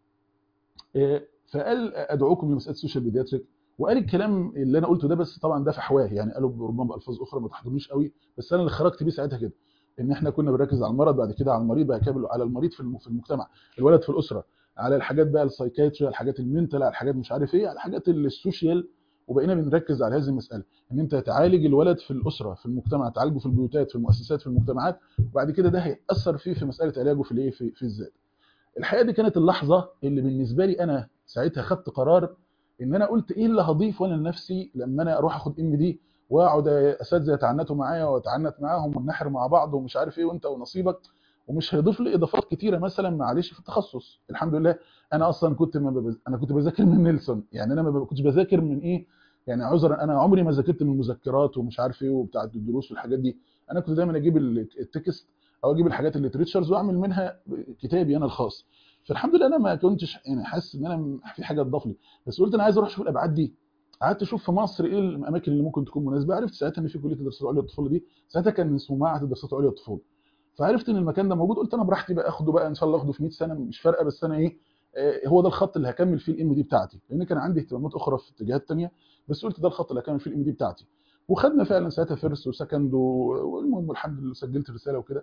فقال ادعوكم لمساله السوشيال بيدياتريك وقال الكلام اللي انا قلته ده بس طبعا ده فحواه يعني قالوا ربما بالفاظ اخرى ما تحضرنيش قوي بس انا اللي خرجت بيه ساعتها كده ان احنا كنا بنركز على المرض بعد كده على المريض بعد كده على المريض في المجتمع الولد في الاسره على الحاجات بقى السايكايتري على الحاجات المنتال على الحاجات مش عارف ايه على الحاجات السوشيال وبقينا بنركز على هذه المساله ان انت تعالج الولد في الاسره في المجتمع تعالجه في البيوتات في المؤسسات في المجتمعات وبعد كده ده هياثر فيه في مساله علاجه في الايه في, في الذات الحقيقه دي كانت اللحظه اللي بالنسبه لي انا ساعتها خدت قرار ان انا قلت ايه اللي هضيف وانا لنفسي لما انا اروح اخد ام دي واقعد اساتذه يتعنتوا معايا واتعنت معاهم ونحر مع بعض ومش عارف ايه وانت ونصيبك ومش هيضيف لي اضافات كتيره مثلا معلش في التخصص الحمد لله انا اصلا كنت ما ببز... انا كنت بذاكر من نيلسون يعني انا ما كنتش بذاكر من ايه يعني عذرا انا عمري ما ذاكرت من المذكرات ومش عارف ايه وبتاع الدروس والحاجات دي انا كنت دايما اجيب التكست او اجيب الحاجات الليتريتشرز واعمل منها كتابي انا الخاص فالحمد لله انا ما كنتش يعني حاسس ان انا في حاجه تضاف لي بس قلت انا عايز اروح اشوف الابعاد دي قعدت اشوف في مصر ايه الاماكن اللي ممكن تكون مناسبه عرفت ساعتها ان في كليه الدراسات العليا للطفوله دي ساعتها كان اسمه معهد الدراسات العليا للطفوله فعرفت ان المكان ده موجود قلت انا براحتي بقى اخده بقى ان شاء الله اخده في 100 سنه مش فارقه بس انا ايه آه، هو ده الخط اللي هكمل فيه الام دي بتاعتي لان كان عندي اهتمامات اخرى في اتجاهات تانية بس قلت ده الخط اللي هكمل فيه الام دي بتاعتي وخدنا فعلا ساعتها فيرست وسكند و- والمهم الحمد لله سجلت رساله وكده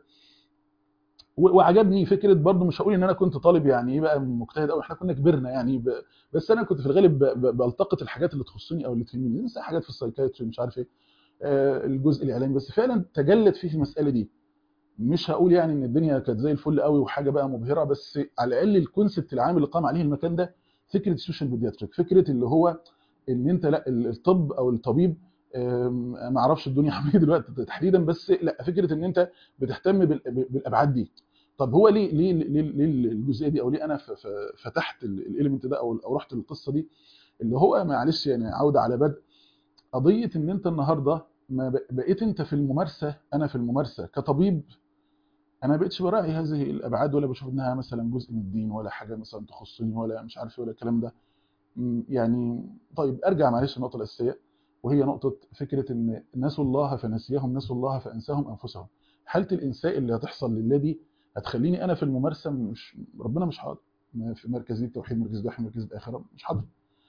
و- وعجبني فكره برضو مش هقول ان انا كنت طالب يعني ايه بقى مجتهد قوي احنا كنا كبرنا يعني ب... بس انا كنت في الغالب ب... ب... بلتقط الحاجات اللي تخصني او اللي تهمني مثلا حاجات في السايكايتري مش عارف ايه آه، الجزء الاعلامي بس فعلا تجلت فيه المساله دي مش هقول يعني ان الدنيا كانت زي الفل قوي وحاجه بقى مبهره بس على الاقل الكونسبت العام اللي قام عليه المكان ده فكره السوشيال بيدياتريك فكره اللي هو ان انت لا ال- الطب او الطبيب آم، ما اعرفش الدنيا عامله ايه دلوقتي تحديدا بس لا فكره ان انت بتهتم بال- بالابعاد دي طب هو ليه ليه ليه, ليه الجزئيه دي او ليه انا ف- ف- فتحت الاليمنت ده او او رحت للقصه دي اللي هو معلش يعني عوده على بدء قضيه ان انت النهارده ما ب- بقيت انت في الممارسه انا في الممارسه كطبيب انا ما بقتش براعي هذه الابعاد ولا بشوف انها مثلا جزء من الدين ولا حاجه مثلا تخصني ولا مش عارف إيه ولا الكلام ده م، يعني طيب ارجع معلش للنقطه الاساسيه وهي نقطه فكره ان نسوا الله فنسيهم نسوا الله فانساهم انفسهم حاله الانساء اللي هتحصل لله دي هتخليني انا في الممارسه مش ربنا مش حاضر ما في مركزيه التوحيد مركز الوحي مركز الاخره مش حاضر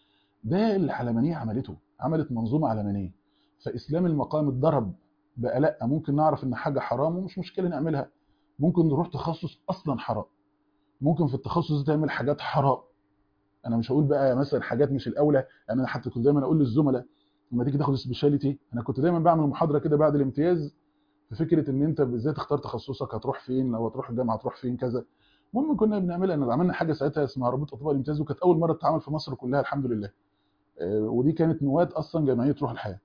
ده اللي العلمانيه عملته عملت منظومه علمانيه فاسلام المقام اتضرب بقى لا ممكن نعرف ان حاجه حرام ومش مشكله نعملها ممكن نروح تخصص اصلا حرام ممكن في التخصص ده تعمل حاجات حرام انا مش هقول بقى مثلا حاجات مش الاولى يعني انا حتى كنت دايما اقول للزملاء لما تيجي تاخد سبيشاليتي انا كنت دايما بعمل محاضره كده بعد الامتياز في فكره ان انت ازاي تختار تخصصك هتروح فين لو هتروح الجامعه هتروح فين كذا المهم كنا بنعملها ان عملنا حاجه ساعتها اسمها رابطه اطباء الامتياز وكانت اول مره تتعمل في مصر كلها الحمد لله آه، ودي كانت نواه اصلا جمعيه روح الحياه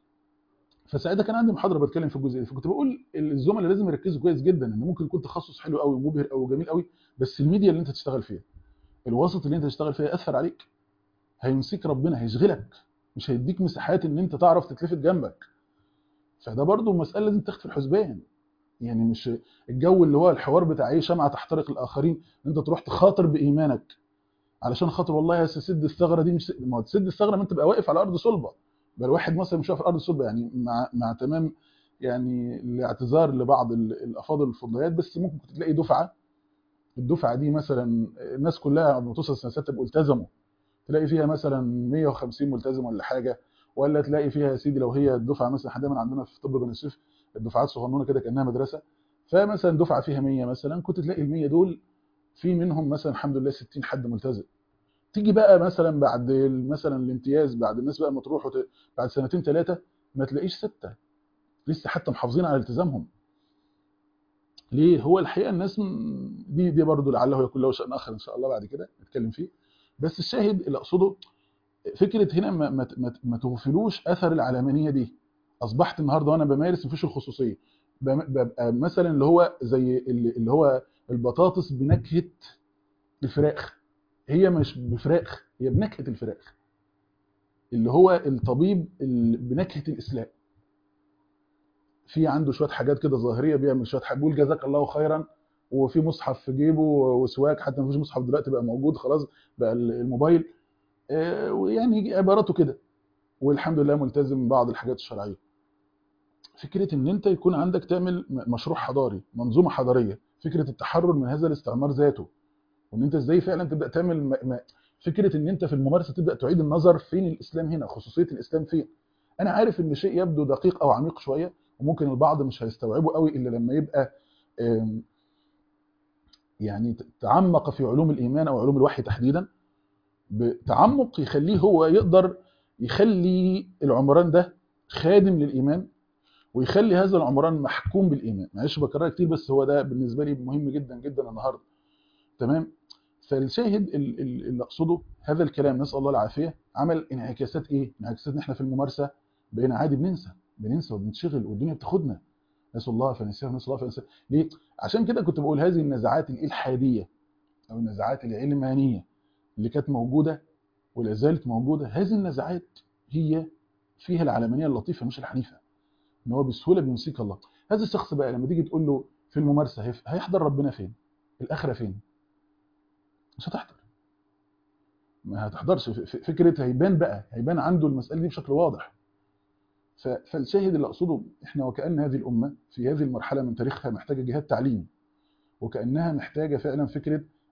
فساعتها كان عندي محاضره بتكلم في الجزء ده فكنت بقول الزملاء لازم يركزوا كويس جدا ان ممكن يكون تخصص حلو قوي ومبهر قوي وجميل قوي بس الميديا اللي انت تشتغل فيها الوسط اللي انت تشتغل فيها ياثر عليك هيمسك ربنا هيشغلك مش هيديك مساحات ان انت تعرف تتلفت جنبك فده برضو مساله لازم تاخد في الحسبان يعني مش الجو اللي هو الحوار بتاع ايه شمعه تحترق الاخرين ان انت تروح تخاطر بايمانك علشان خاطر والله يا سد الثغره دي مش ما هو تسد الثغره ما انت تبقى واقف على ارض صلبه بل واحد مثلا مش واقف على ارض صلبه يعني مع مع تمام يعني الاعتذار لبعض ال- الافاضل الفضليات بس ممكن كنت تلاقي دفعه الدفعه دي مثلا الناس كلها لما توصل سنه سته يبقوا التزموا تلاقي فيها مثلا 150 ملتزم ولا حاجه ولا تلاقي فيها يا سيدي لو هي الدفعه مثلا احنا دايما عندنا في طب بني سويف الدفعات صغنونه كده كانها مدرسه فمثلا دفعه فيها 100 مثلا كنت تلاقي ال 100 دول في منهم مثلا الحمد لله 60 حد ملتزم تيجي بقى مثلا بعد ال- مثلا الامتياز بعد الناس بقى ما تروح وت... بعد سنتين ثلاثه ما تلاقيش سته لسه حتى محافظين على التزامهم ليه هو الحقيقه الناس م- دي دي برضه لعله يكون له شان اخر ان شاء الله بعد كده نتكلم فيه بس الشاهد اللي اقصده فكره هنا ما, ما, ما, ما تغفلوش اثر العلمانيه دي اصبحت النهارده وانا بمارس مفيش الخصوصيه بم- ببقى مثلا اللي هو زي اللي اللي هو البطاطس بنكهه الفراخ هي مش بفراخ هي بنكهه الفراخ اللي هو الطبيب اللي بنكهه الاسلام في عنده شويه حاجات كده ظاهريه بيعمل شويه حاجات بيقول جزاك الله خيرا وفي مصحف في جيبه وسواك حتى مفيش مصحف دلوقتي بقى موجود خلاص بقى الموبايل آه، ويعني عباراته كده والحمد لله ملتزم بعض الحاجات الشرعيه فكره ان انت يكون عندك تعمل م- مشروع حضاري منظومه حضاريه فكره التحرر من هذا الاستعمار ذاته وان انت ازاي فعلا تبدا تعمل م- م- فكره ان انت في الممارسه تبدا تعيد النظر فين الاسلام هنا خصوصيه الاسلام فين انا عارف ان شيء يبدو دقيق او عميق شويه وممكن البعض مش هيستوعبه قوي الا لما يبقى آم، يعني ت- تعمق في علوم الايمان او علوم الوحي تحديدا بتعمق يخليه هو يقدر يخلي العمران ده خادم للايمان ويخلي هذا العمران محكوم بالايمان معلش بكررها كتير بس هو ده بالنسبه لي مهم جدا جدا النهارده تمام فالشاهد ال- ال- اللي اقصده هذا الكلام نسال الله العافيه عمل انعكاسات ايه انعكاسات ان احنا في الممارسه بقينا عادي بننسى بننسى وبنشغل والدنيا بتاخدنا نسال الله فنسيهم نسال الله فنسيهم ليه عشان كده كنت بقول هذه النزعات الالحاديه او النزعات العلمانيه اللي كانت موجوده ولا زالت موجوده هذه النزعات هي فيها العلمانيه اللطيفه مش الحنيفه ان هو بسهوله بيمسك الله هذا الشخص بقى لما تيجي تقول له في الممارسه هيف- هيحضر ربنا فين الاخره فين مش هتحضر ما هتحضرش ف- ف- فكره هيبان بقى هيبان عنده المساله دي بشكل واضح ف- فالشاهد اللي اقصده احنا وكأن هذه الامه في هذه المرحله من تاريخها محتاجه جهاد تعليم وكأنها محتاجه فعلا فكره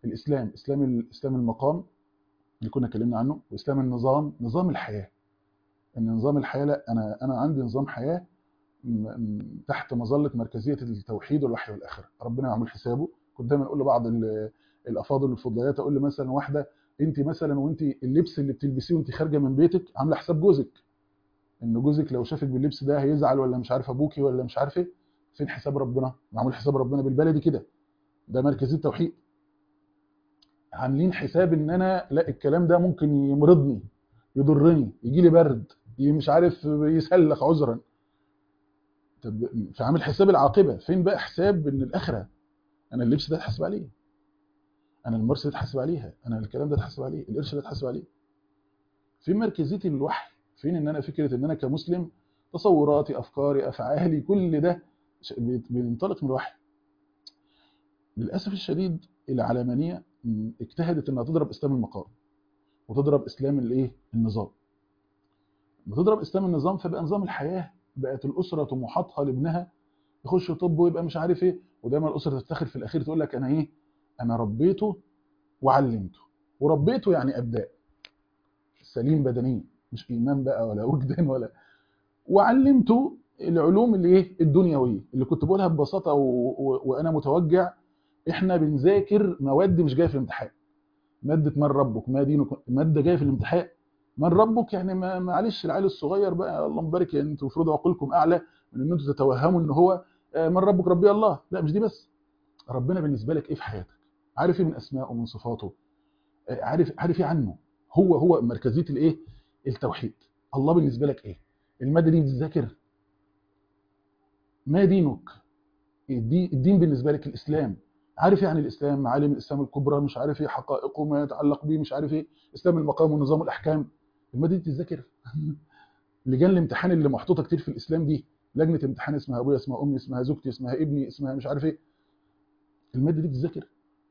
الاسلام اسلام اسلام المقام اللي كنا اتكلمنا عنه واسلام النظام نظام الحياه ان نظام الحياه لا انا انا عندي نظام حياه تحت مظله مركزيه التوحيد والوحي والاخره ربنا يعمل حسابه كنت دايما اقول لبعض الافاضل الفضليات اقول مثلا واحده انت مثلا وانت اللبس اللي بتلبسيه وانت خارجه من بيتك عامله حساب جوزك ان جوزك لو شافك باللبس ده هيزعل ولا مش عارف ابوكي ولا مش عارف ايه فين حساب ربنا معمول حساب ربنا بالبلدي كده ده مركزيه التوحيد عاملين حساب ان انا لا الكلام ده ممكن يمرضني يضرني يجي لي برد مش عارف يسلخ عذرا طب فعامل حساب العاقبه فين بقى حساب ان الاخره انا اللبس ده اتحاسب عليه انا المرسى ده اتحاسب عليها انا الكلام ده اتحاسب عليه القرش ده اتحاسب عليه فين مركزيه الوحي فين ان انا فكره ان انا كمسلم تصوراتي افكاري افعالي كل ده بينطلق من الوحي للاسف الشديد العلمانيه اجتهدت انها تضرب اسلام المقام وتضرب اسلام الايه النظام بتضرب اسلام النظام فبقى نظام الحياه بقت الاسره طموحاتها لابنها يخش طب ويبقى مش عارف ايه ودايما الاسره تفتخر في الاخير تقول لك انا ايه انا ربيته وعلمته وربيته يعني ابداء سليم بدنيا مش ايمان بقى ولا وجدان ولا وعلمته العلوم اللي ايه الدنيويه اللي كنت بقولها ببساطه و... و... وانا متوجع احنا بنذاكر مواد مش جايه في الامتحان ماده من ربك ما دينك ماده جايه في الامتحان من ربك يعني ما معلش العيل الصغير بقى الله مبارك يعني انتوا المفروض عقولكم اعلى من ان انتوا تتوهموا ان هو من ربك ربي الله لا مش دي بس ربنا بالنسبه لك ايه في حياتك عارف ايه من اسمائه ومن صفاته عارف عارف ايه عنه هو هو مركزيه الايه التوحيد الله بالنسبه لك ايه الماده دي بتذاكر ما دينك الدين بالنسبه لك الاسلام عارف يعني الاسلام معالم الاسلام الكبرى مش عارف ايه حقائقه ما يتعلق به مش عارف ايه اسلام المقام ونظام الاحكام الماده دي بتذاكر لجان الامتحان اللي محطوطه كتير في الاسلام دي لجنه امتحان اسمها ابويا اسمها امي اسمها زوجتي اسمها ابني اسمها مش عارف ايه الماده دي بتذاكر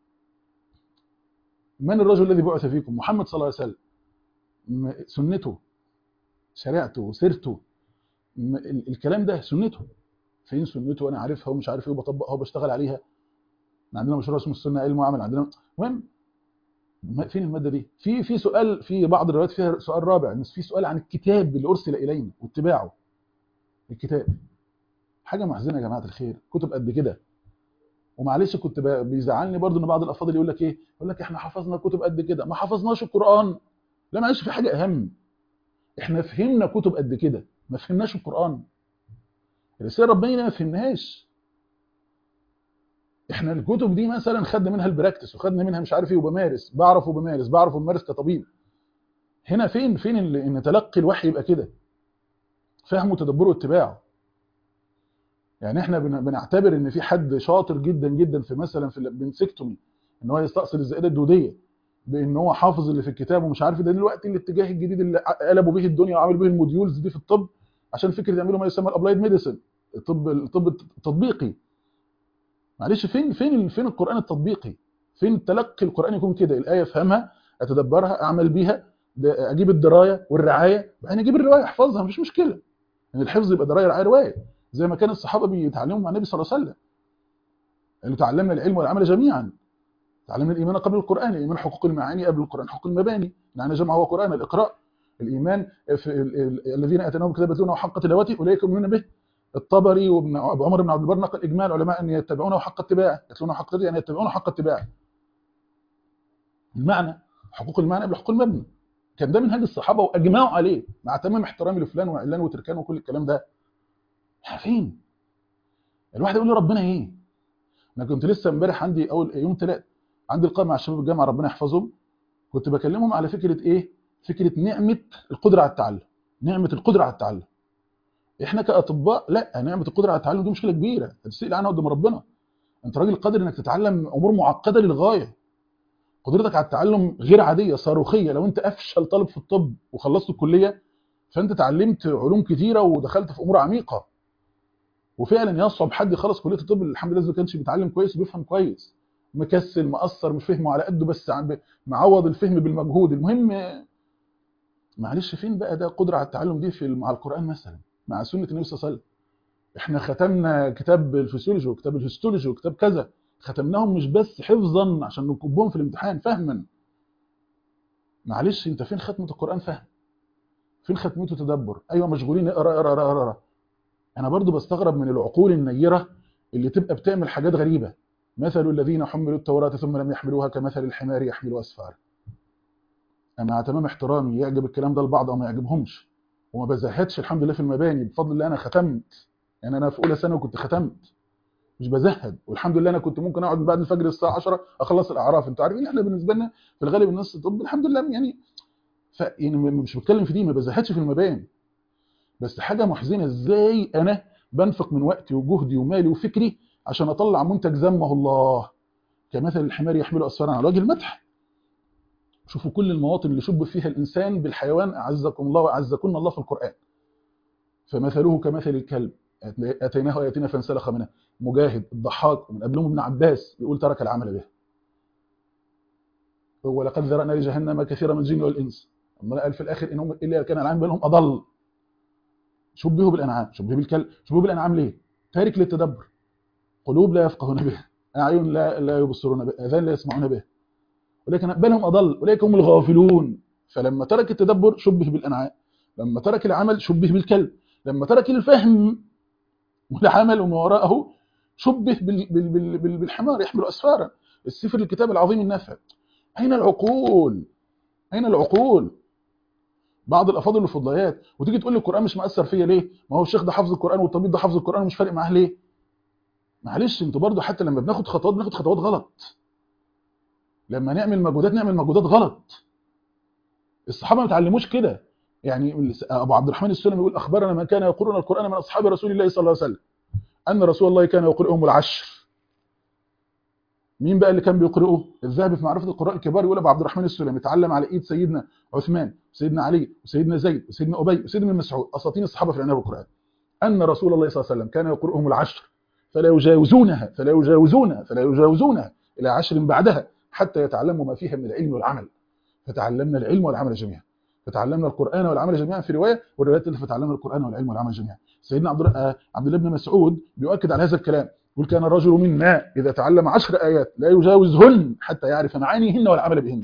من الرجل الذي بعث فيكم محمد صلى الله عليه وسلم سنته شريعته سيرته الكلام ده سنته فين سنته انا عارفها ومش عارف ايه وبطبقها وبشتغل عليها عندنا مشروع اسمه السنه علم وعمل عندنا المهم فين الماده دي في في سؤال في بعض الروايات فيها سؤال رابع ان في سؤال عن الكتاب اللي ارسل الينا واتباعه الكتاب حاجه محزنه يا جماعه الخير كتب قد كده ومعلش كنت بيزعلني برضو ان بعض الافاضل يقول لك ايه يقول لك احنا حفظنا كتب قد كده ما حفظناش القران لا معلش في حاجه اهم احنا فهمنا كتب قد كده ما فهمناش القران الرساله الربانيه ما فهمناهاش احنا الكتب دي مثلا خدنا منها البراكتس وخدنا منها مش عارف ايه وبمارس بعرف وبمارس بعرف وبمارس كطبيب هنا فين فين ان تلقي الوحي يبقى كده فهم وتدبره واتباعه يعني احنا بنعتبر ان في حد شاطر جدا جدا في مثلا في البنسكتومي ان هو يستأصل الزائده الدوديه بان هو حافظ اللي في الكتاب ومش عارف ده دلوقتي الاتجاه الجديد اللي قلبوا به الدنيا وعملوا به الموديولز دي في الطب عشان فكره يعملوا ما يسمى الابلايد ميديسن الطب الطب التطبيقي معلش فين فين فين القران التطبيقي فين تلقي القران يكون كده الايه افهمها اتدبرها اعمل بيها اجيب الدرايه والرعايه بعدين اجيب الروايه احفظها مفيش مشكله ان الحفظ يبقى درايه رعايه روايه زي ما كان الصحابه بيتعلموا مع النبي صلى الله عليه وسلم اللي تعلمنا العلم والعمل جميعا تعلمنا الايمان قبل القران الايمان حقوق المعاني قبل القران حقوق المباني يعني جمع هو قران الاقراء الايمان في الذين اتيناهم الكتاب يتلونه حق تلاوته اولئك يؤمنون به الطبري وابن عمر بن عبد البر نقل اجماع العلماء ان يتبعونه حق اتباعه يتلونه حق تلاوته يعني يتبعونه حق اتباعه المعنى حقوق المعنى قبل حقوق المبنى كان ده منهج الصحابه واجمعوا عليه مع تمام احترامي لفلان وعلان وتركان وكل الكلام ده فين الواحد يقول لي ربنا ايه انا كنت لسه امبارح عندي اول يوم ثلاث عندي لقاء مع الشباب الجامعه ربنا يحفظهم كنت بكلمهم على فكره ايه فكره نعمه القدره على التعلم نعمه القدره على التعلم احنا كاطباء لا نعمه القدره على التعلم دي مشكله كبيره هتسال عنها قدام ربنا انت راجل قادر انك تتعلم امور معقده للغايه قدرتك على التعلم غير عاديه صاروخيه لو انت افشل طالب في الطب وخلصت الكليه فانت اتعلمت علوم كتيره ودخلت في امور عميقه وفعلا يصعب حد يخلص كليه الطب الحمد لله ما كانش بيتعلم كويس وبيفهم كويس مكسل مقصر مش فهمه على قده بس معوض الفهم بالمجهود المهم معلش فين بقى ده قدره على التعلم دي في مع القران مثلا مع سنه النبي صلى الله عليه وسلم احنا ختمنا كتاب الفسيولوجي وكتاب الهيستولوجي وكتاب كذا ختمناهم مش بس حفظا عشان نكبهم في الامتحان فهما معلش انت فين ختمه القران فهم فين ختمته تدبر ايوه مشغولين اقرا اقرا اقرا اقرا انا برضو بستغرب من العقول النيره اللي تبقى بتعمل حاجات غريبه مثل الذين حملوا التوراة ثم لم يحملوها كمثل الحمار يحمل أسفار أنا مع تمام احترامي يعجب الكلام ده لبعض أو ما يعجبهمش وما بزهدش الحمد لله في المباني بفضل الله أنا ختمت يعني أنا في أولى سنة وكنت ختمت مش بزهد والحمد لله أنا كنت ممكن أقعد بعد الفجر الساعة 10 أخلص الأعراف أنتوا عارفين إحنا بالنسبة لنا في الغالب الناس طب الحمد لله يعني ف يعني مش بتكلم في دي ما بزهدش في المباني بس حاجة محزنة إزاي أنا بنفق من وقتي وجهدي ومالي وفكري عشان اطلع منتج ذمه الله كمثل الحمار يحمل اسفارا على وجه المدح شوفوا كل المواطن اللي شب فيها الانسان بالحيوان اعزكم الله واعزكن الله في القران فمثله كمثل الكلب اتيناه اياتنا فانسلخ منها مجاهد الضحاك ومن قبلهم ابن عباس يقول ترك العمل به ولقد ذرانا لجهنم كثيرا من الجن والانس الله قال في الاخر انهم الا كان العام بينهم اضل شبهوا بالانعام شبهوا بالكلب شبهوا بالانعام ليه تارك للتدبر قلوب لا يفقهون بها أعين لا لا يبصرون بها أذان لا يسمعون بها ولكن بل هم أضل أولئك هم الغافلون فلما ترك التدبر شبه بالأنعام لما ترك العمل شبه بالكلب لما ترك الفهم والعمل وما وراءه شبه بال بال بال بال بالحمار يحمل أسفارا السفر الكتاب العظيم النافع أين العقول أين العقول بعض الافاضل الفضليات وتيجي تقول لي القران مش مأثر فيا ليه ما هو الشيخ ده حافظ القران والطبيب ده حافظ القران ومش فارق معاه ليه معلش انتوا برضو حتى لما بناخد خطوات بناخد خطوات غلط لما نعمل مجهودات نعمل مجهودات غلط الصحابه ما اتعلموش كده يعني ابو عبد الرحمن السلمي يقول اخبرنا من كان يقرؤنا القران من اصحاب رسول الله صلى الله عليه وسلم ان رسول الله كان يقرئهم العشر مين بقى اللي كان بيقرئه الذهبي في معرفه القراء الكبار يقول ابو عبد الرحمن السلمي اتعلم على ايد سيدنا عثمان وسيدنا علي وسيدنا زيد وسيدنا ابي وسيدنا مسعود اساطين الصحابه في العنايه بالقران ان رسول الله صلى الله عليه وسلم كان يقرئهم العشر فلا يجاوزونها فلا يجاوزونها فلا يجاوزونها إلى عشر بعدها حتى يتعلموا ما فيها من العلم والعمل فتعلمنا العلم والعمل جميعا فتعلمنا القرآن والعمل جميعا في رواية والروايات اللي فتعلمنا القرآن والعلم والعمل جميعا سيدنا عبد عبد الله بن مسعود بيؤكد على هذا الكلام يقول كان الرجل منا إذا تعلم عشر آيات لا يجاوزهن حتى يعرف معانيهن والعمل بهن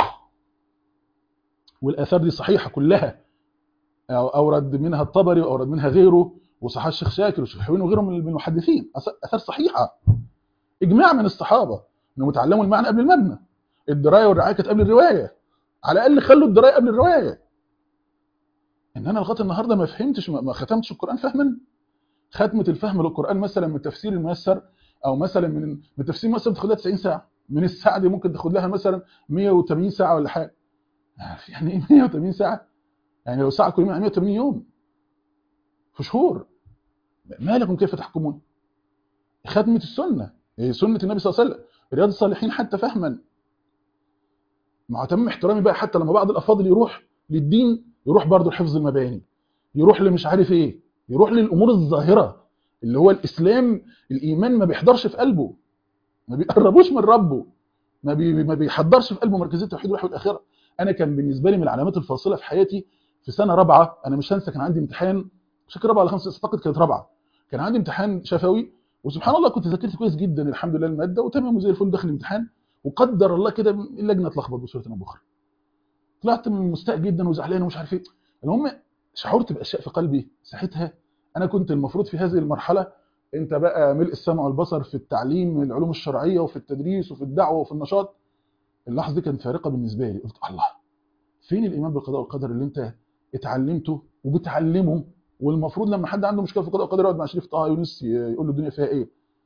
والآثار دي صحيحة كلها أورد منها الطبري وأورد منها غيره وصحاح الشيخ شاكر والشيخ حوين وغيرهم من المحدثين اثار صحيحه اجماع من الصحابه انهم اتعلموا المعنى قبل المبنى الدرايه والرعايه كانت قبل الروايه على الاقل خلوا الدرايه قبل الروايه ان انا لغايه النهارده ما فهمتش ما ختمتش القران فهما ختمه الفهم للقران مثلا من التفسير الميسر او مثلا من من التفسير الميسر بتاخد لها 90 ساعه من الساعه دي ممكن تاخد لها مثلا 180 ساعه ولا حاجه يعني ايه 180 ساعه يعني لو ساعه كل 180 يوم في شهور ما لكم كيف تحكمون ختمة السنة سنة النبي صلى الله عليه وسلم رياض الصالحين حتى فهما مع تمام احترامي بقى حتى لما بعض الافاضل يروح للدين يروح برضه لحفظ المباني يروح لمش عارف ايه يروح للامور الظاهره اللي هو الاسلام الايمان ما بيحضرش في قلبه ما بيقربوش من ربه ما بي ما بيحضرش في قلبه مركزيه التوحيد والوحي والاخره انا كان بالنسبه لي من العلامات الفاصله في حياتي في سنه رابعه انا مش هنسى كان عندي امتحان مش فاكر رابعه ولا خمسه اعتقد كانت رابعه كان عندي امتحان شفوي وسبحان الله كنت ذاكرت كويس جدا الحمد لله الماده وتمام وزي الفل داخل الامتحان وقدر الله كده اللجنه اتلخبط بصوره ابو بكر طلعت مستاء جدا وزعلان ومش عارف ايه المهم شعرت باشياء في قلبي ساعتها انا كنت المفروض في هذه المرحله انت بقى ملء السمع والبصر في التعليم من العلوم الشرعيه وفي التدريس وفي الدعوه وفي النشاط اللحظه دي كانت فارقه بالنسبه لي قلت الله فين الايمان بالقضاء والقدر اللي انت اتعلمته وبتعلمه والمفروض لما حد عنده مشكله في القضاء والقدر يقعد مع شريف طه يونس يقول له الدنيا فيها ايه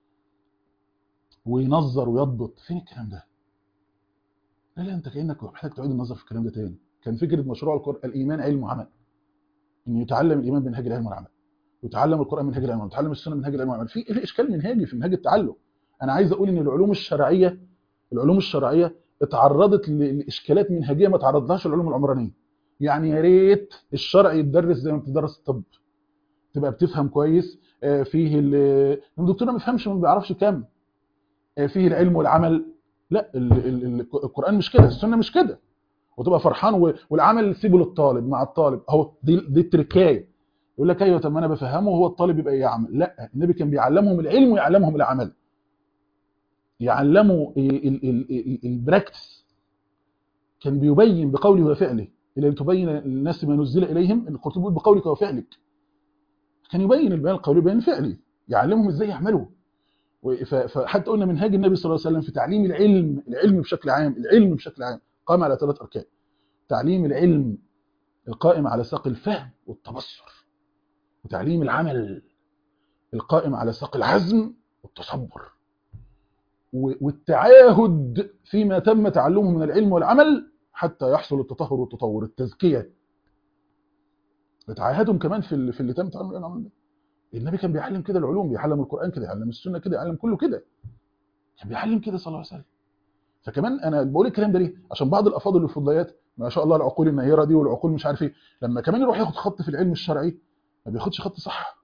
وينظر ويضبط فين الكلام ده لا لا انت كانك محتاج تعيد النظر في الكلام ده تاني كان فكره مشروع القرآن الايمان علم وعمل ان يتعلم الايمان بمنهج العلم والعمل ويتعلم القران منهج العلم ويتعلم السنه منهج العلم والعمل في في اشكال منهجي في منهج التعلم انا عايز اقول ان العلوم الشرعيه العلوم الشرعيه اتعرضت لاشكالات منهجيه ما تعرضلهاش العلوم العمرانيه يعني يا ريت الشرع يتدرس زي ما بتدرس الطب تبقى بتفهم كويس فيه الدكتور ما بيفهمش ما بيعرفش كام فيه العلم والعمل لا ال ال القران مش كده السنه مش كده وتبقى فرحان والعمل سيبه للطالب مع الطالب اهو دي دي التركايه يقول لك ايوه طب ما انا بفهمه وهو الطالب يبقى يعمل لا النبي كان بيعلمهم العلم ويعلمهم العمل يعلموا البراكتس كان بيبين بقوله وفعله الى لتبين للناس ما نزل اليهم القرطبي بيقول بقولك وفعلك كان يبين البيان القولي بيان فعلي يعلمهم ازاي يعملوا فحتى قلنا منهاج النبي صلى الله عليه وسلم في تعليم العلم العلم بشكل عام العلم بشكل عام قام على ثلاث اركان تعليم العلم القائم على ساق الفهم والتبصر وتعليم العمل القائم على ساق العزم والتصبر والتعاهد فيما تم تعلمه من العلم والعمل حتى يحصل التطهر والتطور التزكية تعاهدهم كمان في في اللي تم تعلمه العلم ده النبي كان بيعلم كده العلوم بيعلم القرآن كده يعلم السنة كده يعلم كله كده كان بيعلم كده صلى الله عليه وسلم فكمان انا بقول الكلام ده ليه عشان بعض الافاضل والفضليات ما شاء الله العقول النيره دي والعقول مش عارف ايه لما كمان يروح ياخد خط في العلم الشرعي ما بياخدش خط صح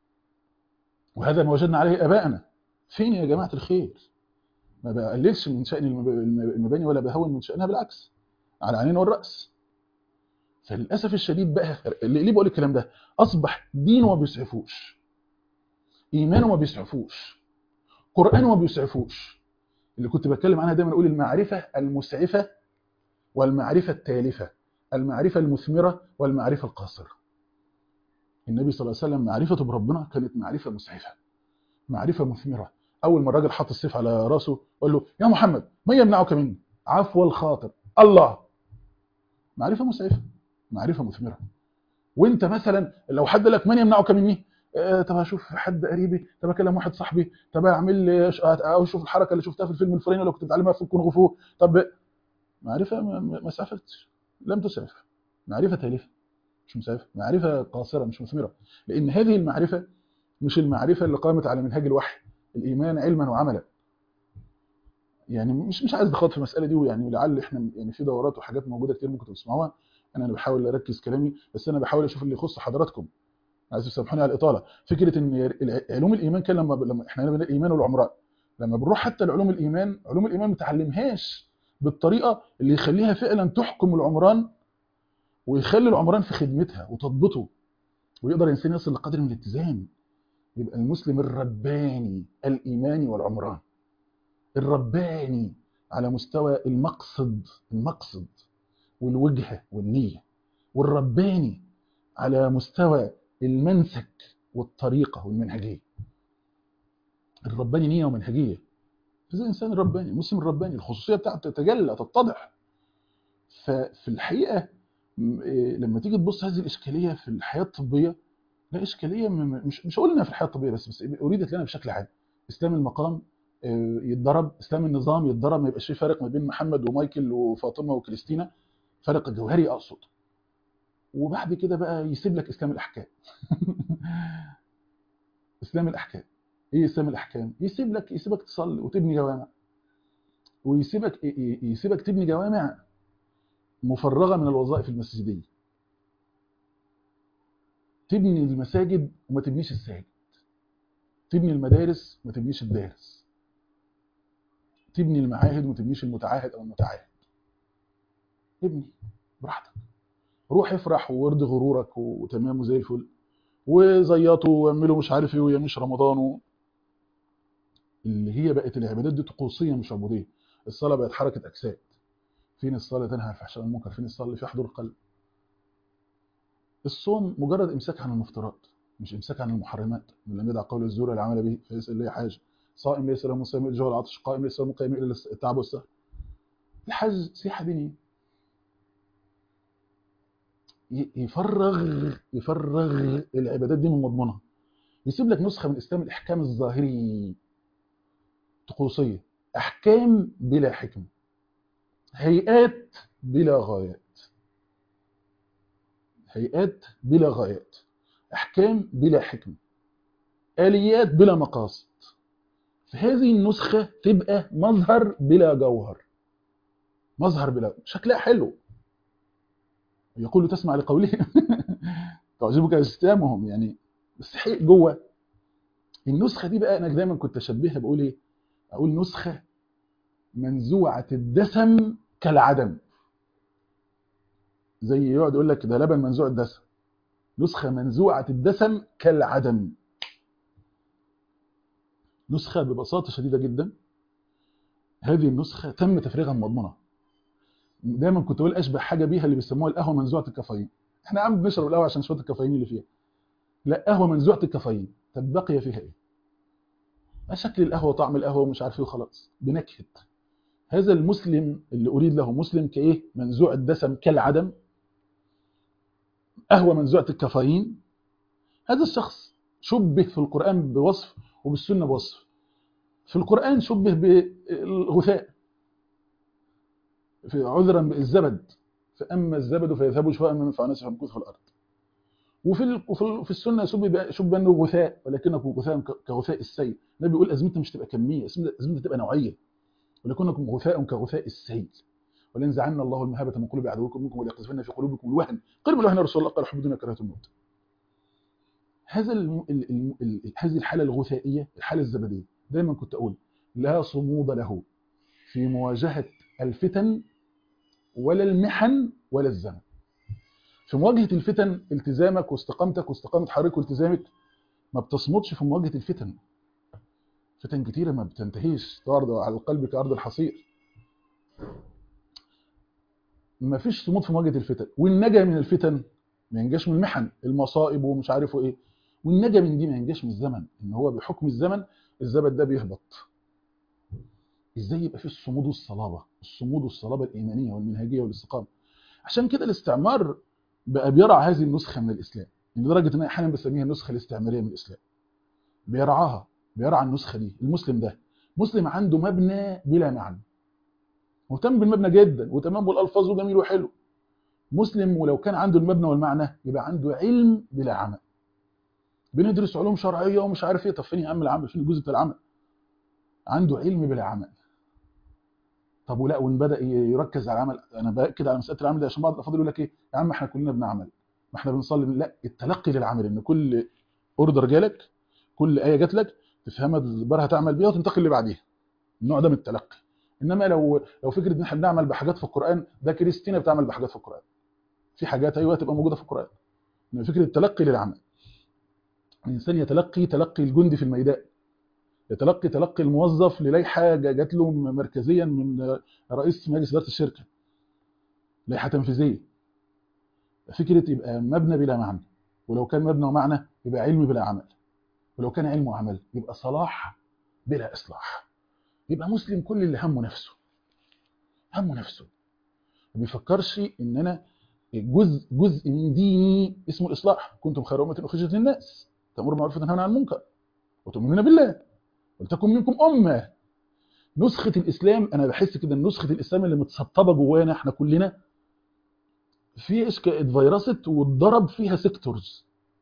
وهذا ما وجدنا عليه ابائنا فين يا جماعه الخير ما بقللش من شأن المباني ولا بهون من شأنها بالعكس على العينين والرأس فللأسف الشديد بقى اللي ليه بقول الكلام ده أصبح دينه ما بيسعفوش إيمانه ما بيسعفوش قرآنه ما بيسعفوش اللي كنت بتكلم عنها دايما أقول المعرفة المسعفة والمعرفة التالفة المعرفة المثمرة والمعرفة القاصرة النبي صلى الله عليه وسلم معرفته بربنا كانت معرفة مسعفة معرفة مثمرة أول ما الراجل حط السيف على راسه قال له يا محمد ما يمنعك مني عفو الخاطر الله معرفة مسعفة معرفة مثمرة وانت مثلا لو حد لك من يمنعك مني آه طب اشوف حد قريبي طب اكلم واحد صاحبي طب اعمل لي اشوف الحركه اللي شفتها في الفيلم الفلاني لو كنت بتعلمها في الكونغ فو طب معرفه ما سعفتش لم تسعف معرفه تالفه مش مسعفه معرفه قاصره مش مثمره لان هذه المعرفه مش المعرفه اللي قامت على منهاج الوحي الايمان علما وعملا يعني مش مش عايز اخاط في المساله دي ويعني لعل احنا يعني في دورات وحاجات موجوده كتير ممكن تسمعوها انا انا بحاول اركز كلامي بس انا بحاول اشوف اللي يخص حضراتكم عايز تسامحوني على الاطاله فكره ان علوم الايمان كان لما لما احنا هنا الايمان والعمران لما بنروح حتى لعلوم الايمان علوم الايمان ما تعلمهاش بالطريقه اللي يخليها فعلا تحكم العمران ويخلي العمران في خدمتها وتضبطه ويقدر الانسان يصل لقدر من الاتزان يبقى المسلم الرباني الايماني والعمران الرباني على مستوى المقصد المقصد والوجهه والنيه والرباني على مستوى المنسك والطريقه والمنهجيه الرباني نيه ومنهجيه زي الانسان الرباني المسلم الرباني الخصوصيه بتاعته تتجلى تتضح ففي الحقيقه لما تيجي تبص هذه الاشكاليه في الحياه الطبيه لا اشكاليه مش مش هقول انها في الحياه الطبيه بس بس اريدت لنا بشكل عام اسلام المقام يتضرب اسلام النظام يتضرب ما يبقاش في فرق ما بين محمد ومايكل وفاطمه وكريستينا فرق جوهري اقصد وبعد كده بقى يسيب لك اسلام الاحكام اسلام الاحكام ايه اسلام الاحكام يسيب لك يسيبك تصلي وتبني جوامع ويسيبك يسيبك تبني جوامع مفرغه من الوظائف المسجديه تبني المساجد وما تبنيش الساجد تبني المدارس وما تبنيش الدارس تبني المعاهد وما تبنيش المتعاهد او المتعاهد ابني براحتك روح افرح وارضي غرورك وتمام وزي الفل وزيطوا واعملوا مش عارف ايه ويا مش رمضان و... اللي هي بقت العبادات دي طقوسيه مش عبوديه الصلاه بقت حركه اجساد فين الصلاه تنهى عن الفحشاء والمنكر فين الصلاه اللي فيها حضور قلب الصوم مجرد امساك عن المفترات مش امساك عن المحرمات من لم يدع قول الزور العمل به فليس الا حاجه صائم ليس له مصيم الا الجوع والعطش قائم ليس له مقيم الا التعب والسهر الحج سياحه دينيه يفرغ يفرغ العبادات دي من مضمونها يسيب لك نسخه من اسلام الاحكام الظاهري طقوسيه احكام بلا حكم هيئات بلا غايات هيئات بلا غايات احكام بلا حكم اليات بلا مقاصد فهذه النسخه تبقى مظهر بلا جوهر مظهر بلا شكلها حلو يقول تسمع لقوله تعجبك اجسامهم يعني بس حقيقة جوه النسخه دي بقى انا دايما كنت اشبهها بقول ايه اقول نسخه منزوعه الدسم كالعدم زي يقعد يقول لك ده لبن منزوع الدسم نسخه منزوعه الدسم كالعدم نسخه ببساطه شديده جدا هذه النسخه تم تفريغها من مضمونها دايما كنت اقول اشبه حاجه بيها اللي بيسموها القهوه منزوعه الكافيين احنا عم بنشرب القهوه عشان شويه الكافيين اللي فيها لا قهوه منزوعه الكافيين طب بقي فيها ايه شكل القهوه طعم القهوه ومش عارف ايه وخلاص بنكهت هذا المسلم اللي اريد له مسلم كايه منزوع الدسم كالعدم قهوه منزوعه الكافيين هذا الشخص شبه في القران بوصف وبالسنه بوصف في القران شبه بالغثاء في عذرا بالزبد فاما الزبد فيذهب شفاء من فعناس فمكوث في الارض وفي ال... وفي, ال... في السنه شبه شبه انه غثاء ولكنكم غثاء كغثاء السيل النبي بيقول ازمتها مش تبقى كميه ازمتها تبقى نوعيه ولكنكم غثاء كغثاء السيل ولينزعن الله المهابه من قلوب عدوكم منكم وليقذفن في قلوبكم الوهن قلب الوهن يا رسول الله قال حب الدنيا كراهه الموت هذا ال... ال... ال... ال... هذه الحاله الغثائيه الحاله الزبديه دايما كنت اقول لا صمود له في مواجهه الفتن ولا المحن ولا الزمن في مواجهه الفتن التزامك واستقامتك واستقامه حضرتك والتزامك ما بتصمدش في مواجهه الفتن فتن كتيره ما بتنتهيش تعرض على القلب كارض الحصير ما فيش صمود في مواجهه الفتن والنجا من الفتن ما ينجاش من المحن المصائب ومش عارفه ايه والنجا من دي ما ينجاش من الزمن ان هو بحكم الزمن الزبد ده بيهبط ازاي يبقى فيه الصمود والصلابه الصمود والصلابه الايمانيه والمنهجيه والاستقامه عشان كده الاستعمار بقى بيرعى هذه النسخه من الاسلام لدرجه ان انا احيانا بسميها النسخه الاستعماريه من الاسلام بيرعاها بيرعى النسخه دي المسلم ده مسلم عنده مبنى بلا معنى مهتم بالمبنى جدا وتمام بالالفاظ وجميل وحلو مسلم ولو كان عنده المبنى والمعنى يبقى عنده علم بلا عمل بندرس علوم شرعيه ومش عارف ايه طب فين يا عم العمل فين الجزء بتاع العمل عنده علم بلا عمل طب ولا وان بدا يركز على العمل انا باكد على مساله العمل دي عشان بعض الافاضل يقول لك ايه يا عم احنا كلنا بنعمل ما احنا بنصلي لا التلقي للعمل ان كل اوردر جالك كل ايه جات لك تفهمها تدبرها تعمل بيها وتنتقل اللي بعديها النوع ده من التلقي انما لو لو فكره ان احنا بنعمل بحاجات في القران ده كريستينا بتعمل بحاجات في القران في حاجات ايوه تبقى موجوده في القران ان فكره التلقي للعمل الانسان يتلقي تلقي الجندي في الميدان يتلقي تلقي الموظف للائحه جات له مركزيا من رئيس مجلس اداره الشركه لائحه تنفيذيه فكره يبقى مبنى بلا معنى ولو كان مبنى ومعنى يبقى علم بلا عمل ولو كان علم وعمل يبقى صلاح بلا اصلاح يبقى مسلم كل اللي همه نفسه همه نفسه ما بيفكرش ان انا جزء جزء من ديني اسمه الاصلاح كنتم خير امه اخرجت للناس تامر بالمعروف وتنهون عن المنكر وتؤمنون بالله ولتكن منكم امه نسخه الاسلام انا بحس كده نسخه الاسلام اللي متسطبه جوانا احنا كلنا في اتفيرست واتضرب فيها سيكتورز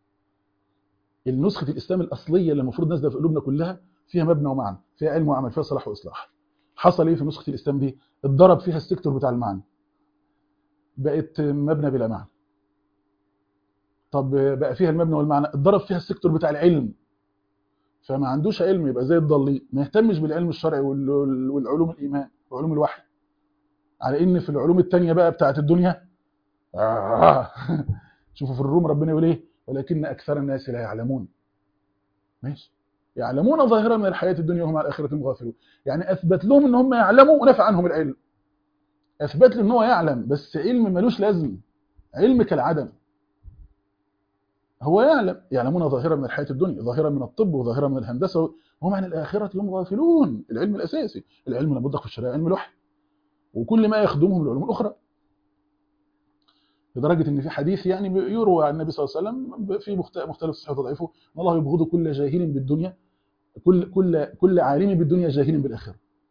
النسخه الاسلام الاصليه اللي المفروض نازله في قلوبنا كلها فيها مبنى ومعنى فيها علم وعمل فيها صلاح واصلاح حصل ايه في نسخه الاسلام دي اتضرب فيها السيكتور بتاع المعنى بقت مبنى بلا معنى طب بقى فيها المبنى والمعنى اتضرب فيها السيكتور بتاع العلم فما عندوش علم يبقى زي الضالين ما يهتمش بالعلم الشرعي والعلوم الايمان وعلوم الوحي على ان في العلوم الثانيه بقى بتاعه الدنيا آه. شوفوا في الروم ربنا يقول ايه ولكن اكثر الناس لا يعلمون ماشي يعلمون ظاهرا من الحياه الدنيا وهم على الاخره غافلون يعني اثبت لهم ان هم يعلموا ونفع عنهم العلم اثبت له ان هو يعلم بس علم ملوش لازم علم كالعدم هو يعلم يعلمون ظاهرا من الحياه الدنيا ظاهرا من الطب وظاهرا من الهندسه وهم عن الاخره هم غافلون العلم الاساسي العلم اللي مطلق في الشريعه علم الوحي وكل ما يخدمهم العلوم الاخرى لدرجه ان في حديث يعني يروى عن النبي صلى الله عليه وسلم في مختلف صحيح وضعيفه ان الله يبغض كل جاهل بالدنيا كل كل كل عالم بالدنيا جاهل بالاخره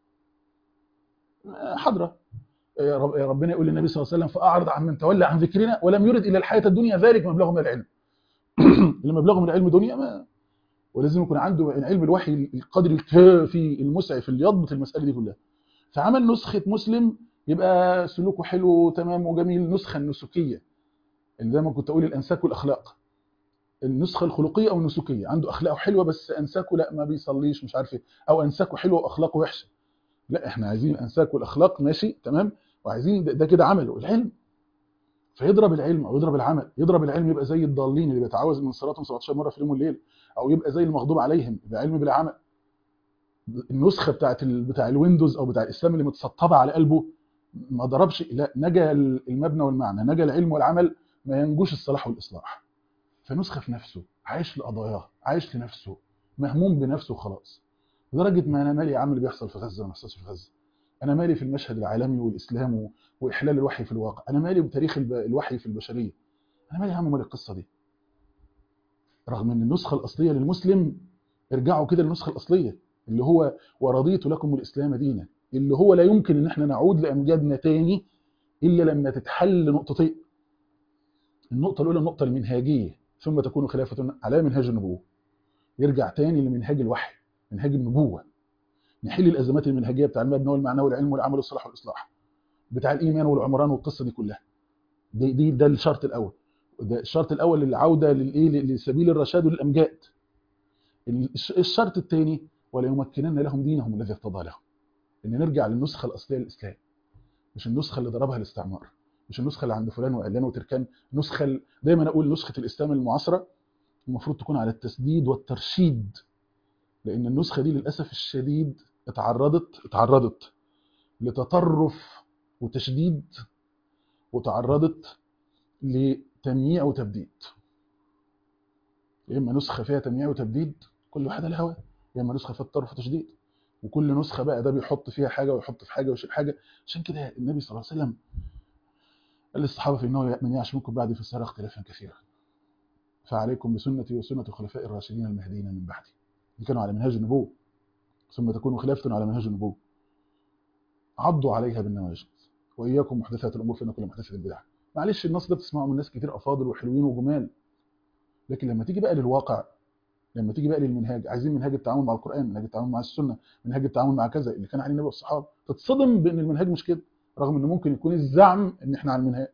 حضره ربنا يقول للنبي صلى الله عليه وسلم فاعرض عن من تولى عن ذكرنا ولم يرد الى الحياه الدنيا ذلك مبلغه من العلم اللي مبلغه من العلم دنيا ما ولازم يكون عنده علم الوحي القدر الكافي المسعف اللي يضبط المساله دي كلها فعمل نسخه مسلم يبقى سلوكه حلو تمام وجميل نسخه النسكيه اللي زي ما كنت اقول الانساك والاخلاق النسخه الخلقيه او النسكيه عنده اخلاقه حلوه بس انساكه لا ما بيصليش مش عارف ايه او انساكه حلوه واخلاقه وحشه لا احنا عايزين الانساك والاخلاق ماشي تمام وعايزين ده, ده كده عمله العلم فيضرب العلم او يضرب العمل يضرب العلم يبقى زي الضالين اللي بيتعاوز من صلاتهم 17 مره في اليوم والليل او يبقى زي المغضوب عليهم يبقى علم بلا عمل النسخه بتاعت ال... بتاع الويندوز او بتاع الاسلام اللي متسطبه على قلبه ما ضربش لا نجا المبنى والمعنى نجا العلم والعمل ما ينجوش الصلاح والاصلاح فنسخه في نفسه عايش لقضاياه عايش لنفسه مهموم بنفسه وخلاص لدرجه ما انا مالي يا عم اللي بيحصل في غزه وما بيحصلش في غزه انا مالي في المشهد العالمي والاسلام و... واحلال الوحي في الواقع انا مالي بتاريخ الب... الوحي في البشريه انا مالي يا عم مال القصه دي رغم ان النسخه الاصليه للمسلم ارجعوا كده للنسخه الاصليه اللي هو ورضيت لكم الاسلام دينا اللي هو لا يمكن ان احنا نعود لامجادنا تاني الا لما تتحل نقطتين النقطه الاولى النقطه المنهاجيه ثم تكون خلافه على منهاج النبوه يرجع تاني لمنهاج الوحي منهاج النبوه نحل الازمات المنهجيه بتاع المبنى والمعنى والعلم والعمل والصلاح والاصلاح بتاع الايمان والعمران والقصه دي كلها دي, دي ده الشرط الاول ده الشرط الاول للعوده للايه لسبيل الرشاد والامجاد الشرط الثاني ولا يمكنن لهم دينهم الذي ارتضى لهم ان نرجع للنسخه الاصليه للاسلام مش النسخه اللي ضربها الاستعمار مش النسخه اللي عند فلان وعلان وتركان نسخه دايما اقول نسخه الاسلام المعاصره المفروض تكون على التسديد والترشيد لان النسخه دي للاسف الشديد اتعرضت اتعرضت لتطرف وتشديد وتعرضت لتمييع وتبديد يا اما نسخه فيها تمييع وتبديد كل واحده لها هواه يا اما نسخه فيها تطرف وتشديد وكل نسخه بقى ده بيحط فيها حاجه ويحط في حاجه ويشيل حاجه عشان كده النبي صلى الله عليه وسلم قال للصحابه في انه من يعش منكم بعدي فسيرى اختلافا كثيرا فعليكم بسنتي وسنه الخلفاء الراشدين المهديين من بعدي دي كانوا على منهاج النبوه ثم تكونوا خلافه على منهاج النبوه عضوا عليها بالنواجذ واياكم محدثات الامور فان كل محدثه بدعه معلش النص ده بتسمعه من ناس كتير افاضل وحلوين وجمال لكن لما تيجي بقى للواقع لما تيجي بقى للمنهاج عايزين منهاج التعامل مع القران منهاج التعامل مع السنه منهاج التعامل مع كذا اللي كان عليه النبي والصحابه تتصدم بان المنهاج مش كده رغم ان ممكن يكون الزعم ان احنا على المنهاج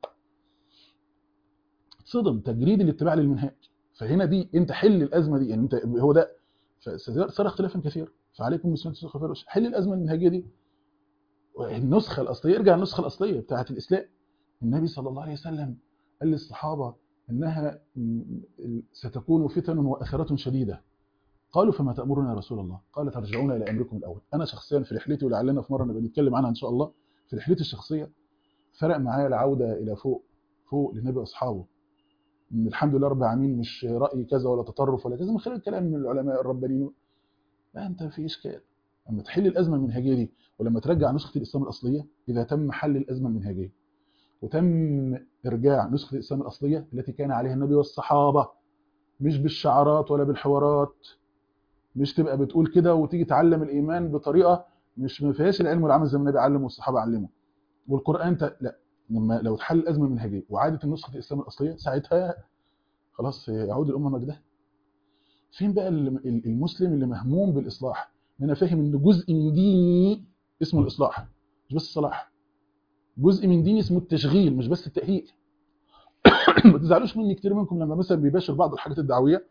تصدم تجريد الاتباع للمنهاج فهنا دي انت حل الازمه دي يعني انت هو ده صار اختلافا كثير فعليكم بسنه الخلفاء حل الازمه المنهجيه دي النسخه الاصليه ارجع النسخه الاصليه بتاعه الاسلام النبي صلى الله عليه وسلم قال للصحابه انها ستكون فتن واثره شديده قالوا فما تامرنا يا رسول الله قال ترجعون الى امركم الاول انا شخصيا في رحلتي ولعلنا في مره نبقى نتكلم عنها ان شاء الله في رحلتي الشخصيه فرق معايا العوده الى فوق فوق للنبي واصحابه الحمد لله رب العالمين مش راي كذا ولا تطرف ولا كذا من خلال الكلام من العلماء الربانيين لا انت في اشكال لما تحل الازمه المنهجيه دي ولما ترجع نسخه الاسلام الاصليه اذا تم حل الازمه المنهجيه وتم ارجاع نسخه الاسلام الاصليه التي كان عليها النبي والصحابه مش بالشعارات ولا بالحوارات مش تبقى بتقول كده وتيجي تعلم الايمان بطريقه مش ما فيهاش العلم والعمل زي ما النبي علم والصحابه علموا والقران ت... لا لما لو اتحل الازمه المنهجيه وعادت النسخه الاسلام الاصليه ساعتها خلاص يعود الامه مجدها فين بقى المسلم اللي مهموم بالاصلاح انا فاهم ان جزء من ديني اسمه الاصلاح مش بس الصلاح جزء من ديني اسمه التشغيل مش بس التاهيل ما تزعلوش مني كتير منكم لما مثلا بيباشر بعض الحاجات الدعويه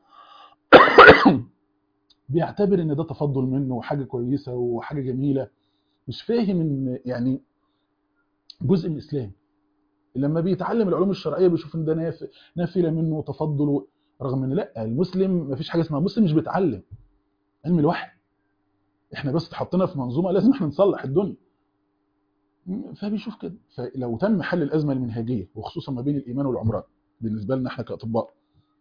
بيعتبر ان ده تفضل منه وحاجه كويسه وحاجه جميله مش فاهم ان يعني جزء من الاسلام لما بيتعلم العلوم الشرعيه بيشوف ان ده نافله منه وتفضل رغم ان لا المسلم ما فيش حاجه اسمها مسلم مش بيتعلم علم الوحي احنا بس اتحطينا في منظومه لازم احنا نصلح الدنيا فبيشوف كده فلو تم حل الازمه المنهجيه وخصوصا ما بين الايمان والعمران بالنسبه لنا احنا كاطباء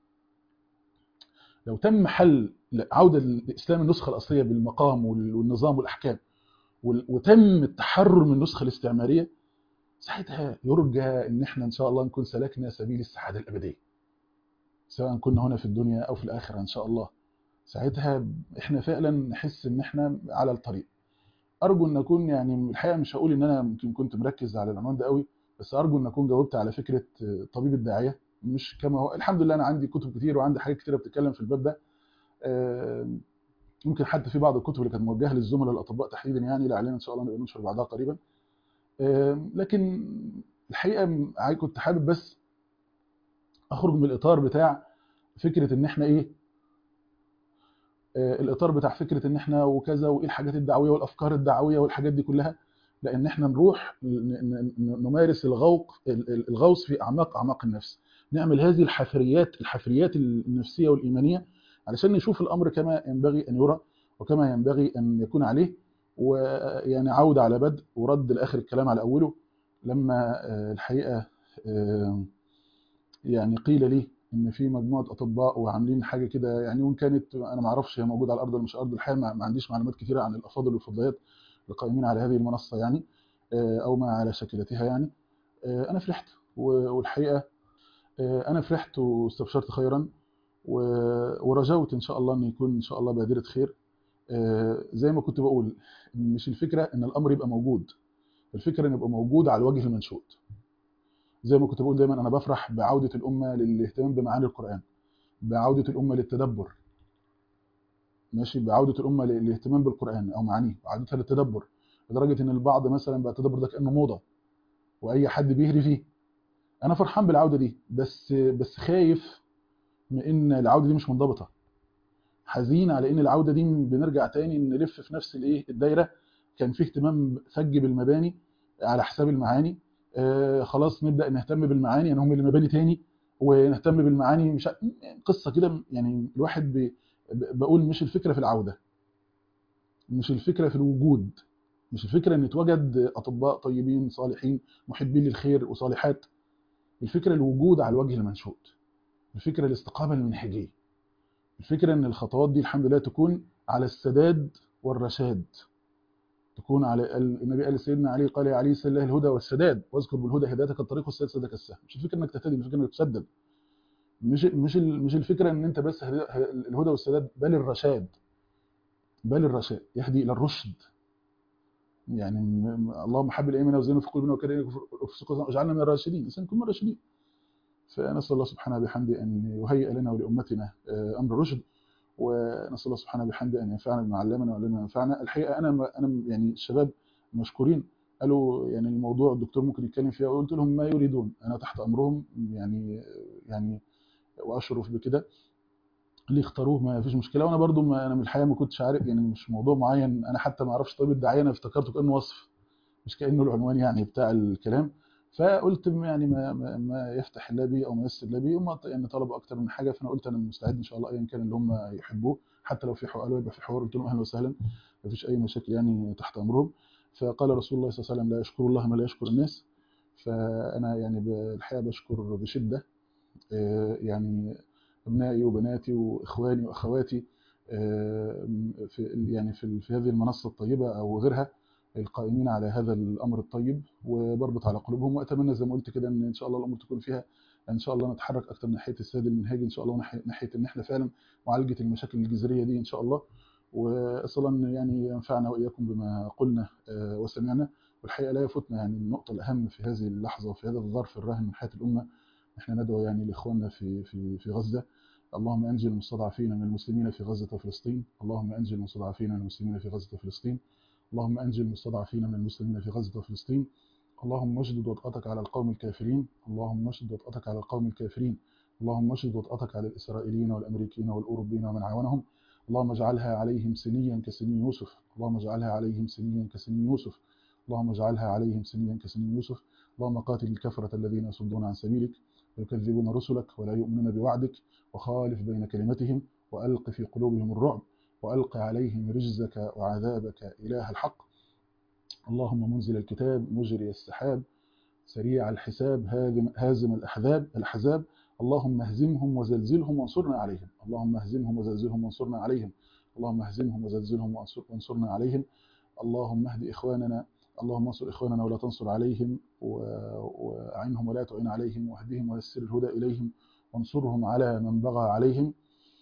لو تم حل عوده الاسلام النسخه الاصليه بالمقام والنظام والاحكام وتم التحرر من النسخه الاستعماريه ساعتها يرجى ان احنا ان شاء الله نكون سلكنا سبيل السعاده الابديه سواء كنا هنا في الدنيا او في الاخره ان شاء الله ساعتها احنا فعلا نحس ان احنا على الطريق ارجو ان اكون يعني الحقيقه مش هقول ان انا يمكن كنت مركز على العنوان ده قوي بس ارجو ان اكون جاوبت على فكره طبيب الداعيه مش كما هو الحمد لله انا عندي كتب كتير وعندي حاجات كتيره بتتكلم في الباب ده يمكن حتى في بعض الكتب اللي كانت موجهه للزملاء الاطباء تحديدا يعني لعلنا ان شاء الله نبقى ننشر بعدها قريبا لكن الحقيقه كنت حابب بس اخرج من الاطار بتاع فكره ان احنا ايه الاطار بتاع فكره ان احنا وكذا وايه الحاجات الدعويه والافكار الدعويه والحاجات دي كلها لان احنا نروح نمارس الغوق الغوص في اعماق اعماق النفس نعمل هذه الحفريات الحفريات النفسيه والايمانيه علشان نشوف الامر كما ينبغي ان يرى وكما ينبغي أن يكون عليه ويعني عودة على بدء ورد لآخر الكلام على أوله لما الحقيقة يعني قيل لي ان في مجموعه اطباء وعاملين حاجه كده يعني وان كانت انا ما اعرفش هي موجوده على الارض ولا مش على ارض الحقيقه ما عنديش معلومات كثيره عن الافاضل والفضليات القائمين على هذه المنصه يعني او ما على شكلتها يعني انا فرحت والحقيقه انا فرحت واستبشرت خيرا ورجوت ان شاء الله ان يكون ان شاء الله بادره خير زي ما كنت بقول مش الفكره ان الامر يبقى موجود الفكره ان يبقى موجود على الوجه المنشود زي ما كنت بقول دايما انا بفرح بعوده الامه للاهتمام بمعاني القران بعوده الامه للتدبر ماشي بعوده الامه للاهتمام بالقران او معانيه وعودتها للتدبر لدرجه ان البعض مثلا بقى التدبر ده كانه موضه واي حد بيهري فيه انا فرحان بالعوده دي بس بس خايف من ان العوده دي مش منضبطه حزين على ان العوده دي بنرجع تاني نلف في نفس الايه الدايره كان في اهتمام فج بالمباني على حساب المعاني آه خلاص نبدا نهتم بالمعاني يعني هم اللي مباني تاني ونهتم بالمعاني مش قصه كده يعني الواحد بي بقول مش الفكره في العوده مش الفكره في الوجود مش الفكره ان يتوجد اطباء طيبين صالحين محبين للخير وصالحات الفكره الوجود على الوجه المنشود الفكره الاستقامه المنهجيه الفكره ان الخطوات دي الحمد لله تكون على السداد والرشاد تكون على النبي قال سيدنا علي قال يا علي سل الله الهدى والسداد واذكر بالهدى هدايتك الطريق والسداد سدك السهم مش الفكره انك تهتدي مش الفكره انك تسدد مش مش مش الفكره ان انت بس الهدى والسداد بل الرشاد بل الرشاد يهدي الى الرشد يعني اللهم حبب الايمان وزينه في قلوبنا وكرهنا في واجعلنا من الراشدين الانسان يكون من الراشدين فنسال الله سبحانه بحمده ان يهيئ لنا ولامتنا امر رشد ونسال الله سبحانه بحمده ان ينفعنا بما علمنا وعلمنا ينفعنا الحقيقه انا انا يعني الشباب مشكورين قالوا يعني الموضوع الدكتور ممكن يتكلم فيها وقلت لهم ما يريدون انا تحت امرهم يعني يعني واشرف بكده اللي يختاروه ما فيش مشكله وانا برضو ما انا من الحقيقه ما كنتش عارف يعني مش موضوع معين انا حتى ما اعرفش طبيب الداعيه انا افتكرته كانه وصف مش كانه العنوان يعني بتاع الكلام فقلت يعني ما, ما, ما يفتح الله بي او ما يسر الله بي هم يعني طلبوا اكتر من حاجه فانا قلت انا مستعد ان شاء الله ايا كان اللي هم يحبوه حتى لو في حوار يبقى في حوار قلت لهم اهلا وسهلا ما فيش اي مشاكل يعني تحت امرهم فقال رسول الله صلى الله عليه وسلم لا يشكر الله ما لا يشكر الناس فانا يعني الحقيقه بشكر بشده يعني ابنائي وبناتي واخواني واخواتي في يعني في, في هذه المنصه الطيبه او غيرها القائمين على هذا الامر الطيب وبربط على قلوبهم واتمنى زي ما قلت كده ان ان شاء الله الامور تكون فيها ان شاء الله نتحرك اكتر ناحيه السد المنهجي ان شاء الله وناحيه ناحيه ان احنا فعلا معالجه المشاكل الجذريه دي ان شاء الله واسال الله ان يعني ينفعنا واياكم بما قلنا وسمعنا والحقيقه لا يفوتنا يعني النقطه الاهم في هذه اللحظه وفي هذا الظرف الراهن من حياه الامه احنا ندعو يعني لاخواننا في في في غزه اللهم انجي المستضعفين من المسلمين في غزه وفلسطين اللهم انجي المستضعفين من المسلمين في غزه وفلسطين اللهم انجي المستضعفين من المسلمين في غزه وفلسطين اللهم اشدد وطأتك على القوم الكافرين اللهم اشدد وطأتك على القوم الكافرين اللهم اشدد وطأتك على الاسرائيليين والامريكيين والاوروبيين ومن عاونهم اللهم اجعلها عليهم سنيا كسني يوسف اللهم اجعلها عليهم سنيا كسني يوسف اللهم اجعلها عليهم سنيا كسني يوسف اللهم قاتل الكفرة الذين يصدون عن سبيلك ويكذبون رسلك ولا يؤمنون بوعدك وخالف بين كلمتهم وألق في قلوبهم الرعب وألق عليهم رجزك وعذابك إله الحق اللهم منزل الكتاب مجري السحاب سريع الحساب هازم الأحزاب الأحزاب اللهم اهزمهم وزلزلهم وانصرنا عليهم اللهم اهزمهم وزلزلهم وانصرنا عليهم اللهم اهزمهم وزلزلهم وانصرنا عليهم اللهم اهد إخواننا اللهم انصر إخواننا ولا تنصر عليهم وأعنهم ولا تعين عليهم واهدهم ويسر الهدى إليهم وانصرهم على من بغى عليهم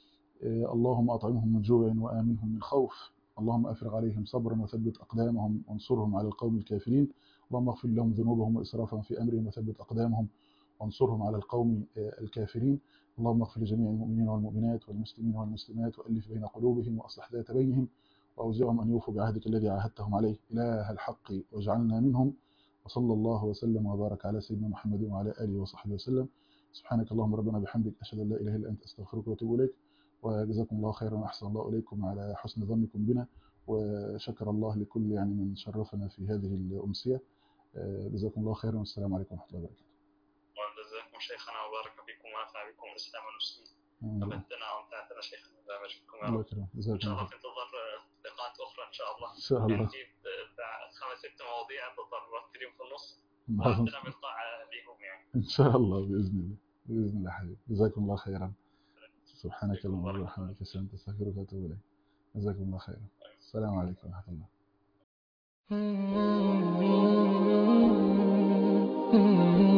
اللهم أطعمهم من جوع وآمنهم من خوف اللهم أفرغ عليهم صبرا وثبت أقدامهم وانصرهم على القوم الكافرين اللهم اغفر لهم ذنوبهم وإسرافهم في أمرهم وثبت أقدامهم وانصرهم على القوم الكافرين اللهم اغفر لجميع المؤمنين والمؤمنات والمسلمين والمسلمات وألف بين قلوبهم وأصلح ذات بينهم وأوزعهم أن يوفوا بعهدك الذي عاهدتهم عليه إله الحق واجعلنا منهم وصلى الله وسلم وبارك على سيدنا محمد وعلى آله وصحبه وسلم سبحانك اللهم ربنا بحمدك أشهد أن لا إله إلا أنت أستغفرك وأتوب إليك وجزاكم الله خيرا وأحسن الله إليكم على حسن ظنكم بنا وشكر الله لكل يعني من شرفنا في هذه الأمسية جزاكم الله خيرا والسلام عليكم ورحمة الله وبركاته وجزاكم شيخنا وبارك فيكم ونفع بكم الإسلام والمسلمين أفدتنا وأمتعتنا شيخنا ببرنامجكم يا الله رب يكرمك إن جزاك شاء الله الله في انتظار لقاءات أخرى إن شاء الله ان شاء يعني الله في بتاع خمس ست مواضيع تطرقتهم في النص بعض- وعندنا بلقاء ليهم يعني ان شاء الله باذن الله باذن الله حبيبي جزاكم الله خيرا سبحانك اللهم وبحمدك اشهد ان لا اله الا انت استغفرك واتوب اليك جزاكم الله خيرا السلام عليكم ورحمه الله Mm-hmm.